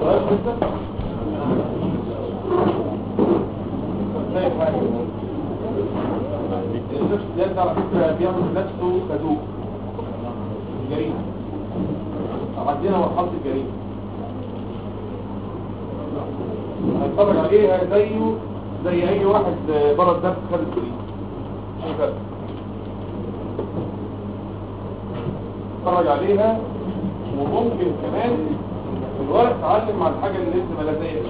خلاص لسه زي حاجة النفس ده على فكرة بيعمل نفسه صدوق جريمة عندنا مرحلة الجريمة هنتفرج عليها زيه زي اي واحد بره الدرس خد الجريمة مش فرق اتفرج عليها وممكن كمان في الورق تعلم على الحاجة اللي لسه ما لزقتش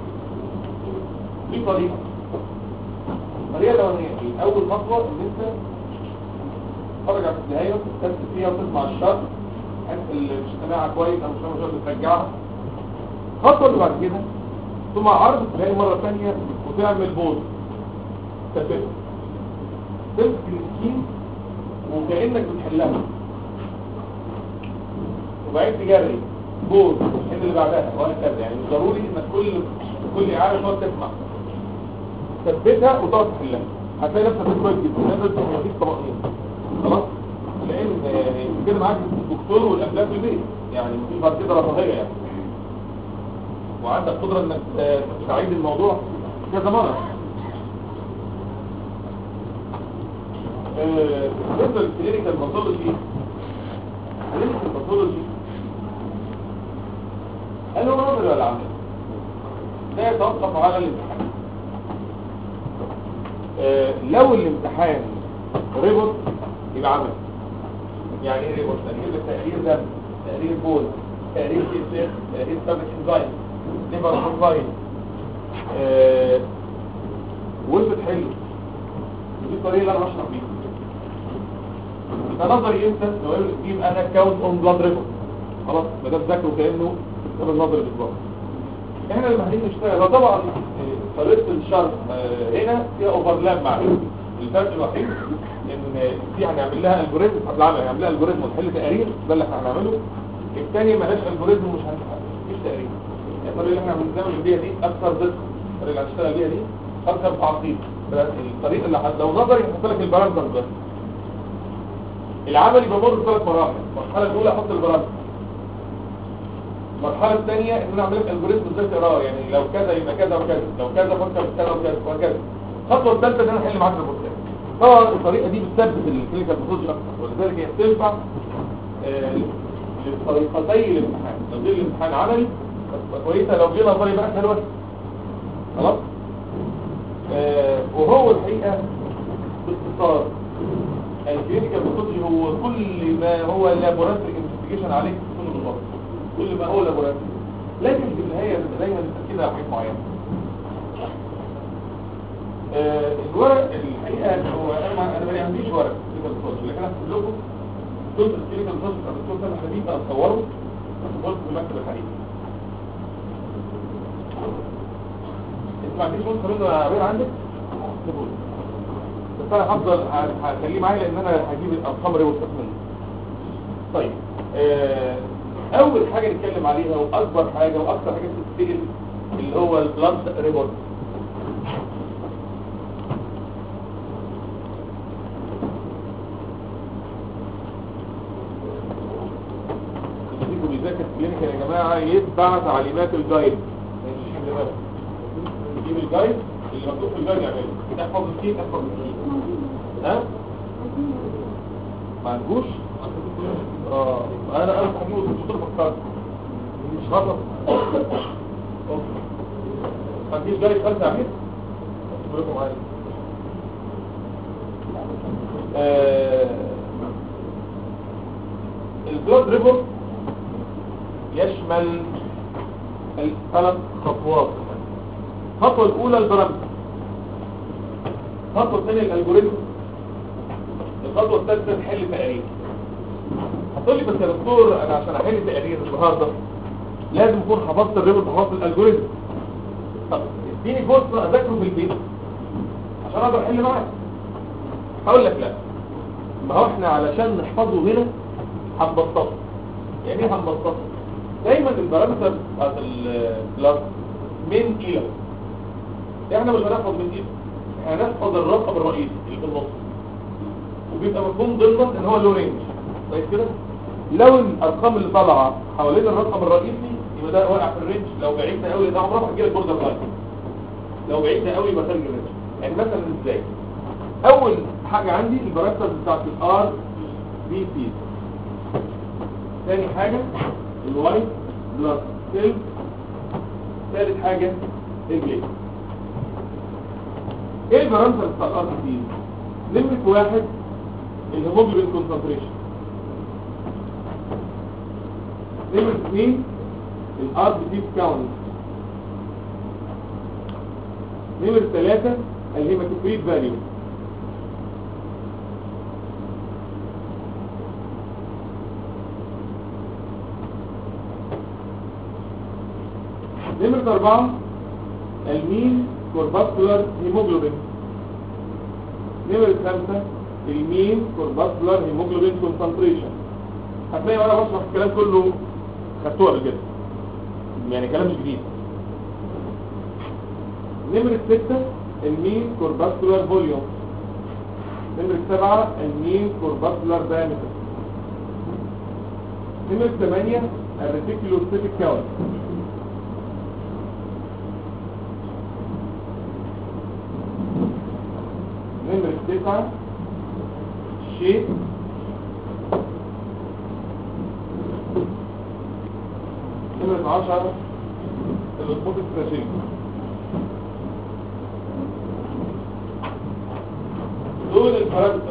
في طريقة الطريقة الأولانية ايه؟ أول خطوة إن أنت تتفرج على النهاية وتكتب فيها وتسمع الشرح تحس اللي مش سامعها كويس أو مش سامعها كويس بترجعها الخطوة اللي بعد كده ثم عرض تلاقي مرة ثانية وتعمل بوز تثبت تمسك السكين وكأنك بتحلها وبعدين تجري بوز الحين اللي بعدها وهكذا يعني مش ضروري انك كل كل اعاده تقعد تسمع ثبتها وتقعد تحلها هتلاقي نفسك بقيت كويس جدا لازم تبقى مفيش طبقين خلاص لان آه، كده معاك الدكتور والافلام في البيت يعني مفيش بعد كده رفاهيه يعني وعندك قدره انك آه، تعيد الموضوع كذا مره آه، بالنسبه للكلينيكال باثولوجي كلينيكال باثولوجي هل هو نظري ولا عملي؟ ده يتوقف على الامتحان آه، لو الامتحان ريبورت يبقى عملي يعني ايه ريبورت؟ تقرير التقرير ده تقرير بول تقرير سي اس تقرير سابك انزايم ليفر بروفايل وانت تحل ودي الطريقه اللي انا هشرح بيها يبقى نظري امتى لو يبقى انا كاونت اون بلاد ريبورت خلاص ما ده ذاكره كانه كتاب النظري بالظبط احنا لما هنيجي نشتغل طبعا آه، طريقه الشرح آه، هنا فيها اوفرلاب مع ده. الفرق الوحيد ان دي هنعمل لها الجوريزم هنعمل هنعمل لها الجوريزم ونحل تقارير ده اللي احنا هنعمله الثانيه مالهاش الجوريزم ومش هنحل مفيش تقارير الطريقه اللي احنا بنعمل بيها دي اكثر دقه الطريقه اللي هنشتغل بيها دي اكثر تعقيد الطريقه اللي ه- لو نظري هحط لك البارامتر بس العملي بمر بثلاث مراحل المرحله الاولى احط البارامتر المرحله الثانيه ان انا اعمل لك الجوريزم ازاي تقراه يعني لو كذا يبقى كذا وكذا لو كذا فكر في كذا وكذا وهكذا الخطوه الثالثه ان انا احل معاك البروسيس طبعا الطريقه دي بتثبت الكلينيكال باثولوجي اكتر ولذلك هي بتنفع آه، لطريقتي الامتحان لو جه الامتحان عملي تبقى كويسه لو جه نظري بقى حلوه خلاص آه، وهو الحقيقه باختصار الكلينيكال باثولوجي هو كل ما هو لابوراتوري انفستيجيشن عليك في كل النظام كل ما هو لابوراتوري لكن في النهايه بيبقى دايما التركيز على حاجات معينه آه، الورق الحقيقه هو انا ما انا ما عنديش ورق كلينيكال باثولوجي لكن انا هقول لكم جزء الكلينيكال باثولوجي بتاع الدكتور سامح حبيب انا مصوره وصورته في المكتب الحقيقي انت ما عنديش نسخه منه يا غير عندك؟ سيبهولي. بس انا هفضل ه- هخليه معايا لان انا هجيب الارقام ريبورتات منه طيب آه، اول حاجه نتكلم عليها واكبر حاجه واكثر حاجه بتتسال اللي هو البلاد ريبورت اللي فيكم بيذاكر كلينيكال يا جماعه يتبع تعليمات الجايد ماشي خلي بالك يجيب الجايد اللي مكتوب في الجايد يعمله تحفظ الكيك تحفظ الكيك ها ما عندوش اه انا قلت هجيبه مش كنت فكرت مش غلط أوكي. ما عنديش جايد خالص يا عميد اكتب لكم عادي آه، البلاد ريبورت يشمل الثلاث خطوات الخطوة الأولى البرامج الخطوة الثانية الألجوريزم الخطوة الثالثة نحل تقارير هتقول لي بس يا دكتور أنا عشان أحل تقارير النهاردة لازم أكون حفظت الريبورت وحفظت الألجوريزم طب اديني فرصة أذاكره في البيت عشان أقدر أحل معاك هقول لك لا ما هو احنا علشان نحفظه هنا هنبسطه يعني ايه هنبسطه دايما البارامتر بتاعت البلس من الى احنا مش هنحفظ من الى احنا هنحفظ الرقم الرئيسي اللي في النص وبيبقى مفهوم ضمن ان هو له رينج كويس كده لو الارقام اللي طالعه حوالين الرقم الرئيسي يبقى ده واقع في الرينج لو بعيدنا قوي ده عمرها ما هتجيلك بوردر لاين لو بعيدنا قوي يبقى خارج الرينج يعني مثلا ازاي اول حاجه عندي البارامترز بتاعت الار بي سي ثاني حاجه الواي بلس سيل ثالث حاجه الجي ايه البارامترز بتاع الار بي سي نمره واحد الهيموجلوبين كونسنتريشن نمرة اثنين الار بي سي كاونت نمرة ثلاثة الهيماتوكريت فاليو نمرة أربعة المين كورباسكولار هيموجلوبين نمرة خمسة المين كورباسكولار هيموجلوبين كونسنتريشن هتلاقي وانا بشرح الكلام كله خدتوها قبل كده يعني كلام مش جديد نمرة ستة المين كورباسكولار فوليوم نمرة سبعة المين كورباسكولار دايمتر نمرة ثمانية الريتيكولوستيتيك كاونت نمرة تسعة شيء نمرة عشرة الاسبوط الثلاثين دول البارامتر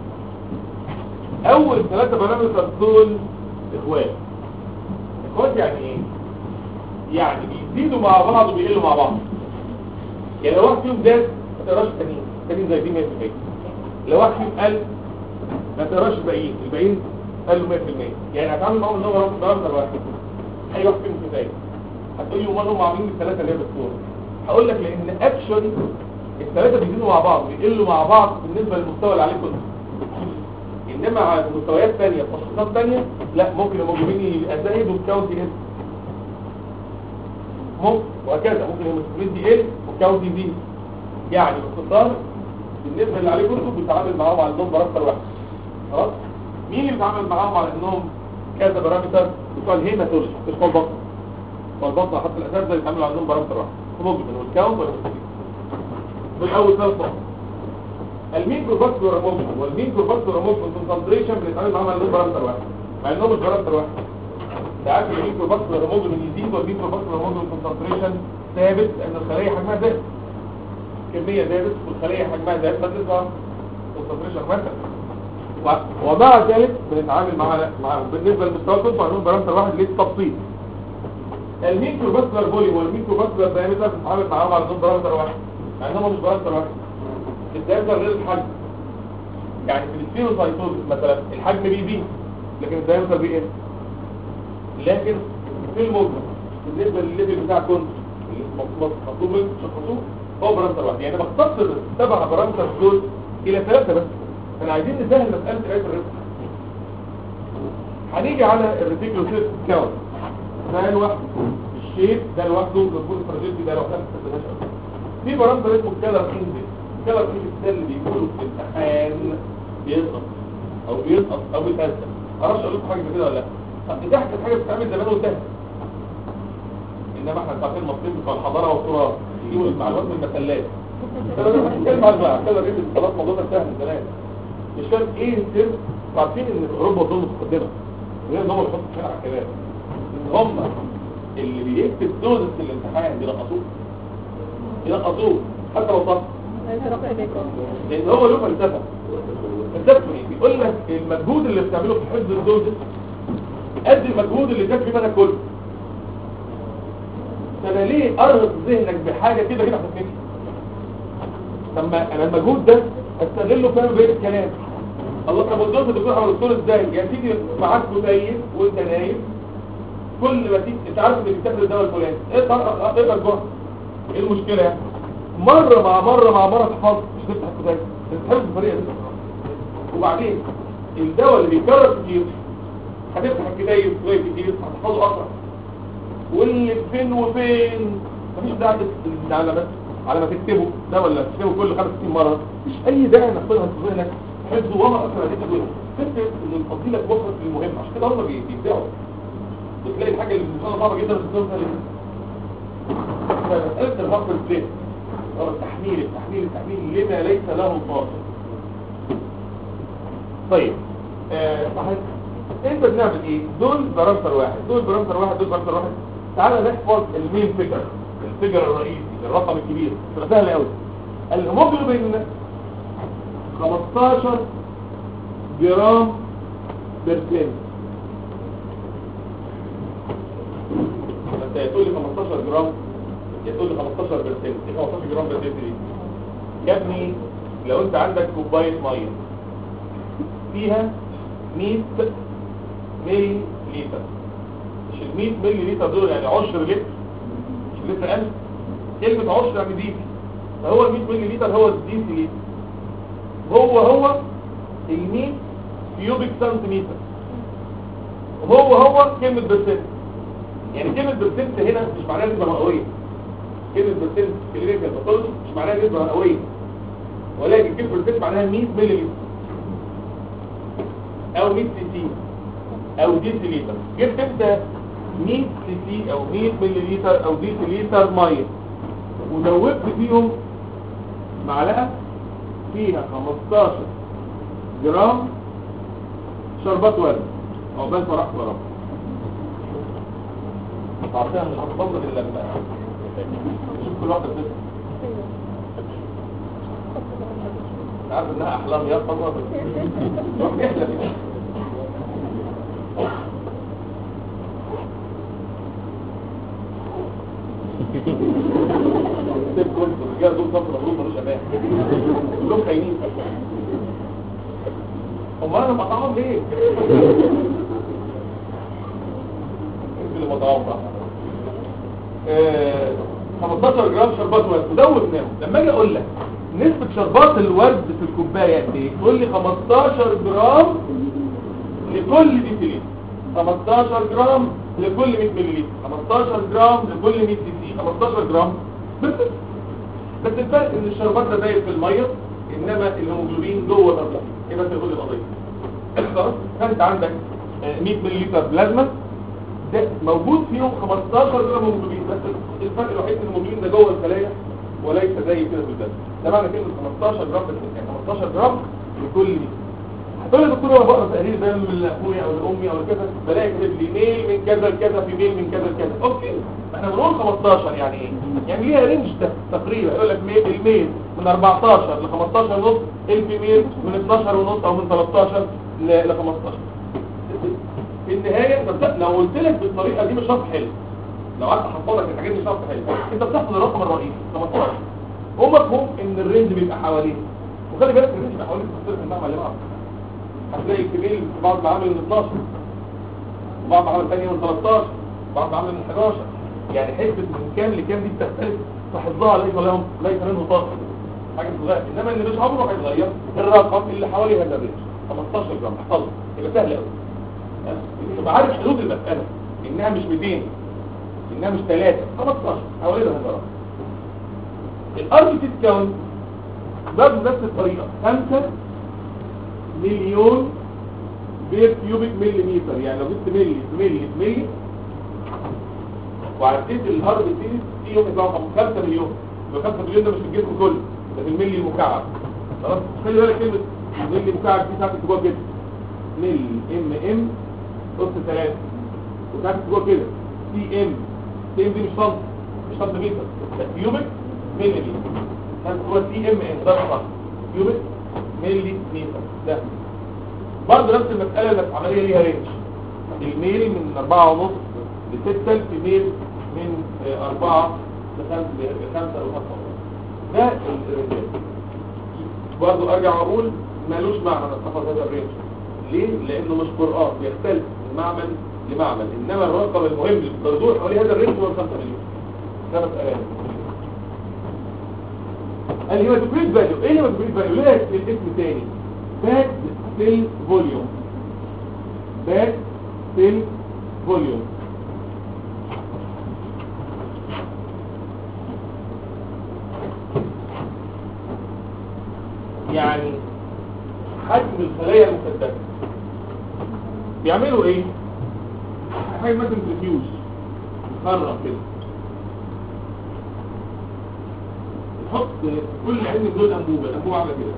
اول ثلاثة بارامتر دول اخوات اخوات يعني ايه يعني بيزيدوا مع بعض وبيقلوا مع بعض يعني لو واحد فيهم زاد ما تقراش التانيين التانيين زايدين 100% لو واحد فيهم قل ما تقراش الباقيين الباقيين قالوا 100% يعني هتعامل معاهم ان هو بارامتر واحد اي واحد فيهم كفايه هتقول لي امال هم عاملين الثلاثه ليه بالصوره هقول لك لان اكشولي الثلاثه بيزيدوا مع بعض ويقلوا مع بعض بالنسبه للمستوى اللي عليه كله انما على مستويات ثانيه تخصصات ثانيه لا ممكن الهيموجلوبين يبقى زايد والكاونت يقل ممكن وهكذا ممكن الهيموجلوبين دي يقل والكاونت يزيد يعني باختصار بالنسبه اللي عليه كله بيتعامل معاهم على انهم بارامتر واحد خلاص مين اللي بيتعامل معاهم على انهم كذا بارامتر بتوع الهيماتولوجي مش بتوع البطن بتوع البطن حتى الاساس ده بيتعاملوا على انهم بارامتر واحد هيموجلوبين والكاونت والهيموجلوبين دول اول ثلاث نقط الميكرو فاسكولار هيموجلوبين والميكرو فاسكولار هيموجلوبين كونسنتريشن بنتعامل معاهم على انهم بارامتر واحد مع انهم مش بارامتر واحد ساعات الميكرو فاسكولار هيموجلوبين يزيد والميكرو فاسكولار هيموجلوبين كونسنتريشن ثابت لان الخليه حجمها زاد كميه زادت والخليه حجمها زاد فتطلع كونسنتريشن مثلا ومع ذلك بنتعامل مع معاهم بالنسبه للمستوى كنتوا عندهم بارامتر واحد للتبسيط الميكرو فاسكولار فوليوم والميكرو فاسكولار دايمتر بنتعامل معاهم على انهم بارامتر واحد مع انهم مش بارامتر واحد الدايمتر غير الحجم يعني في السبيروسايتوزس مثلا الحجم بيزيد لكن الدايمتر بيقل لكن في المجمل بالنسبه للليفل بتاع كنت مطلوب منك تشخصوه هو بارامتر واحد يعني بختصر السبع بارامتر دول الى ثلاثه بس احنا عايزين نسهل مساله قرايه الرزق هنيجي على الريتيكولوسيت كاونت ده لوحده الشيب ده لوحده الجلوكوز الفراجيلتي ده لوحده ما تستخدمهاش قوي في بارامتر اسمه الكالر اندكس الكالر اندكس ده اللي بيقولوا في الامتحان بيسقط او بيسقط او بيتهزم معرفش اقول لكم حاجه زي كده ولا لا طب دي احسن حاجه بتتعمل زمان وانتهت انما احنا بتاعتين المصريين بتوع الحضاره والتراث يجيبوا المعلومات من المسلات انا بتكلم على بقى كده ريت خلاص الموضوع ده انتهى من زمان مش فاهم ايه السر عارفين ان اوروبا دول متقدمه غير ان هم بيحطوا كده على الكلام ان هم اللي بيكتب دوزة الامتحان بينقصوه بينقصوه حتى لو صح لان هو له فلسفه فلسفته ايه بيقول لك المجهود اللي بتعمله في حفظ الدوزة قد المجهود اللي جاب في بالك كله فانا ليه ارهق ذهنك بحاجه كده كده هتفكر طب ما انا المجهود ده استغله فاهم بين الكلام الله طب والدكتور الدكتور على الدكتور ازاي يعني تيجي معاك متيم وانت نايم كل ما تيجي انت عارف انك بتاخد الدواء الفلاني اقرا اقرا الجرعه ايه المشكله يعني مره مع مره مع مره تحفظ مش هتفتح الكتاب تحفظ الطريقه دي وبعدين الدواء اللي بيتكرر كتير هتفتح الكتاب شويه كتير هتحفظه اسرع واللي فين وفين مفيش داعي تكتب على بس على ما تكتبه ده ولا تكتبه كل 65 مره مش اي داعي نحفظها في ذهنك حفظه وما اثر عليك دول فكره ان الفضيله توصل للمهم عشان كده هم بيبدعوا وتلاقي الحاجه اللي بتوصلها صعبه جدا بس بتوصلها ليه فمساله الهارت بليت هو التحميل التحميل التحميل لما ليس له طاقه طيب آه صحيح انت بنعمل ايه دول بارامتر واحد دول بارامتر واحد دول بارامتر واحد تعالى نحفظ المين فيجر الفيجر الرئيسي الرقم الكبير تبقى سهل قوي الهيموجلوبين 15 جرام برسنت انت يا تقول لي 15 جرام يا تقول لي 15 برسنت ايه 15 جرام برسنت دي يا ابني لو انت عندك كوبايه ميه فيها 100 ملي لتر مش ال 100 ملي لتر دول يعني 10 لتر مش لتر 1000 كلمة 10 يعني ديسي فهو ال 100 ملي لتر هو الديسي لتر هو هو ال 100 كيوبيك سنتيمتر هو هو كلمة برسنت يعني كلمة برسنت هنا مش معناها نسبة مئوية كلمة برسنت كلينيكال باثولوجي مش معناها نسبة مئوية ولكن كلمة برسنت معناها 100 ملي لتر او 100 سي سي او ديسي لتر جبت انت 100 سي سي او 100 ملي لتر او ديسي لتر ميه ودوبت فيهم معلقه فيها 15 جرام شربات ورد او بس فرح ورد عارفين مش هتفضل الا لما نشوف كل واحده بس عارف انها احلام يا فضل روح احلم سيب كنت الرجال دول صفر مبروك ملوش امان كلهم خاينين امال انا بقطعهم ليه؟ انت اللي بقطعهم بقى آه، 15 جرام شربات ورد ودوب ناهم لما اجي اقول لك نسبة شربات الورد في الكوباية قد ايه؟ تقول لي 15 جرام لكل ديسيلتر 15 جرام لكل 100 مللي 15 جرام لكل 100 سي سي 15 جرام بس بس الفرق ان الشربات ده دايب في الميه انما الهيموجلوبين جوه الارض كده بس كل القضيه خلاص فانت عندك آه، 100 مللي بلازما ده موجود فيهم 15 جرام هيموجلوبين بس الفرق الوحيد ان الهيموجلوبين ده جوه الخلايا وليس زي كده في البلد ده معنى كلمه 15 جرام بس يعني 15 جرام لكل 100 هتقول لي دكتور انا بقرا تقرير ده من لاخويا او لامي او كذا بلاقي كاتب لي ميل من كذا لكذا في ميل من كذا لكذا اوكي احنا بنقول 15 يعني ايه يعني ليها رينج ده تقريبا يقول لك ميل الميل من 14 ل 15 ونص الفيميل من 12 ونص او من 13 ل ل 15 في النهايه بس لو قلت لك بالطريقه دي مش شرط حلو لو قعدت احفظك الحاجات دي شرط حلو انت بتحفظ الرقم الرئيسي 15 هو مفهوم ان الرينج بيبقى حواليه وخلي بالك الرينج بيبقى حواليه بتختلف من معمل لمعمل هتلاقي الكبير في بعض معامل من 12 وبعض معامل ثانيه من 13 وبعض معامل من 11 يعني حسبة من كام لكام دي بتختلف فحفظها ليس لهم ليس منه طاقه حاجه صغيره انما اللي مش عمره هيتغير الرقم اللي حوالي هذا الرينج 15 جرام احفظه يبقى سهل قوي تبقى عارف حدود المساله انها مش 200 انها مش 3 15 حوالي هذا الرقم الار بي تي كاونت برضه نفس الطريقه 5 مليون بير كيوبيك مليمتر يعني لو جبت ملي في ملي في ملي وعديت الهارد سي فيهم يطلعوا 5 مليون يبقى 5 مليون ده مش في الجسم كله ده في الملي المكعب خلاص خلي بالك كلمه الملي المكعب دي ساعات جوه كده ملي ام ام نص 3 وساعات جوه كده سي ام سي ام دي مش سنتي مش سنتيمتر ده كيوبيك ملي متر هو سي ام ان ده صح كيوبيك ملي متر ده برضه نفس المسألة اللي في عملية ليها رينج الميل من أربعة ونص لستة الفيميل من آه، أربعة لخمسة لخمسة أو خمسة ونص ده الرينج برضه أرجع وأقول مالوش معنى نتحفظ هذا الرينج ليه؟ لأنه مش قرآن بيختلف من معمل لمعمل إنما الرقم المهم اللي بتدور حوالي هذا الرينج هو 5 مليون ده مسألة الهيماتوكريت فاليو ايه الهيماتوكريت فاليو ليه الاسم تاني باك سيل فوليوم باك سيل فوليوم يعني حجم الخلايا المكدسة بيعملوا ايه حاجه مثلا تريفيوز مخرم كده نحط كل عين من دول انبوبه الانبوبه عامله كده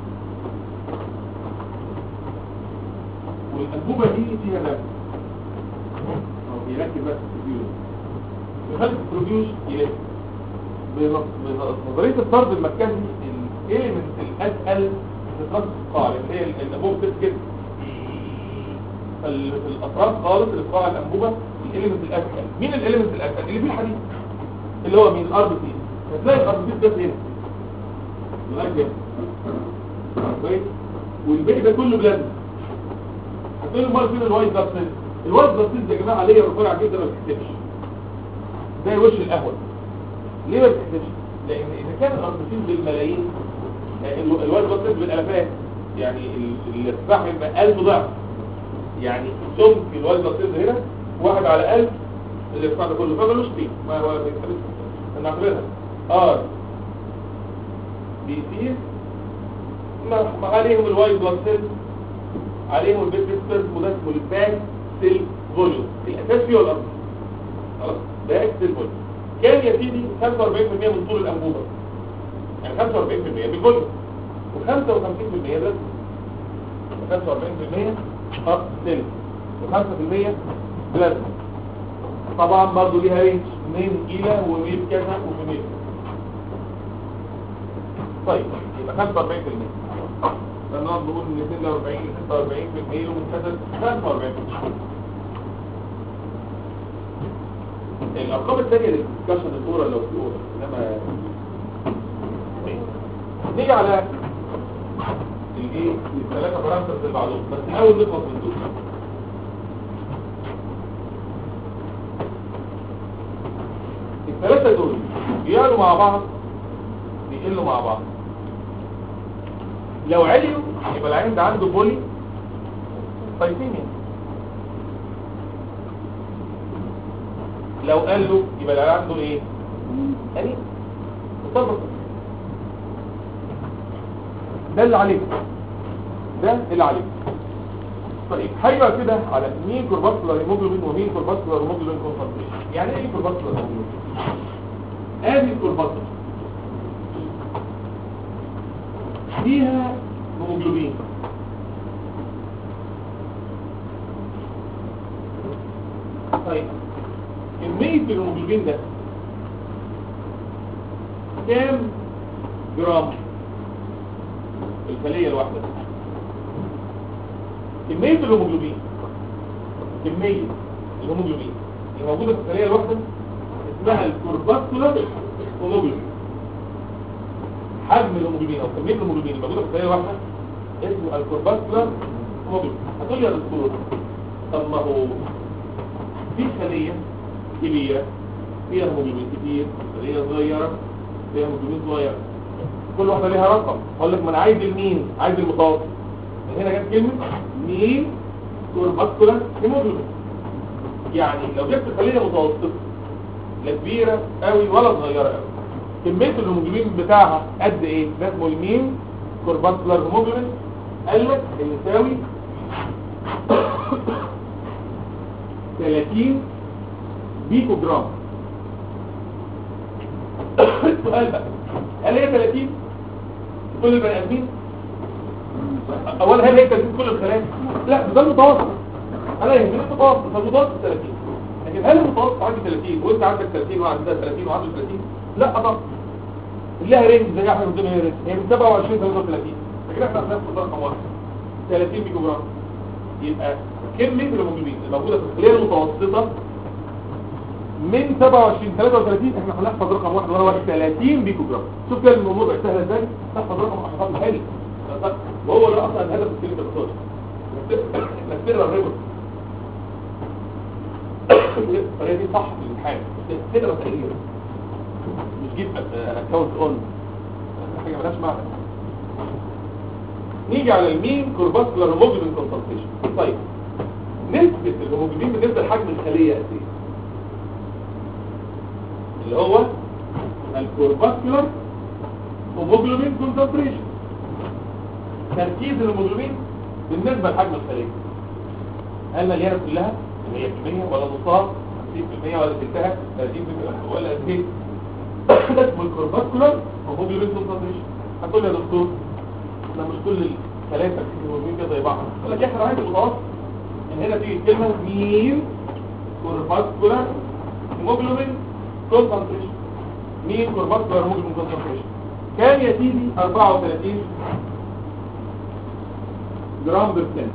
والانبوبه دي فيها دم أو بيركب بس التريفيوز يخلي التريفيوز يلف بنظريه الطرد المركزي الاليمنت الاسهل بتترص في القاع اللي هي الانبوبه بتسكت في الاطراف خالص اللي في قاع الانبوبه الاليمنت الاسهل مين الاليمنت الاسهل اللي فيه الحديد اللي هو مين الار بي سي هتلاقي الار بي سي ده هنا لغايه هنا كويس والباقي ده كله بلازما هتقول امال فين الوايت بلاد سيلز الوايت بلاد سيلز يا جماعه ليه رفيع جدا ما بتكتبش زي وش القهوه ليه ما بتكتبش لان اذا كان الار بي سي بالملايين الوايت بلاد سيلز بالالافات يعني الارتفاع يبقى 1000 ضعف يعني سمك الوايت بلاد سيلز هنا واحد على 1000 الارتفاع ده كله فمالوش قيمه ما هو بيتحبس نعتبرها ار بي سي ما عليهم الوايت بلاد سيلز عليهم البيت سيلز وده اسمه الباك سيل فوليوم الاساس فيه الارض خلاص باك سيل فوليوم كام يا سيدي 45% من طول الانبوبه يعني 45% بالفوليوم و55% بس 45% خط سيل و5% بلازما طبعا برضه ليها رينج من الى وميل كذا وفي ميل طيب يبقى 45% فنقعد نقول من 42 ل 46 في الميل ومن كذا 45 الارقام الثانيه للدسكشن الاولى لو في الاولى انما نيجي على الايه الثلاثه بارامترز اللي بعدهم بس الاول نخلص من دول الثلاثه دول بيعلوا مع بعض بيقلوا مع بعض لو عليوا يبقى العين ده عنده بولي سايتيميا لو قالوا يبقى العين عنده ايه يعني مطبق ده اللي عليك ده اللي عليك طيب هيبقى كده على مين كورباسكولار هيموجلوبين ومين كورباسكولار هيموجلوبين كونسنتريشن يعني ايه كورباسكولار هيموجلوبين ادي الكورباسكولار فيها هيموجلوبين طيب كمية الهيموجلوبين ده كام جرام في الخلية الواحدة كمية الهيموجلوبين كمية الهيموجلوبين اللي موجودة في الخلية الواحدة اسمها الكورباسكولار هيموجلوبين حجم الهيموجلوبين او كمية الهيموجلوبين اللي موجودة في الخلية الواحدة اسمه الكورباسكولار هيموجلوبين هتقول لي يا دكتور طب ما هو في خلية كبيرة فيها هيموجلوبين كتير خلية صغيرة فيها هيموجلوبين صغيرة كل واحدة ليها رقم اقول لك ما انا عايز المين عايز المتوسط من هنا جت كلمة مين كورباسكولار هيموجلوبين يعني لو جبت خلية متوسطة لا كبيرة قوي ولا صغيرة قوي كمية الهيموجلوبين بتاعها قد ايه ده اسمه المين كورباسكولار هيموجلوبين قال لك يساوي 30 بيكو جرام السؤال بقى هل هي 30 كل البني ادمين اولا هل هي 30 كل الخلايا لا ده المتوسط انا يهمني المتوسط فالمتوسط 30 لكن هل المتوسط عندي 30 وانت عندك 30 وعندك 30 وعنده 30 لا طبعا لها رينج زي احنا قدام هي رينج هي من 27 ل 33 لكن احنا هناخد رقم واحد 30 ميكرو جرام يبقى كميه الهيموجلوبين الموجوده في الخليه المتوسطه من 27 33 احنا هنحفظ رقم واحد وهو 30 بيكو جرام شوف كده الموضوع سهل ازاي تحفظ رقم احفظ حلو وهو ده اصلا الهدف الكلمه الدكتور انك تقرا الريبورت الطريقه دي صح في الامتحان تقرا تقرير مش جيب انا كاونت اون حاجه مالهاش معنى نيجي على المين كورباسكولار هيموجلوبين كونسنتريشن طيب نسبه الهيموجلوبين بالنسبه لحجم الخليه قد ايه اللي هو الكورباسكولار هيموجلوبين كونسنتريشن تركيز الهيموجلوبين بالنسبه لحجم الخليه هل مليانه كلها 100% ولا نصها 50% ولا تلتها 30% ولا قد ايه ده اسمه الكورباسكولار هيموجلوبين كونسنتريشن هتقول لي يا دكتور ده مش كل الثلاثه الهيموجلوبين كده زي بعض يقول لك احنا عايز المتوسط من هنا تيجي الكلمه مين كورباسكولار هيموجلوبين كونسنتريشن مين كورباسكولار هيموجلوبين كونسنتريشن كام يا سيدي 34 جرام بالسنت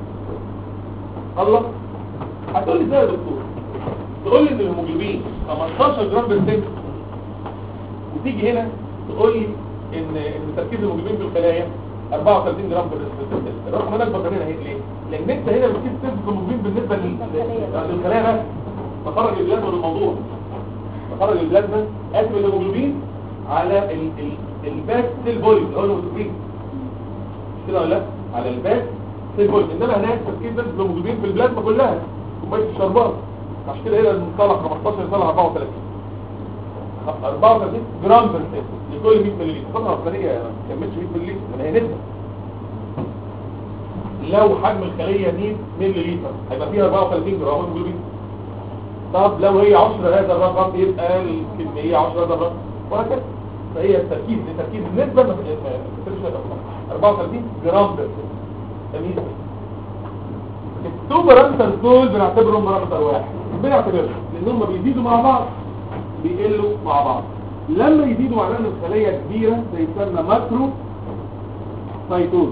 الله هتقول لي ازاي يا دكتور تقول لي ان الهيموجلوبين 15 جرام بالسنت وتيجي هنا تقول لي ان ان تركيز الهيموجلوبين في الخلايا 34 جرام بالسنت الرقم ده اكبر مننا ليه لان انت هنا بتجيب سنت الهيموجلوبين بالنسبه لل- للخلايا بس بخرج البلازما من الموضوع بخرج البلازما اسم الهيموجلوبين على ال ال الباك سيل فوليوم اللي هو الهيموجلوبين مش كده ولا لا على الباك سيل فوليوم انما هناك تركيز نسبه الهيموجلوبين في البلازما كلها كوبايه الشربات عشان كده هنا المصطلح 15 يطلع 34 34 جرام بالسنت لكل 100 مللي طبعا الخليه ما كملتش 100 مللي ما هي نسبه لو حجم الخليه 100 مللي هيبقى فيها 34 جرام هيموجلوبين طب لو هي 10 هذا الرقم يبقى الكميه 10 هذا الرقم وهكذا فهي التركيز لتركيز النسبه ما تفرقش 34 جرام بالسنت تمييز التو بارامتر دول بنعتبرهم بارامتر واحد بنعتبرهم لان هم بيزيدوا مع بعض بيقلوا مع بعض لما يزيدوا معناه ان الخليه كبيره سيسمى ماكرو سايتوز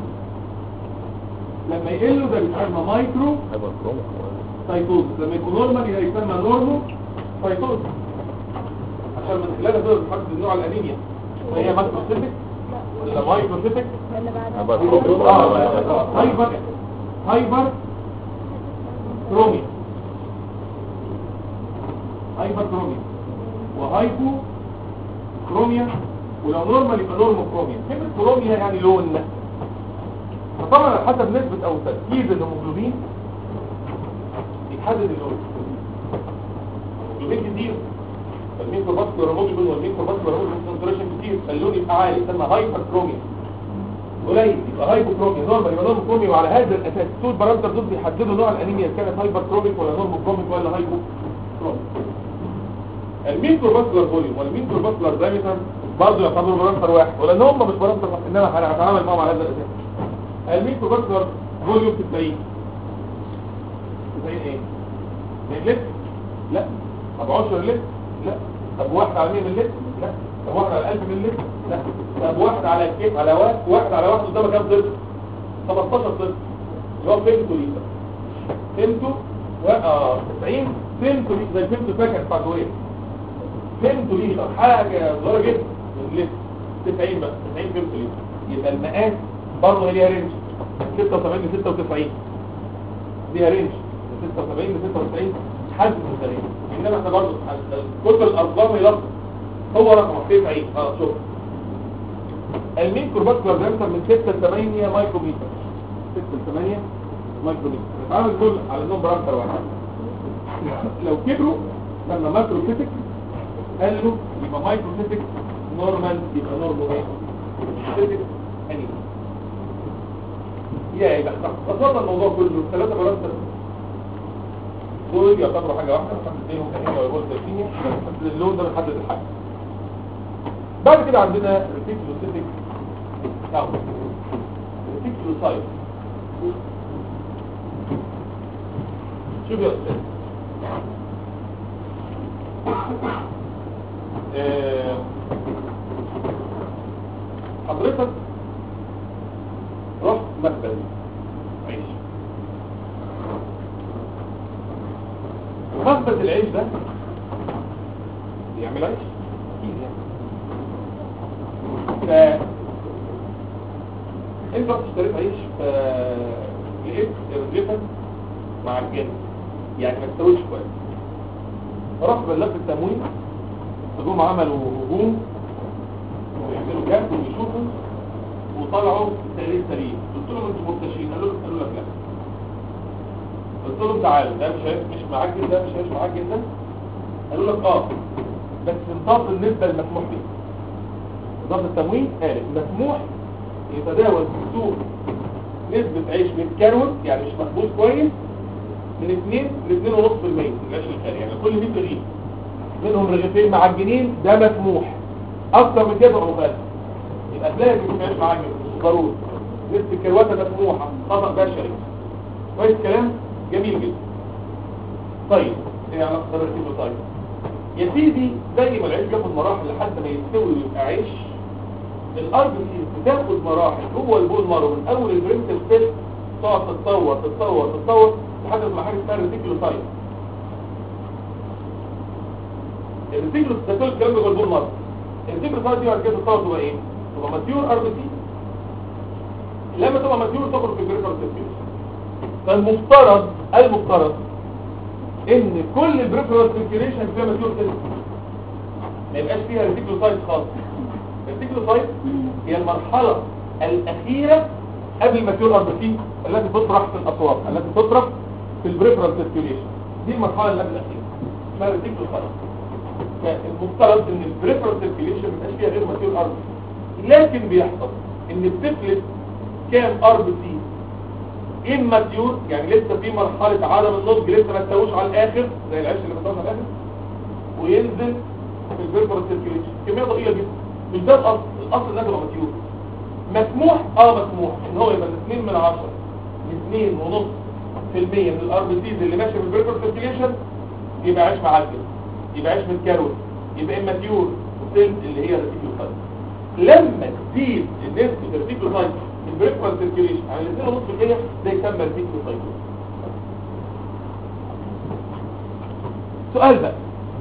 لما يقلوا ده بيسمى مايكرو سايتوز لما يكون نورمال يبقى يسمى نورمو سايتوز عشان من خلالها تقدر تحدد نوع الانيميا هي ماكروسيتك ولا مايكروسيتك ولا هيبقى بعد كرومي. اه هايبر هايبر كرومي هايبر كرومي وهايبو كروميا ولو نورمال يبقى نورمو كروميا كلمة كروميا يعني لون فطبعا على حسب نسبة او تركيز الهيموجلوبين يتحدد اللون الهيموجلوبين كتير فالميكرو باسكولار هيموجلوبين والميكرو باسكولار هيموجلوبين كونسنتريشن كتير فاللون يبقى عالي يسمى هايبر كروميا قليل يبقى هايبوكروميا نورمال يبقى نورموكروميا وعلى هذا الاساس طول بارامتر دول بيحددوا نوع الانيميا إذا كانت هايبركروميك ولا نورموكروميك ولا هايبوكروميك الميكروباسكولار فوليوم والميكرو باسكولار دايمتر برضه يعتبروا بارامتر واحد ولان هم مش بارامتر واحد انما هنتعامل معاهم على هذا الاساس الميكروباسكولار فوليوم 90 90 ايه؟ من لتر؟ لا طب 10 لتر؟ لا طب واحد على 100 من لتر؟ لا طب واحد على 1000 من لتر؟ لا طب واحد على كيف على واحد واحد على واحد قدامك كام طفل 15 طفل اللي هو فيمتو ليتر فيمتو و اه 90 فيمتو ليتر زي فيمتو باكت بتاع جويه فيمتو ليتر حاجه صغيره جدا من لتر 90 بقى 90 فيمتو ليتر يبقى المقاس برضه هي ليها رينج 76 ل 96 ليها رينج من 76 ل 96 حد مختلف انما احنا برضه كل الارقام هي رقم هو رقم 90 اه شوف المين كورباسكولار دايمتر من 6 ل 8 مايكرومتر 6 ل 8 مايكرومتر نتعامل دول على انهم بارامتر واحد لو كبروا لما ماكروسيتك قالوا يبقى مايكروسيتك نورمال يبقى نورمال ايه سيتك انيمال يا يبقى خلاص الموضوع كله ثلاثه بارامتر دول يعتبروا حاجه واحده نحدد بينهم انيميا ويقول تلفينيا بس اللون ده بنحدد الحاجه بعد كده عندنا ريتيكولوسيتك او ريتيكولوسايت شوف يا استاذ آه، حضرتك رحت مخبز عيش مخبز العيش ده بيعمل عيش اكيد يعني ف انت رحت اشتريت عيش ف لقيت الرغيفه مع الجن يعني ما استويش كويس فرحت بلغت التموين فجم عملوا هجوم ويعملوا جهد ويشوفوا وطلعوا تقرير سليم قلت لهم انتوا مرتشين قالوا قالوا لك لا قلت لهم تعالوا ده مش هيش- مش معجن ده مش هيش معجن ده قالوا لك اه بس انضاف النسبه المسموح بيها إدارة التموين قالت مسموح يتداول في السوق نسبة عيش متكروت يعني مش مخبوز كويس من 2 ل 2.5% من العيش الخالي يعني كل 100 رغيف منهم رغيفين معجنين ده مسموح اكتر من كده يبقى مخالف يبقى تلاقي في العيش معجن مش ضروري نسبة الكرواتة مسموحة خطأ بشري كويس كلام جميل جدا طيب ايه علاقة الرتيب طيب يا سيدي زي ما العيش بياخد مراحل لحد ما يستوي ويبقى عيش الارض دي بتاخد مراحل جوه البول مارو من اول البريمتال سيل تقعد تتطور تتطور تتطور لحد ما حاجه اسمها الريتيكلوسايت الريتيكلوس ده كل الكلام ده جوه البول مارو الريتيكلوسايت دي بعد كده تتطور تبقى ايه؟ تبقى ماتيور ار بي سي لما تبقى ماتيور تخرج في البريفرال سيركيوليشن فالمفترض المفترض ان كل البريفرال سيركيوليشن فيها ماتيور سيل ما يبقاش فيها ريتيكلوسايت خالص الريتيكلوسايت هي المرحلة الأخيرة قبل ماتيور ار بي سي التي تطرح في الأطراف التي تطرح في البريفرال سيركيوليشن دي المرحلة اللي قبل الأخيرة اسمها ريتيكلوسايت فالمفترض ان البريفرال سيركيوليشن ما يبقاش فيها غير ماتيور ار بي سي لكن بيحصل ان بتفلت كام ار بي سي اماتيور يعني لسه في مرحلة عدم النضج لسه ما استووش على الاخر زي العيش اللي ما استووش على الاخر وينزل في البريفرال سيركيوليشن كمية ضئيلة جدا مش ده الاصل الاصل انها تبقى ماتيور مسموح اه مسموح ان هو يبقى 2 من 10 ل 2 ونص في المية من الار بي سيز اللي ماشيه في البريفرال سيركيوليشن يبقى عيش معجن يبقى عيش متكروت يبقى اماتيور وسيل اللي هي الريتيكلوسايت لما تزيد نسبة الريتيكلوسايت في البريفرال سيركيوليشن على 2.5% ده يسمى ريتيكلوسايت سؤال بقى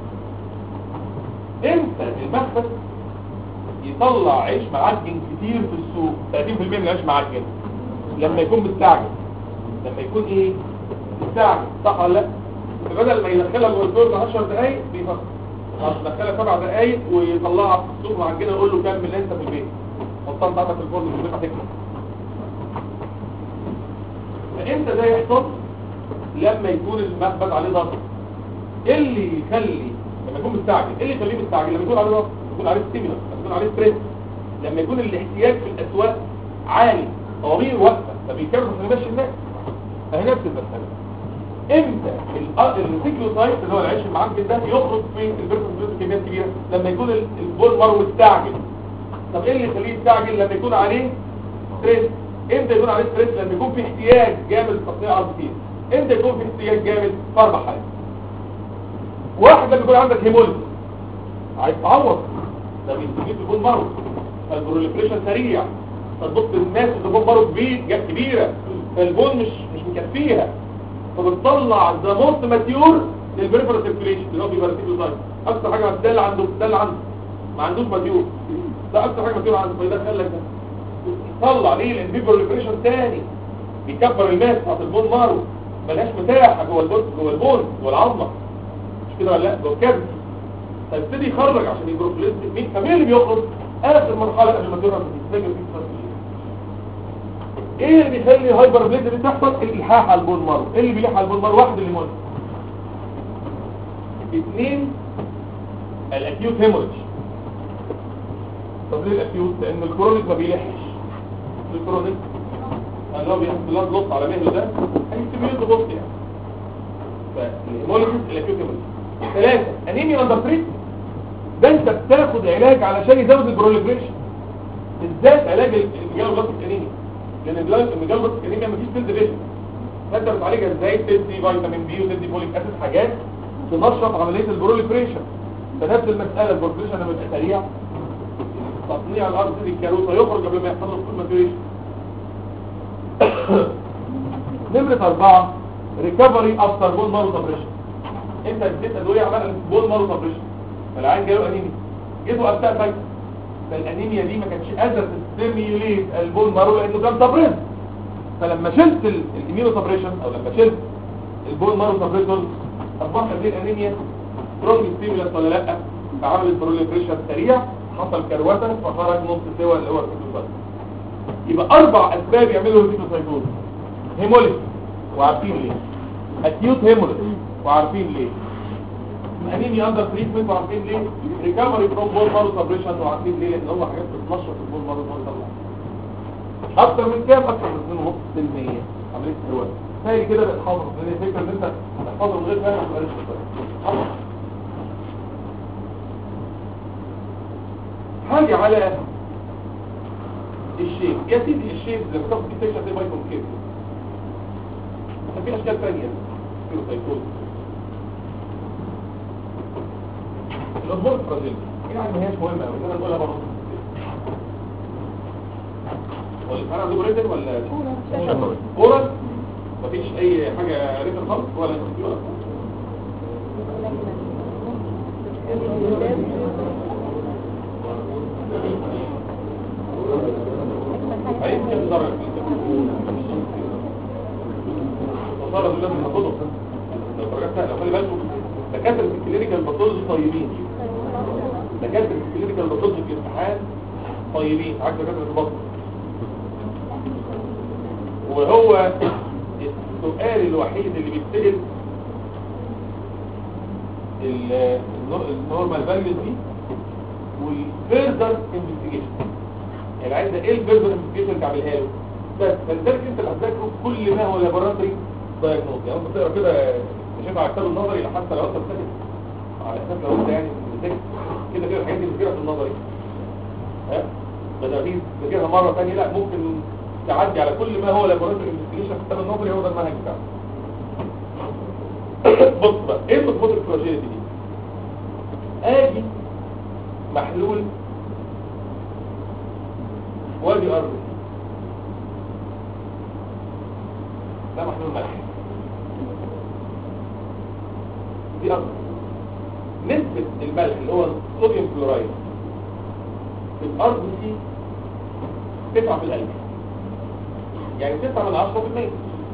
امتى المخبز يطلع عيش معجن كتير في السوق 30% من العيش معجن لما يكون مستعجل لما يكون ايه مستعجل صح ولا لا فبدل ما يدخلها جوه الفرن 10 دقايق بيفكر دخلها 7 دقايق ويطلعها في السوق معجنه يقول له كمل انت في البيت حطها انت في الفرن مش هتبقى تكمل فامتى ده يحصل لما يكون المخبز عليه ضغط ايه اللي يخلي لما يكون مستعجل ايه اللي يخليه مستعجل لما يكون عليه ضغط يكون عليه ستيمولس لما يكون عليه ستريس لما يكون الاحتياج في الاسواق عالي طوابير واقفه فبيكرر عشان يمشي الناس فهي نفس المساله امتى السيكلوسايت اللي هو العيش المعجن ده يخرج في البيرسون كميات كبيره لما يكون البول مارو مستعجل طب ايه اللي يخليه يستعجل لما يكون عليه ستريس امتى يكون عليه ستريس لما يكون في احتياج جامد لتصنيع اربطين امتى يكون في احتياج جامد في اربع حالات واحد لما يكون عندك هيموليز عايز تعوض ده بيستجيب البول مارو فالبروليفريشن سريع فتبص الناس اللي بول مارو كبير كبيره فالبول مش مش مكفيها فبتطلع ذا موست ماتيور للبريفرال سيركيوليشن اللي هو بيبقى سايت اكتر حاجه ده اللي عنده ده اللي عنده ما عندوش ماتيور ده اكتر حاجه ماتيور عنده فيدخل لك ده يطلع ليه لان في بروليفريشن تاني بيكبر الماس بتاعت البون مارو ملهاش مساحه جوه البون جوه البون جوه العظمه مش كده ولا لا جوه الكبد فيبتدي يخرج عشان يبروفليز مين فمين اللي بيخرج اخر مرحله قبل ما تقرا بتتسجل في ايه اللي بيخلي هايبر بليد دي تحصل الالحاح على البون مارو ايه اللي بيلح على البون مارو واحد الليمون اثنين الاكيوت هيموريج طب ليه الاكيوت لان الكرونيك ما بيلحش الكرونيك اللي هو بيحصل بلاد لوس على مهله ده هيستميل بص يعني فالهيموليز الاكيوت هيموريج ثلاثة انيميا اندر تريت ده انت بتاخد علاج علشان يزود البروليفريشن بالذات علاج الميجالوبلاستيك انيميا لان الميجالوبلاستيك انيميا مفيش سيل ديفيجن فانت بتعالجها ازاي تدي فيتامين بي وتدي فوليك اسيد حاجات تنشط عمليه البروليفريشن فنفس المساله البروليفريشن لما يبقى سريع تصنيع الارض دي الكاروسه يخرج قبل ما يحصل له فول ماتوريشن نمرة أربعة ريكفري افتر بول مارو سبريشن انت اديت ادويه عمال بول مارو سبريشن فالعين جاله انيميا جيته ابتاع فايت فالانيميا دي ما كانتش قادره تستيميوليت البول مارو لانه كان سبريس فلما شلت الاميونو سبريشن او لما شلت البول مارو سبريشن اصبحت هذه الانيميا سترونج ستيمولس ولا لا فعملت بروليفريشن سريع حصل كروته فخرج نص سوا اللي هو الكيتوسايت يبقى اربع اسباب يعملوا الكيتوسايتوز هيموليس وعارفين ليه اكيوت هيموليس وعارفين ليه انيميا اندر تريتمنت وعارفين ليه ريكفري فروم بول مارو سبريشن وعارفين ليه لان هم حاجات بتنشط البول مارو مارو يطلع اكتر من كام اكتر من 2.5% عمليه كروته تاني كده بتحفظ لان الفكره ان انت هتحفظه من غير فهم هتبقى لسه حفظ حاجه على الشيب يا سيدي الشيب لما تاخد فيه سيكشن زي بايكون كيف في اشكال ثانيه في سايكوز الأمور البرازيلية يعني ما هيش مهمة أوي أنا نقولها برضه ولا أنا عندي ريتن ولا كورة مفيش أي حاجة ريتن خالص ولا في ولا هيمكن ضرر وصار لازم ناخده لو درجات سهلة خلي بالكم دكاترة الكلينيكال باثولوجي طيبين دكاترة الكلينيكال باثولوجي في الامتحان طيبين عكس دكاترة البطن وهو السؤال الوحيد اللي بيتسأل النورمال فاليوز دي والفيرذر انفستيجيشن يعني عايز ايه الفيرذر انفستيجيشن اللي تعملها له بس فلذلك انت اللي هتذاكره كل ما هو لابوراتوري دايجنوز يعني انت بتقرا كده شايف على الكتاب النظري حتى لو انت بتذاكر على اساس لو انت يعني بتذاكر كده كده الحاجات دي بتذاكرها في النظري ها بدل في تذاكرها مره ثانيه لا ممكن تعدي على كل ما هو لابوراتوري انفستيجيشن في الكتاب النظري هو ده المنهج بتاعه بص بقى ايه الخطوط الفراجيلتي دي ادي محلول وادي ارض ده محلول ملح دي ارض نسبة الملح اللي هو الصوديوم كلورايد في الارض دي تسعة في الالف يعني تسعة من عشرة في المية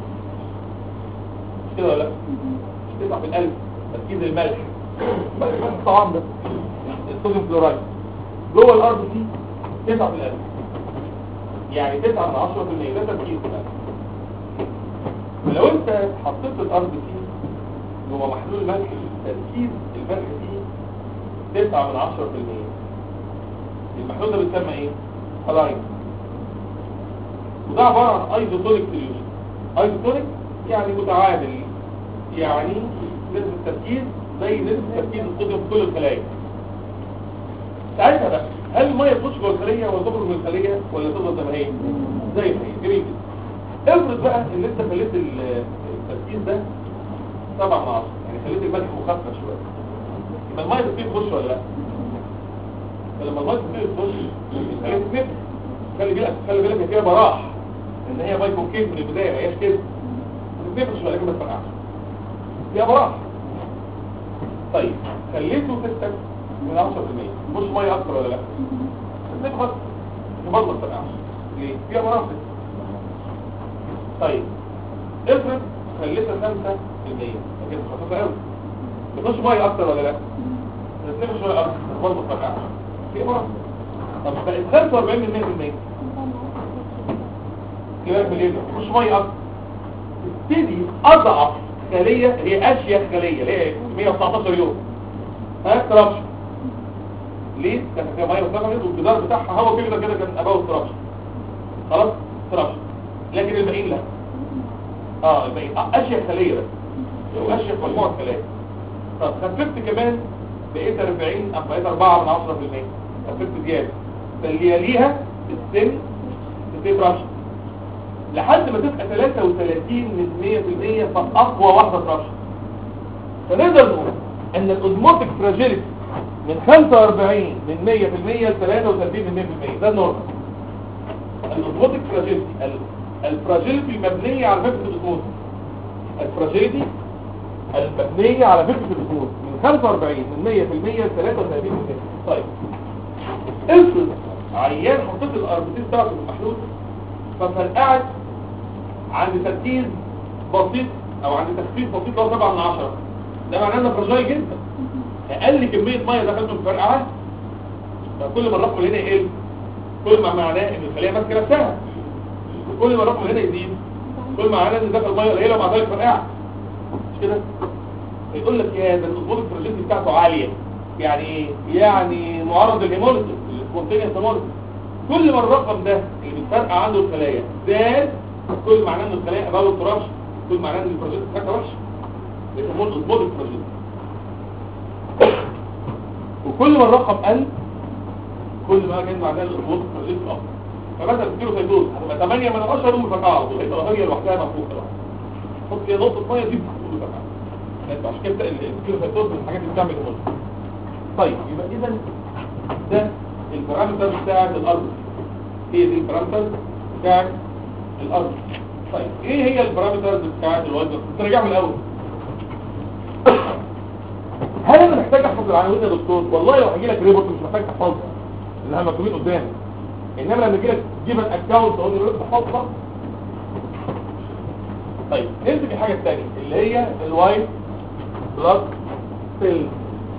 مش كده ولا لا؟ مش تسعة في الالف تركيز الملح ملح الطعام ده الصوديوم كلورايد جوه الارض دي تسعة في الالف يعني تسعة من عشرة في المية ده تركيز الملح ولو انت حطيت الارض دي جوه محلول ملح تركيز الملح فيه تسعة من عشرة في المية المحلول ده بيتسمى ايه؟ هلاين وده عبارة عن ايزوتونيك سوليوشن ايزوتونيك يعني متعادل يعني نسبة التركيز زي نسبة تركيز الصوديوم في كل الخلايا ساعتها بقى هل الميه تخش جوه الخليه ولا تخرج من الخليه ولا تفضل زي ما هي زي ما هي جميل جدا افرض بقى ان انت خليت ال- التركيز ده 7 من 10 يعني خليت الملح مخفف شويه يبقى الميه تبتدي تخش ولا لا فلما الميه تبتدي تخش الخليه تتنفس خلي بالك خلي بالك هي فيها براح ان هي بايكوكيت من البدايه ما هياش كده تتنفس شويه لكن ما تفرقعش فيها براح طيب خليته تستك من 10% مش ميه اكتر ولا لا تتنفس برضه ما تفرقعش ليه فيها براح طيب افرض خليتها 5% لكن خفيفه قوي بتخش ميه اكتر ولا لا تتنفس شويه اكتر برضه ما تفرقعش فيها براح طب بقت 45 من 100% كده بالليل مش ميه اكتر تبتدي اضعف خليه هي اشيخ خليه اللي هي 119 يوم ها كرابشن ليه كان فيها ميه وسخنت والجدار بتاعها هو كده كده كان اباوت كرابشن خلاص كرابشن لكن الباقيين لا اه الباقيين آه اشيخ خليه بس لو اشيخ مجموعه خلايا طب خففت كمان بقيت 40 أم بقيت 4 من 10% خففت زياده فاللي يليها السن تبتدي كرابشن لحد ما تبقى 33 من 100% فأقوى واحدة ترشح فنقدر نقول ان الاوزموتيك فراجيليتي من 45 من 100% ل 33 من 100% ده النورمال الاوزموتيك فراجيليتي الفراجيليتي المبنية على فكرة الاوزموتيك الفراجيليتي المبنية على فكرة الاوزموتيك من 45 من 100% ل 33 طيب افرض عيان حطيت الاربطين بتاعته في المحلول ففرقعت عند تركيز بسيط او عند تخفيف بسيط لو 7 من 10 ده معناه انه فرجاي جدا اقل كميه ميه دخلت في الفرقعه فكل ما الرقم هنا يقل كل ما معناه ان الخليه ماسكه نفسها كل ما الرقم هنا يزيد كل ما معناه ان دخل ميه قليله ومع ذلك فرقعه مش كده يقول لك يا ده الاصبوط الفرجيتي بتاعته عاليه يعني ايه يعني معرض للهيموليسيس السبونتينيوس هيموليسيس كل ما الرقم ده اللي بتفرقع عنده الخلايا زاد كل معناه ان الخلايا اباوت كرابشن كل معناه ان البروجيت بتاعتها وحشه بيسموه الاوزموتيك بروجيت وكل ما الرقم قل كل ما كان معناه الاوزموتيك بروجيت افضل فمثلا الكيلو سيتوز هتبقى 8 من 10 دول مفرقعه على طول هيبقى هي لوحدها منفوخه لوحدها حط فيها نقطه ميه دي كله فرقعه يعني عشان كده الكيلو سيتوز من الحاجات اللي بتعمل هرمون طيب يبقى اذا ده البارامتر بتاعت الارض هي دي البارامتر بتاعت الارض طيب ايه هي البارامترز بتاعت الوزن نرجع من الاول هل انا محتاج احفظ العناوين يا دكتور والله لو هيجي لك ريبورت مش محتاج تحفظها لانها مكتوبين قدامك انما لما يجي لك جيب الاكونت تقول لي تحفظها طيب نمسك الحاجه الثانيه اللي هي الوايت بلاد سيلز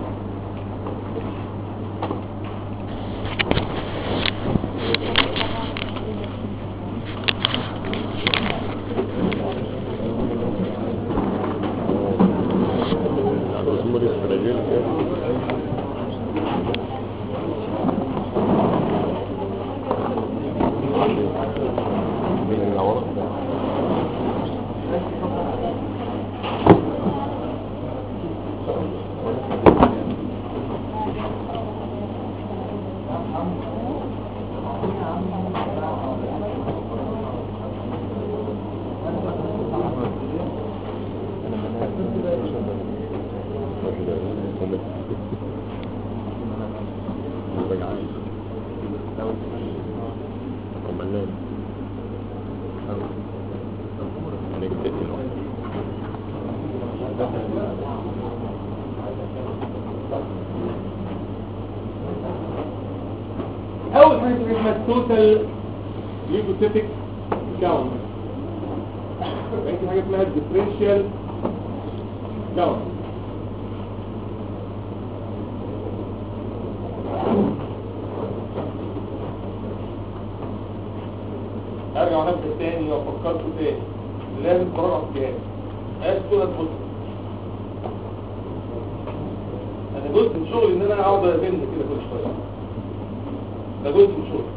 اول حاجه اسمها التوتال ليكوسيتيك كاونت في حاجه اسمها الديفرنشال كاونت ارجع نفسي تاني وافكركم تاني لازم تراجعوا الجهاز ايش كده تبص انا جزء من شغلي ان انا اقعد افن كده كل شويه ده جزء من شغلي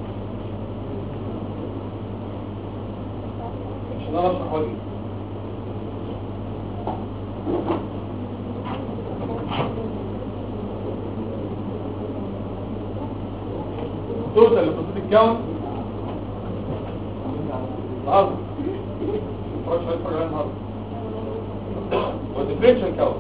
عشان انا اشرح وجهي توتال لقصة الكاونت النهارده مفرجش هيتفرج عليها النهارده والديفرنشال كاونت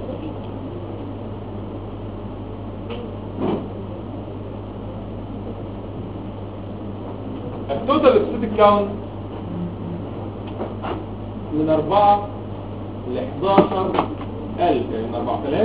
التوتال لقصة الكاونت من 4 ل 11 ألف يعني من 4000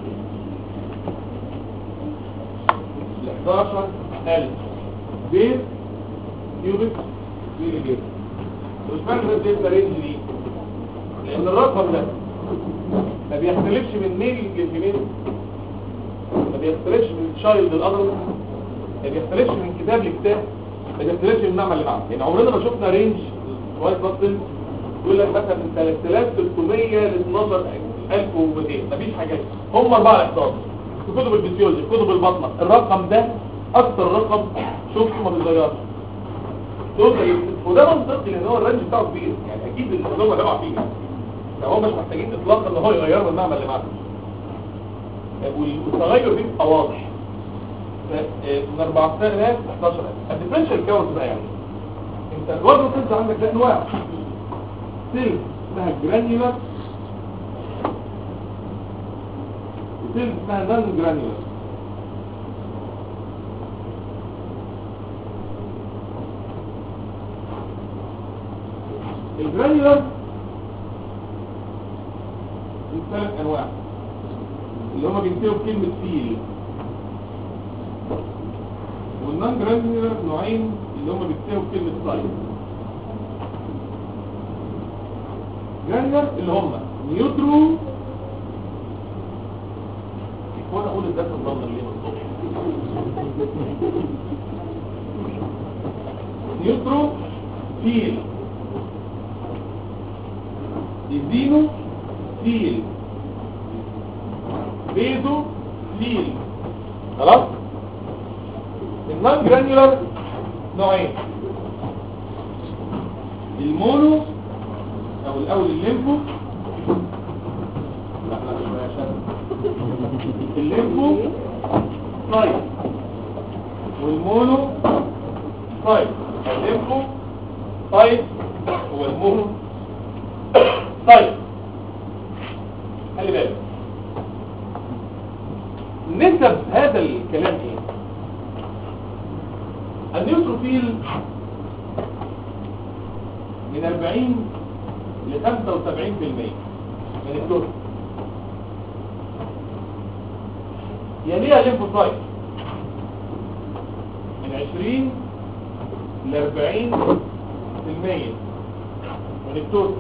ل 11 ألف بيت كيوبك ميلي جير مش معنى ده بيبقى رينج دي لأن الرقم ده ما بيختلفش من ميل للفيميل ما بيختلفش من تشايلد للأدلت ما بيختلفش من كتاب لكتاب ما بيختلفش من معمل لمعمل يعني عمرنا ما شفنا رينج وايت بطل يقول لك مثلا من 3300 ل 12200 مفيش حاجات هم 4 احصاء في كتب الفسيولوجي في كتب البطنه الرقم ده اكتر رقم شفته ما بيتغيرش توتال وده منطقي لان هو الرينج بتاعه كبير يعني اكيد الموضوع هيقع فيه يعني هم مش محتاجين اطلاقا ان هو يغيروا من المعمل لمعمل والتغير بيبقى واضح من 4000 ل 11000 الديفرنشال كاونت بقى يعني انت الوزن تنزل عندك ده انواع سيل اسمها جرانيولار وسيل اسمها نان جرانيولار الجرانيولار دي ثلاث انواع اللي هما بينتهوا بكلمة سيل والنان جرانيولار نوعين اللي هما بينتهوا بكلمة سايز جرانيولار اللي هما نيوترو وانا اقول الدرس الضمن اللي الصبح نيوترو فيل يزينو فيل بيزو فيل خلاص النون جرانيولار نوعين المونو او الاول الليمفو لا لا مش يا شباب. الليمفو سايت والمونو سايت الليمفو سايت والمونو سايت خلي بالك نسب هذا الكلام ايه النيوتروفيل من 40 ل 75% من الدور يليها الليمفوسايت من 20 ل 40% من الدور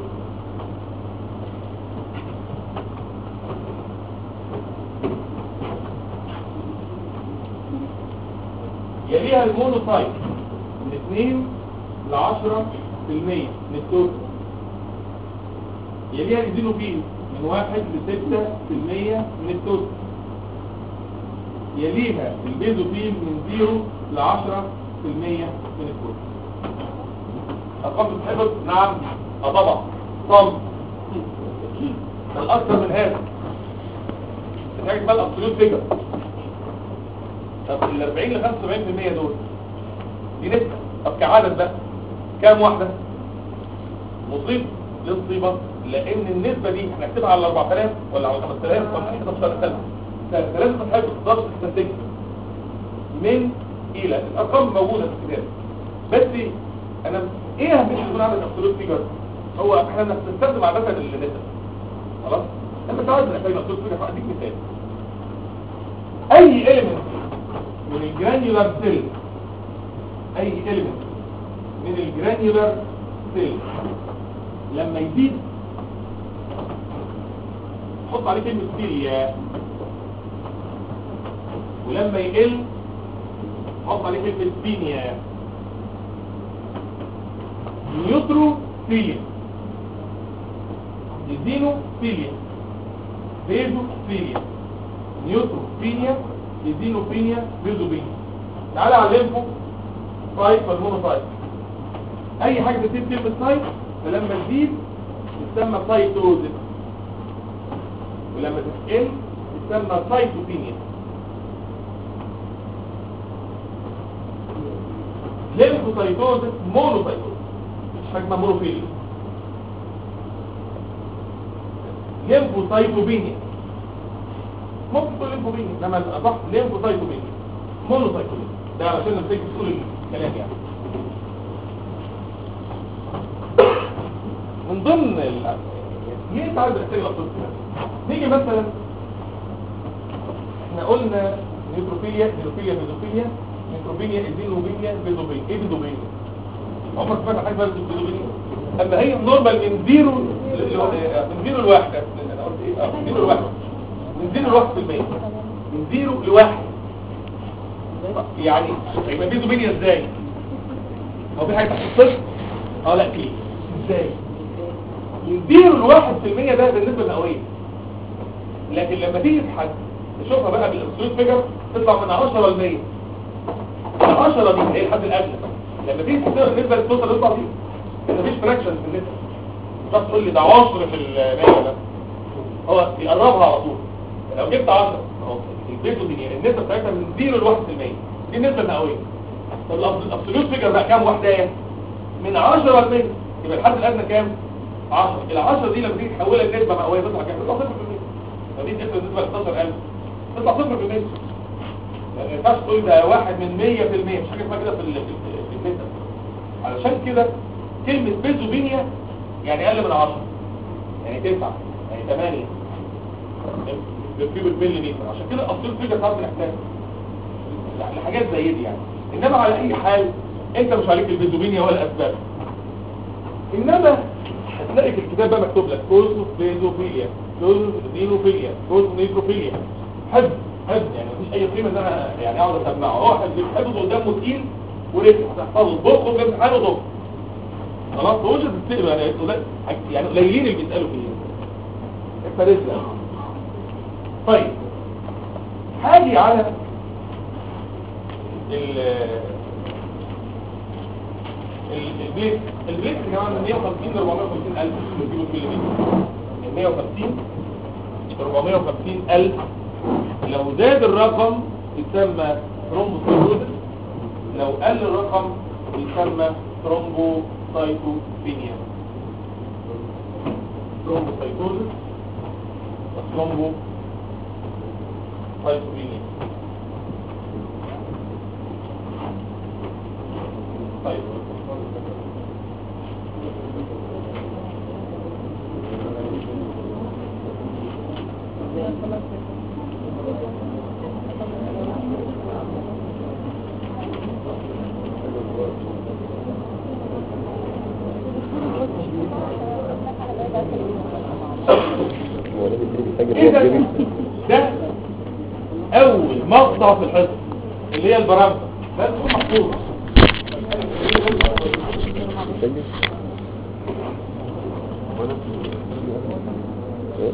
يليها المونوسايت من 2 ل 10% من التوتال يليها الزينوفيل من 1 ل 6% من التوتال يليها البيزوفيل من 0 ل 10% من التوتال أرقام بتحفظ نعم اه طبعا صم بل أكثر من هذا بتحاجة بقى الأبسوليوت فيجر طب ال 40 ل 75% دول دي نسبة طب كعدد بقى كام واحدة مصيب للصيبة لان النسبة دي احنا نكتبها على 4000 ولا على 5000 طب احنا في سنة ثالثة لازم تحب تقدرش تستنتج من الى الارقام موجودة في الكتاب بس انا ايه اهمية يكون عندك ابسولوت فيجر هو احنا بنستخدم عادة النسب خلاص لما تعرف الاسامي ابسولوت فيجر هديك مثال اي element من الجرانيولار سيل اي element من الجرانيولار سيل لما يزيد حط عليه كلمة سيليا ولما يقل حط عليه كلمة بينيا نيوترو فيليا يزينو فيليا بيزو فيليا نيوترو فيليا يزينو فيليا بيزو فيليا تعالى على الليمفو سايت والمونو سايت اي حاجة تزيد كلمة سايت فلما تزيد تسمى سايتوزيس ولما تقل تسمى سايتوبينيا ليمفوسايتوزيس مونوسايتوزيس مش حاجة اسمها مونوفيليا ليمفوسايتوبينيا ممكن تقول ليمفوبينيا انما الاصح ليمفوسايتوبينيا مونوسايتوبينيا ده علشان نمسك تقول الكلام يعني من ضمن ال ليه تعرف الاسئله الاصل نيجي مثلا احنا قلنا نيوتروفيليا نيوتروفيليا ميزوفيليا نيوتروفيليا ازينوفيليا بيزوفيليا ايه بيزوفيليا عمرك سمعت حاجه بس بيزوفيليا اما هي نورمال من زيرو ل- ل- من زيرو لواحد انا قلت ايه اه من زيرو لواحد من زيرو لواحد في المية من زيرو لواحد يعني يبقى بيزوفيليا ازاي هو في حاجه تحت الصفر اه لا في ازاي يديروا الواحد في المية ده بالنسبة المئوية لكن لما تيجي تحد تشوفها بقى بالابسولوت فيجر تطلع من 10 ل 100 ال 10 دي هي الحد الادنى لما تيجي تحسبها بالنسبة للتوتال تطلع دي مفيش فراكشن في النسبة مش تقول لي ده 10 في المية ده هو يقربها على طول لو جبت 10 اهو البيتو دي النسبة بتاعتها من 0 ل 1% دي النسبة المئوية طب الابسولوت فيجر بقى كام واحدة من 10 ل 100 يبقى الحد الادنى كام 10 ال 10 دي لما تيجي تحولها لنسبه مئويه تطلع كام تطلع 0% فدي تبقى بالنسبه ل 16000 تطلع 0% يعني ما ينفعش تقول ده واحد من 100% مش حاجه اسمها كده في ال- في ال- في النسب علشان كده كلمه بيزوبينيا يعني اقل من 10 يعني 9 يعني 8 بالكيلو مليمتر عشان كده اصل فيجر صعب الاحساس لحاجات زي دي يعني انما على اي حال انت مش عليك البيزوبينيا ولا اسباب انما هتلاقي في الكتاب بقى مكتوب لك كوزو بيزوفيليا كوزو دينوفيليا كوزو نيتروفيليا حفظ حفظ يعني مفيش اي قيمه ان انا يعني اقعد اسمعه هو حفظ حفظ قدامه تقيل ورفع هتحفظه ضخ في الامتحان وضخ خلاص هوش تستقبل يعني قليل- يعني قليلين اللي بيسالوا فيه فرزة طيب هاجي على ال ال- البليت البليت يا جماعه من 150 ل 450 الف كيلو مليمتر من 150 ل 450 الف لو زاد الرقم يسمى ثرومبوسايتوزس لو قل الرقم يسمى ثرومبوسايتوبينيا ثرومبوسايتوزس وثرومبوسايتوبينيا طيب هو ده بيبتدي بيسجل اذا هو ده اول مقطع في الحصه اللي هي البرامج ده تكون محفوظ بيسجل ايه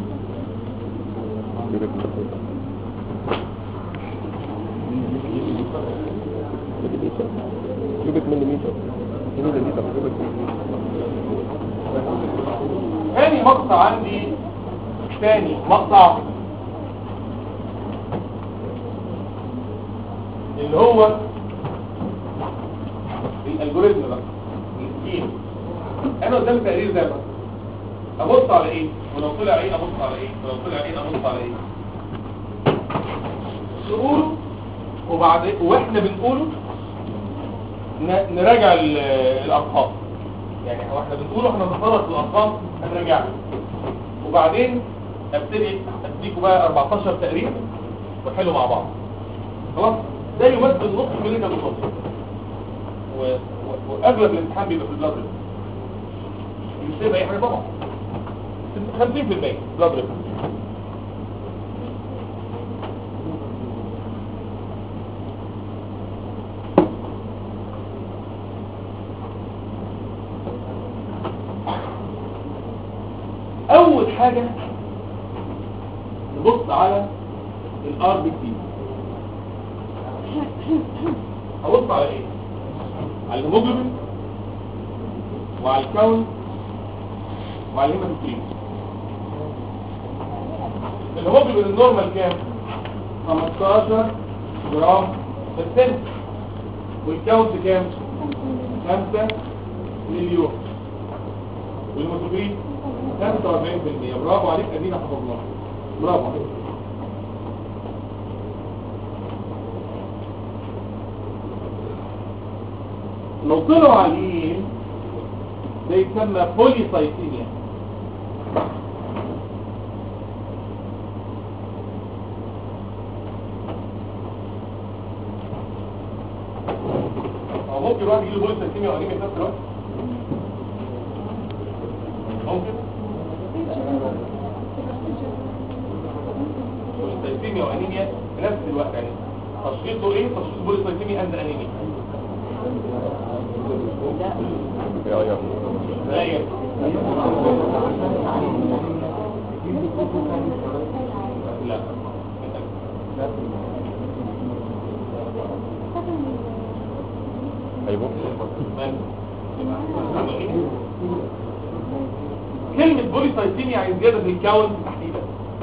بيبقى بيسجل. مليمتر كيوبيك مليمتر مليمتر كيوبيك ثاني مقطع عندي ثاني مقطع اللي هو الالجوريزم بقى السكيم انا قدامي تقرير ده بقى ابص على ايه ولو طلع ايه ابص على ايه ولو طلع ايه ابص على ايه نقوله وبعد واحنا بنقوله ن- نراجع ال- الارقام يعني هو احنا بنقوله احنا بنخلص الارقام هنراجعها وبعدين ابتدي اديكم بقى 14 تقرير وحلو مع بعض خلاص ده يمثل نص كلينيكال ريسورس و... و... واغلب الامتحان بيبقى في البلاد ريسك مش تبقى اي حاجه طبعا 50% بلاد ريسك اول حاجة نبص على الار بي سي هبص على ايه على الهيموجلوبين وعلى الكون وعلى الهيماتوكريت الهيموجلوبين النورمال كام 15 جرام في السنة والكاونت كام 5 مليون والهيماتوكريت 45% برافو عليك ادينا حفظناها برافو عليك لو طلعوا عاليين ده يسمى بوليسايتيميا او ممكن واحد يجيله بوليسايتيميا وانيميا في نفس الوقت ممكن بوليسايتيميا وانيميا في نفس الوقت يعني تشخيصه ايه تشخيص بوليسايتيميا اند انيميا يا يا لا يا لا ايوه كلمة بوليسايتيميا يعني زيادة في الكاونت تحديدا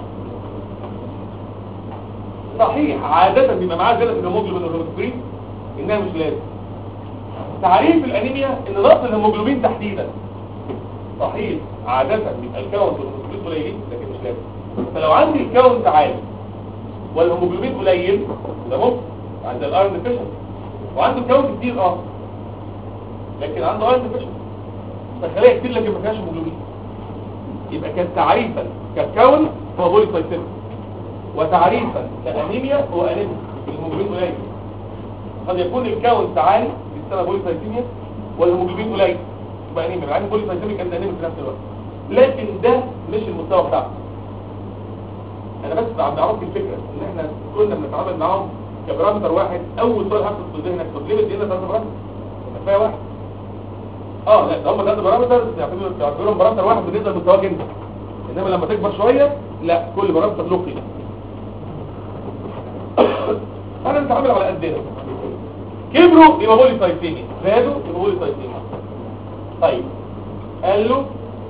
صحيح عادة بيبقى معاه زيادة في الهيموجلوبين والهيموجلوبين انها مش لازم تعريف الانيميا ان نقص الهيموجلوبين تحديدا صحيح عادة بيبقى الكاونت والهيموجلوبين قليلين لكن مش لازم فلو عندي الكاونت عالي والهيموجلوبين قليل ده ممكن عند الايرون ديفيشن وعنده كاونت كتير اه لكن عنده ايرون ديفيشن فخلايا كتير لكن ما فيهاش هيموجلوبين يبقى كان تعريفا ككون هو بوليسايتيميا وتعريفا كانيميا هو انيميا الهيموجلوبين قليل قد يكون الكاونت عالي بيسمى بوليسايتيميا والهيموجلوبين قليل يبقى انيميا مع ان بوليسايتيميا كان انيميا في نفس الوقت لكن ده مش المستوى بتاعه انا بس عم بعرفك الفكره ان احنا كنا بنتعامل معاهم كبارامتر واحد اول سؤال حاطط في ذهنك طب ليه بدينا ثلاثه بارامتر ما كفايه واحد اه لا ده هم ثلاثه بارامتر تعتبروا تعتبرهم بارامتر واحد بالنسبه لمستواك انت انما لما تكبر شويه لا كل بارامتر له قيمه انا بتعامل على قدنا كبروا يبقى بوليسايتيميا زادوا يبقى بوليسايتيميا طيب قال له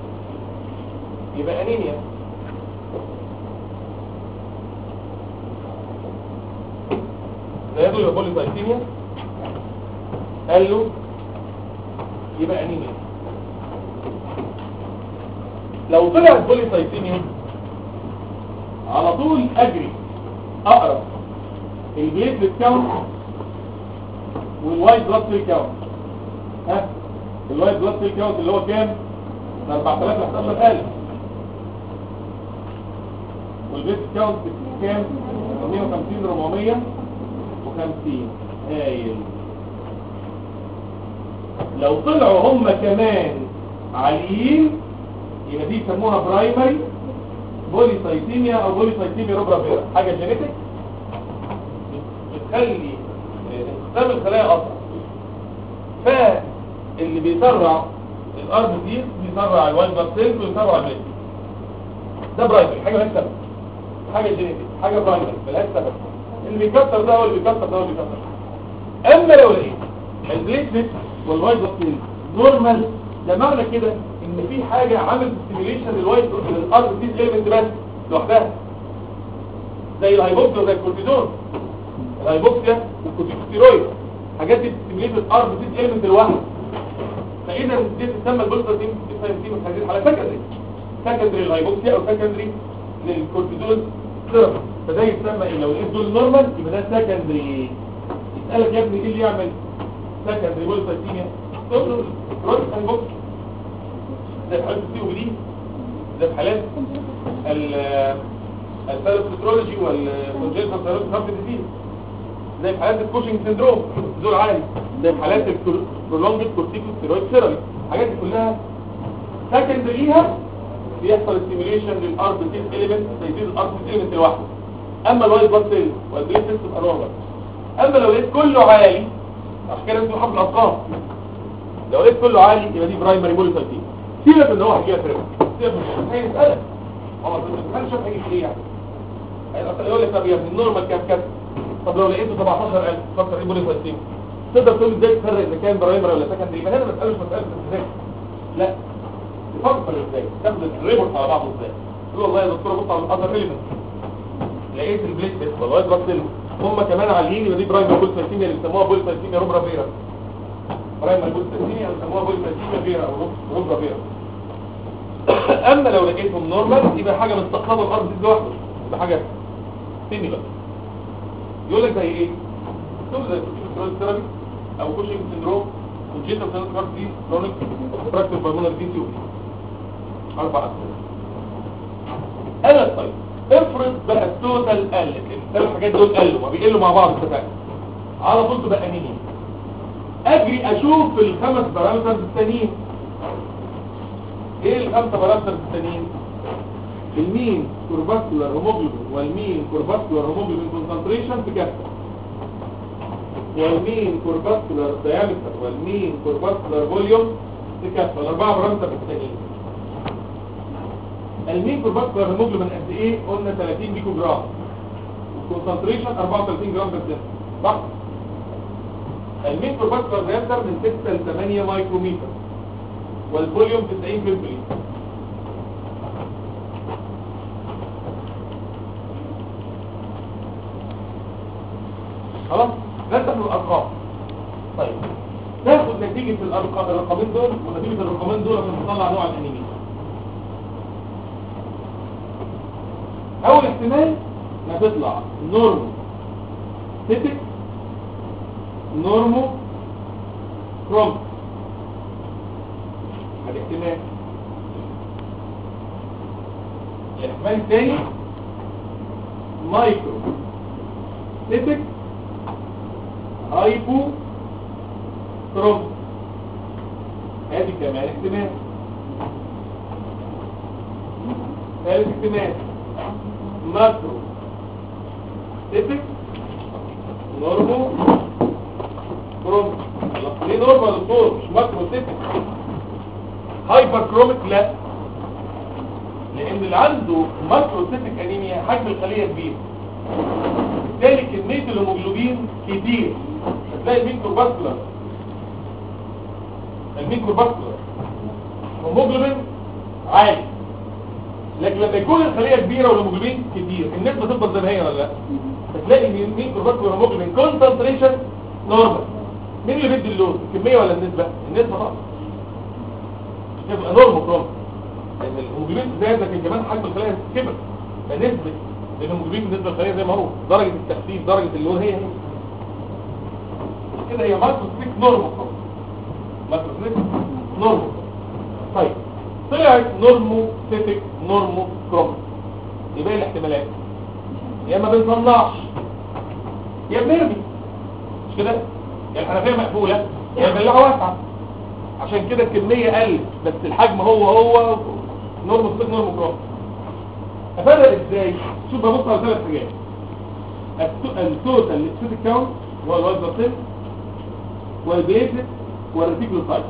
يبقى انيميا زادوا يبقى بوليسايتيميا قال له يبقى انيميا لو طلعت بوليسايتيميا على طول اجري اقرب البليتلت كاونت والوايت بلاد سيل كاونت ها الوايت بلاد سيل كاونت اللي هو كام 4000 ل 11000 والبيت كاونت كام 150 450 هايل لو طلعوا هم كمان عاليين يبقى دي يسموها برايمري بوليسايتيميا او بوليسايتيميا روبرا فيرا حاجه جينيتك بتخلي انقسام الخلايا اسرع فاللي بيسرع الار بي سي بيسرع الوايت بلاد سيلز ويسرع البليت ده برايمري حاجه مالهاش سبب حاجه جينيتك حاجه برايمري مالهاش سبب اللي بيكسر ده هو اللي بيكسر ده هو اللي بيكسر اما لو لقيت البليتلت والوايت بلاد سيلز نورمال ده معنى كده ان في حاجه عملت ستيميليشن للوايت للار بي سي اليمنت بس لوحدها زي الهايبوكسيا وزي الكورتيزون الهايبوكسيا والكورتيكوستيرويد حاجات دي بتستيميليت الار بي سي اليمنت لوحده فاذا دي تسمى البوليسايتين في هذه الحاله سكندري سكندري للهايبوكسيا او سكندري للكورتيزون ثيرابي فده يسمى ايه لو لقيت دول نورمال يبقى ده سكندري يسالك يا ابني ايه اللي يعمل سكندري بوليسايتيميا تقول له كرونيك هايبوكسيا زي في حالات السي ودي زي في حالات الثالوسترولوجي والكونجنتال ثالوسترولوجي ديزيز زي في حالات الكوشنج سيندروم دول عالي زي في حالات البرولونجد كورتيكوستيرويد ثيرابي الحاجات دي كلها سكندري ليها بيحصل ستيميوليشن للار بي سي اليمنت فيزيد الار بي سي اليمنت لوحده اما الوايت بلاد سيل والبليت سيل تبقى نورمال اما لو لقيت كله عالي عشان كده انتوا حافظ الارقام لو لقيت كله عالي يبقى دي برايمري بوليسايتين سيبك ان هو هيجي فرق سيبك مش هيسالك هو ما شاف هيجي ايه يعني هيبقى يقول لك طب يا ابني النورمال كام كام طب لو لقيته 17000 فكر ايه بوليسايتين تقدر تقول ازاي تفرق اذا كان برايمري ولا سكندري يبقى هنا مساله مش مساله ازاي لا تفكر ازاي تاخد الريبورت على بعضه ازاي تقول والله يا دكتور بص على الاذر اليمنت لقيت البليت بس والله بس هم كمان عاليين يبقى دي برايمري بوليسايتين اللي بيسموها بوليسايتين روبرا فيرا برايمري بوليسايتين اللي بيسموها بوليسايتين فيرا او روبرا فيرا اما لو لقيتهم نورمال يبقى حاجه مستقطبه الارض دي لوحده يبقى حاجه تاني بقى يقول لك زي ايه تقول زي كورتيكوستيرويد ثيرابي او كوشنج سيندروم كونجيتال سيندروم دي كرونيك فراكتور بالمونري دي تيوب اربع اسئله قالت طيب افرض بقى التوتال قلت الثلاث حاجات دول قلوا ما بيقلوا مع بعض اتفقنا على طول تبقى انيميا اجري اشوف الخمس بارامترز التانيين ايه الخمسه بارامترز التانيين المين كورباسكولار هيموجلوبين والمين كورباسكولار هيموجلوبين كونسنتريشن في كفه والمين كورباسكولار دايمتر والمين كورباسكولار فوليوم في كفه الاربعه بارامترز التانيين المين كورباسكولار هيموجلوبين قد ايه قلنا 30 ميكرو جرام والكونسنتريشن 34 جرام بس صح المين كورباسكولار دايمتر من 6 ل 8 مايكرومتر والفوليوم 90 مللي خلاص نفتح الارقام طيب ناخد نتيجة الارقام الرقمين دول ونتيجة الرقمين دول عشان نطلع نوع الانيميا اول احتمال انها تطلع نورمو سيتك نورمو كروم هذا احتمال الاحتمال الثاني مايكرو سيتك هايبو كروم هذه كمان احتمال ثالث احتمال ماكرو سيتك نورمو كروم ليه نورمو يا دكتور مش ماكرو سيتك هايبر كروميك لا لان اللي عنده ماكرو سيتك انيميا حجم الخليه كبير بالتالي كميه الهيموجلوبين كتير تلاقي الميكرو باسكولار الميكرو باسكولار هيموجلوبين عالي لكن لما يكون الخليه كبيره والهيموجلوبين كتير النسبه تفضل زي ما هي ولا لا هتلاقي ان الميكرو باسكولار هيموجلوبين كونسنتريشن نورمال مين اللي بيدي اللون الكميه ولا النسبه النسبه طبعا تبقى نورمال كروم لان الهيموجلوبين زاد لكن كمان حجم الخلايا كبر فنسبه الهيموجلوبين بالنسبه للخليه زي ما هو درجه التخفيف درجه اللون هي هي كده هي مايكروسيك نورمال كروم مايكروسيك نورمال طيب طلعت نورموسيتك نورمو كروم يبقى ايه الاحتمالات يا ما بنصنعش يا بنرمي مش كده يا الحنفيه مقفوله يا البلاعه واسعه عشان كده الكميه قلت بس الحجم هو هو نورموسيتك نورمو كروم افرق ازاي شوف ببص على ثلاث حاجات التو- التوتال ليكسيتك كاونت هو الوايت بلاد سيل والبيزك والريتيكولوسايت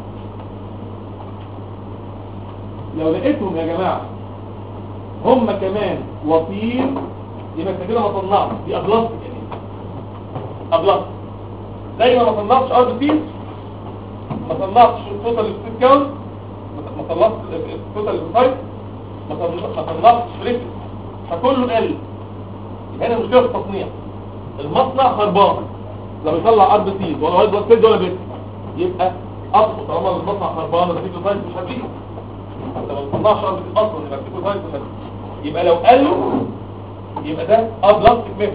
لو لقيتهم يا جماعة هم كمان وطيين يبقى انت كده ما طلعتش دي ابلاس يعني ابلاس زي ما ما طلعتش ار بي ما طلعتش توتال ستيت كاونت ما طلعتش توتال سايت ما طلعتش ما طلعتش ريتم فكله قل يبقى هنا مشكله في التصنيع المصنع خربان لا بيطلع ار بي سي ولا وايت بلاد سيل ولا بيت يبقى اصله طالما المصنع خربان الريتم سايت مش هتجيبه انت ما بتصنعش ارض اصلا يبقى بتكون ساينس بس يبقى لو قالوا يبقى ده ابلاستيك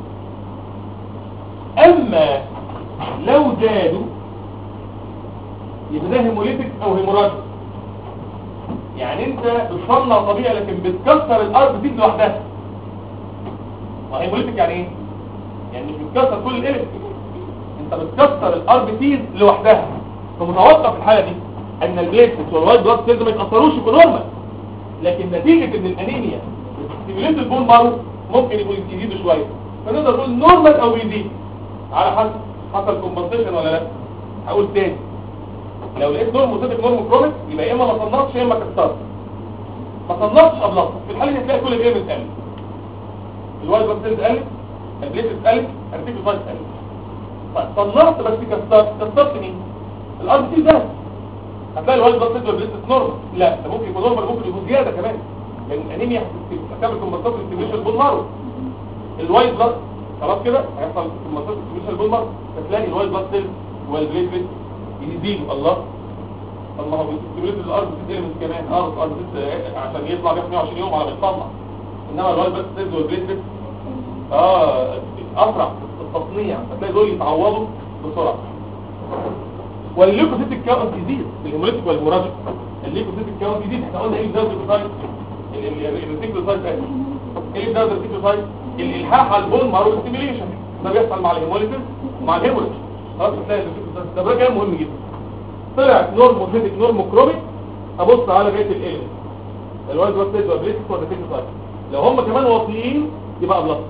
100% اما لو زادوا يبقى ده هيموليتك او هيموراجيك يعني انت بتصنع طبيعي لكن بتكسر الارض دي لوحدها ما هيموليتك يعني ايه يعني مش بتكسر كل الالف انت بتكسر الار بي سيز لوحدها فمتوقع في الحاله دي ان البليتس والوايت بلاد سيلز ما يتاثروش يكونوا نورمال لكن نتيجه ان الانيميا ستيميوليت البون مارو ممكن يبقوا يزيدوا شويه فنقدر نقول نورمال او يزيد على حسب حصل كومبنسيشن ولا لا هقول تاني لو لقيت نورمال وصلت نورمال كرونيك يبقى يا اما ما صنعتش يا اما كسرت ما صنعتش ابلاط في الحاله دي هتلاقي كل الايمنت قلت الوايت بلاد سيلز قلت البليتس قلت الريتيكوسايت قلت طيب صنعت بس كسرت كسرت مين الار سي ده هتلاقي الوايت بلاد سيلز والبليتس نورمال لا ده ممكن يكون نورمال ممكن يكون زياده كمان لان الانيميا هتعمل كومبنسيشن ستيميوليشن بون مارو الوايت بلاد خلاص كده هيحصل كومبنسيشن ستيميوليشن بون مارو فتلاقي الوايت بلاد سيلز والبليتس يزيدوا الله طب ما هو بيستمرد الارض في اليمنت كمان اه الارض عشان يطلع بياخد 120 يوم على ما يتصنع انما الوايت بلاد سيلز والبليتس اه اسرع في التصنيع فتلاقي دول يتعوضوا بسرعه والليكوسيت الكاونت يزيد الهيموليتيك والهيموراجيك الليكوسيت الكاونت يزيد احنا قلنا ايه ده الليكوسايت الريتيكولوسايت ايه ده الريتيكولوسايت الالحاح على البون معروف ستيميليشن ده بيحصل مع الهيموليتيك ومع الهيموليتيك خلاص تلاقي الريتيكولوسايت ده بقى كلام مهم جدا طلع نورموسيتك نورموكروميك ابص على بقيه الاليمنت الوايت بلاد سيلز والبليتيك والريتيكولوسايت لو هم كمان واطيين يبقى بلس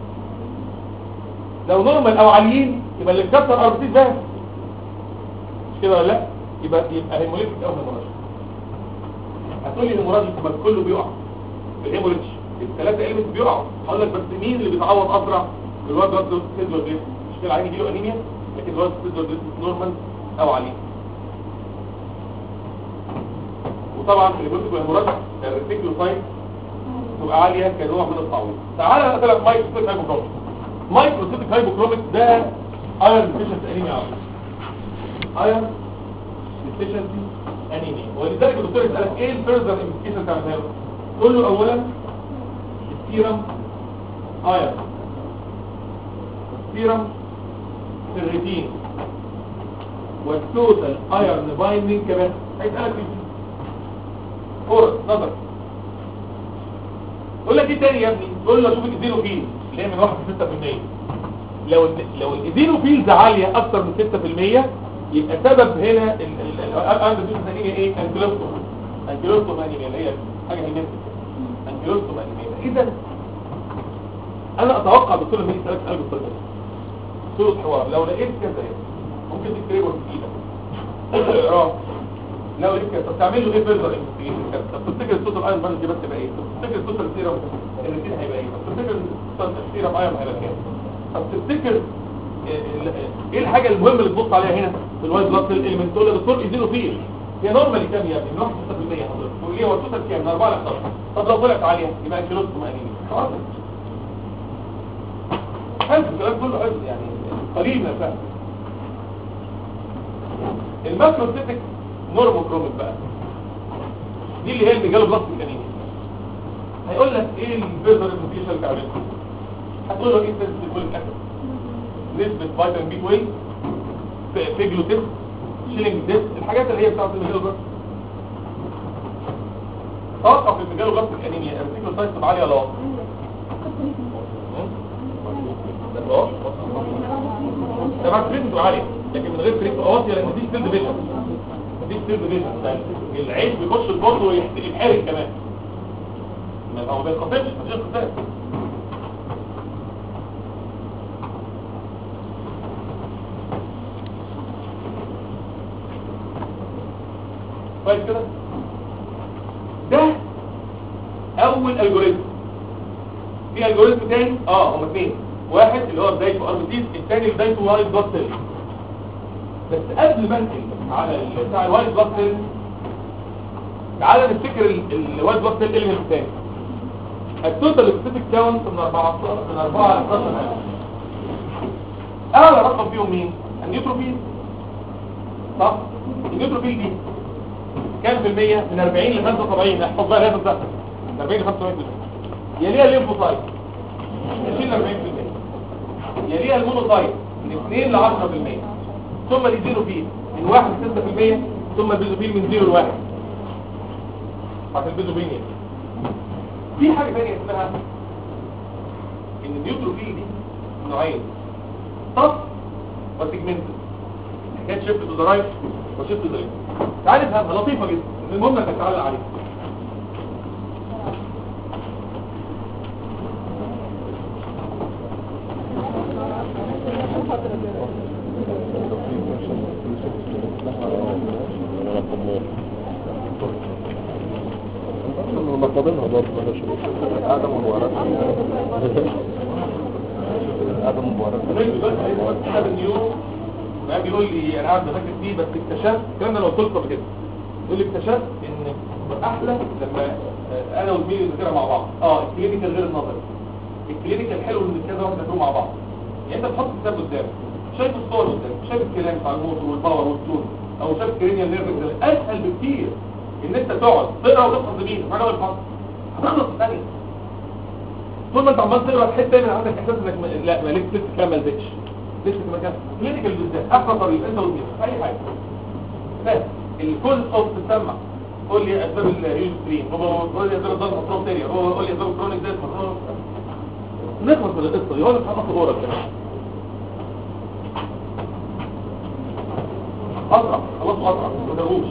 لو نورمال او عاليين يبقى اللي اتكسر ار بي ده مش كده ولا لا يبقى يبقى هيموليتيك او هيموراجيك هتقول لي هيموراجيك يبقى كله بيقع الهيموليتش الثلاثه ايلمنت بيقعوا هقول لك بس مين اللي بيتعوض اسرع الوايت بلاد سيلز والبليتيك مش كده عادي يجيله انيميا لكن الوايت سيلز والبليتيك نورمال او عاليين وطبعا الهيموليتيك والهيموراجيك الريتيكولوسايت تبقى عاليه كنوع من التعويض تعالى انا ثلاث مايكروسيتك هايبوكروميك مايكروسيتك هايبوكروميك ده ايرون ديفيشنسي انيميا ايرون ديفيشنسي انيميا ولذلك الدكتور يسالك ايه الفيرذر انفستيجن تعملها له تقول له اولا السيرم ايرون السيرم الريتين والتوتال ايرون بايندينج كمان هيسالك في فورس نظر يقول لك ايه تاني يا ابني تقول له شوف الايدينوفيل اللي هي من 1 ل 6% لو ال- لو الايدينوفيلز عاليه اكتر من 6% يبقى سبب هنا الارض دي انيميا ايه انكلوستوم انكلوستوم انيميا اللي هي حاجه هيجنتك انكلوستوم انيميا اذا انا اتوقع الدكتور لما يجي يسالك سؤال بالطريقه دي صوره حوار لو لقيت كذا ممكن تكتبه في ايدك اقراه لو ليك طب تعمل له ايه فيرزر انفستيجيشن طب تفتكر الصوت الايرون مان دي بس تبقى ايه طب تفتكر الصوت السيرم الاثنين هيبقى ايه طب تفتكر الصوت السيرم ايرون هيبقى كام طب تفتكر ال- ايه الحاجه المهمه اللي تبص عليها هنا في الوايت بلاد سيل اليمنت تقول يا دكتور ايزينوفيل هي نورمالي كام يا ابني من 1 6% حضرتك تقول لي هو التوتال كام من 4 ل 11 طب لو طلعت عاليه يبقى انكيلوستوم انيميا خلاص حلو الكلام كله حلو يعني قليل من الفهم الماكروسيتك نورموكروميك بقى دي اللي هي الميجالو بلاستيك انيميا هيقول لك ايه الفيرزر انفيشن اللي عملته هتقول له ايه سنسيتيف اسيد نسبة فيتامين بي 12 في- في جلوتين شيلينج ديس الحاجات اللي هي بتاعت الميجالو بلاستيك توقع في الميجالو بلاستيك انيميا الريتيكولوسايت تبقى عالية ولا واطية؟ ده واطي. ده مع كريم تبقى عالية لكن من غير كريم تبقى واطية لان دي ستيل ديفيجن دي ستيل ديفيجن العيش بيخش البطن ويتحرق كمان ما هو ما بينقسمش مفيش انقسام كويس كده ده اول الجوريزم في الجوريزم تاني اه هم اثنين واحد اللي هو بدايته اربيتيز الثاني بدايته وايت بلاد سيل بس قبل ما انقل على ال- بتاع الوايت بلاد سيل تعالى نفتكر ال- الوايت بلاد سيل اليمنت الثاني التوتال سبيسيفيك كاونت من 14 من 4 ل 12000 اعلى رقم فيهم مين النيوتروفيل صح النيوتروفيل دي كام في المية من 40 ل 75 احفظ بقى هذا ده من 40 ل 75 يليها الليمفوسايت 20 ل 40 يليها المونوسايت من 2 ل 10% ثم الزيروفيل من 1 ل 6% ثم البيزوفيل من 0 ل 1 حتى البيزوفيل يعني في حاجة ثانية اسمها ان النيوتروفيل دي نوعين طف وسيجمنتد حكاية شيفت تو ذا رايت وشيفت تو ذا ليفت تعالى نفهمها لطيفة جدا المهم انك تعلق عليها مطلبينها برضه ما شاء الله قاعدة مبارك قاعدة مبارك الراجل دلوقتي عايز كتاب النيورو ما بيقول لي انا قاعد بذاكر فيه بس اكتشفت الكلام ده انا قلت لكم قبل كده يقول لي اكتشفت ان احلى لما آه، انا وزميلي نذاكرها مع بعض اه الكلينيكال غير النظري الكلينيكال حلو ان كذا واحد يذاكروا مع بعض يعني انت بتحط كتاب قدامك شايف الصور قدامك شايف الكلام بتاع الموتور والباور والتون او شايف الكرينيال نيرف اسهل بكتير ان انت تقعد تقرا وتفحص زميلك معانا ولا تفحص هتخلص في ثانيه طول ما انت عمال تقرا تحس دايما عندك احساس انك م- لا ما لسه لسه كلام ما لزقش لسه في مكان كلينيكال بالذات احسن طريق انت وزميلك في اي حاجه بس الكل اوف تسمع قول لي اسباب الهيوج ستريم قول لي اسباب الضغط الفرونتيريا قول لي اسباب الكرونيك ديسمس نخلص من القصه دي ولا تحط دورك كمان اسرع خلاص اسرع ما تدوش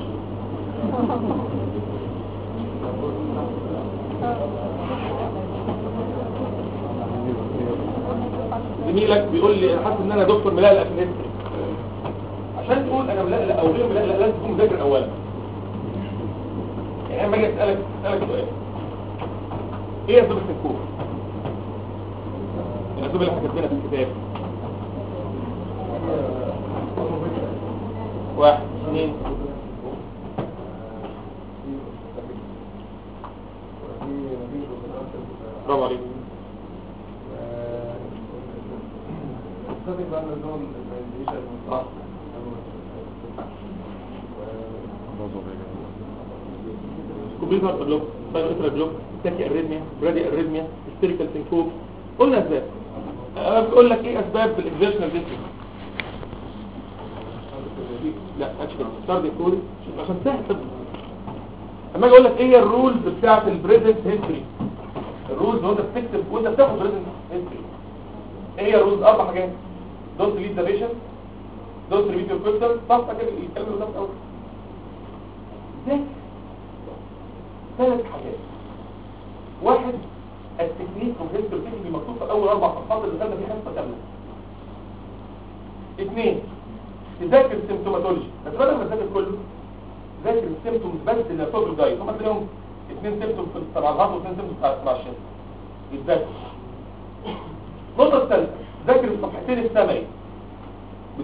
زميلك بيقول لي انا حاسس ان انا دكتور ملقلق في الهيستوري عشان تقول انا ملقلق او غير ملقلق لازم تكون مذاكر اولا يعني لما اجي اسالك اسالك سؤال ايه اسباب السكوت الاسباب اللي احنا كاتبينها في الكتاب واحد اثنين برافو عليك صح كمبيوتر بلوك ساينوترا بلوك تاكي اريثميا برادي اريثميا هيستيريكال سينكوب قلنا اسباب انا بقول لك ايه اسباب الاكزيشنال ديستريس لا اكشن ستارت كوري شوف عشان سهل طب اما اجي اقول لك ايه هي الرولز بتاعه البريزنت هيستوري الرولز وانت بتكتب وانت بتاخد بريزنت هيستوري ايه هي الرولز اربع حاجات دونت ليد ذا بيشنت دونت ريبيت يور كويستشن صح فاكر الكلام اللي قدامك اول ذاكر ثلاث حاجات واحد التكنيك والهيستوري تكنيك مكتوب في اول اربع صفحات اللي دخلنا فيه حصه كامله اثنين تذاكر السيمتوماتولوجي بس بدل ما تذاكر كله ذاكر السيمتومز بس اللي هتوب الجايد هم تلاقيهم اثنين سيمتومز في السبعات واثنين سيمتومز في السبعات يتذاكر النقطه الثالثه ذاكر الصفحتين السمري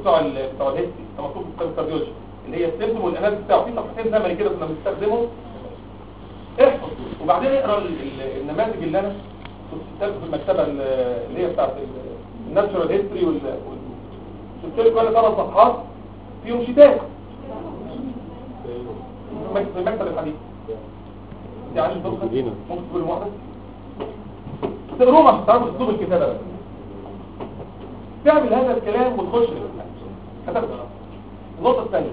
بتوع ال بتوع الهيستي ده مكتوب في كتاب الكارديولوجي اللي هي السيمتوم والاناليسيس بتاعه في صفحتين زمني كده كنا بنستخدمهم احفظ وبعدين اقرا ال- ال- النماذج اللي انا كنت كتبت في المكتبه ال- اللي هي بتاعت الناتشورال هيستوري وال شفت لكم انا ثلاث صفحات فيهم شتات في المكتب الحديث دي عشان تدخل موجودين. ممكن تقول واحده تقروهم عشان تعرفوا اسلوب الكتابه بس تعمل هذا الكلام وتخش الامتحان كتبت النقطه الثانيه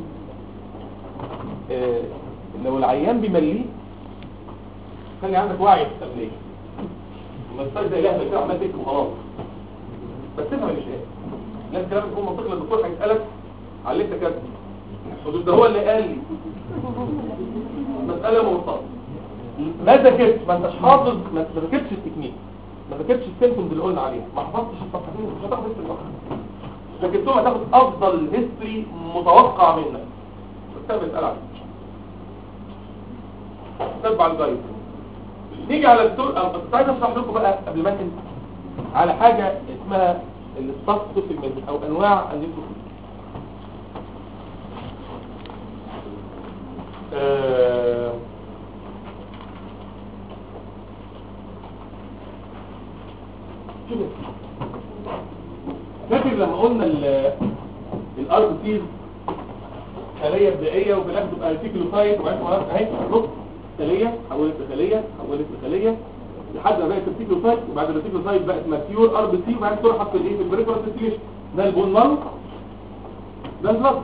آه، لو العيان بيمليه خلي عندك وعي بالتمليه ما تستاذ زي لهبه كده عمال تكتب وخلاص بس تفهم الاشياء لازم كلامك يكون منطقي لان الدكتور هيسالك على اللي انت كاتبه الحدود ده هو اللي قال لي مساله مرتبطه ما ذاكرتش ما انتش حافظ ما ما ذاكرتش التكنيك ما ذاكرتش السيمبتومز اللي قلنا عليها ما حفظتش الصفحتين مش هتاخد هيستوري صح ذاكرتهم هتاخد افضل هيستوري متوقع منك بس بسال عليك تتبع الجايد نيجي على الدور أنا كنت عايز اشرح لكم بقى قبل ما انتهي على حاجه اسمها الستاتوفيلمنت او انواع النيوتروفيل آه شوف فاكر لما قلنا الار بي سيز خليه بدائيه وبناخده بارتيكلوسايت وبعدين اهي نص خليه حولت لخليه حولت لخليه لحد ما بقت ارتيكلوسايت وبعد الارتيكلوسايت بقت ماتيور ار بي سي وبعدين تروح في الايه في البريكولا سيركيليشن ده البون مارو ده البلد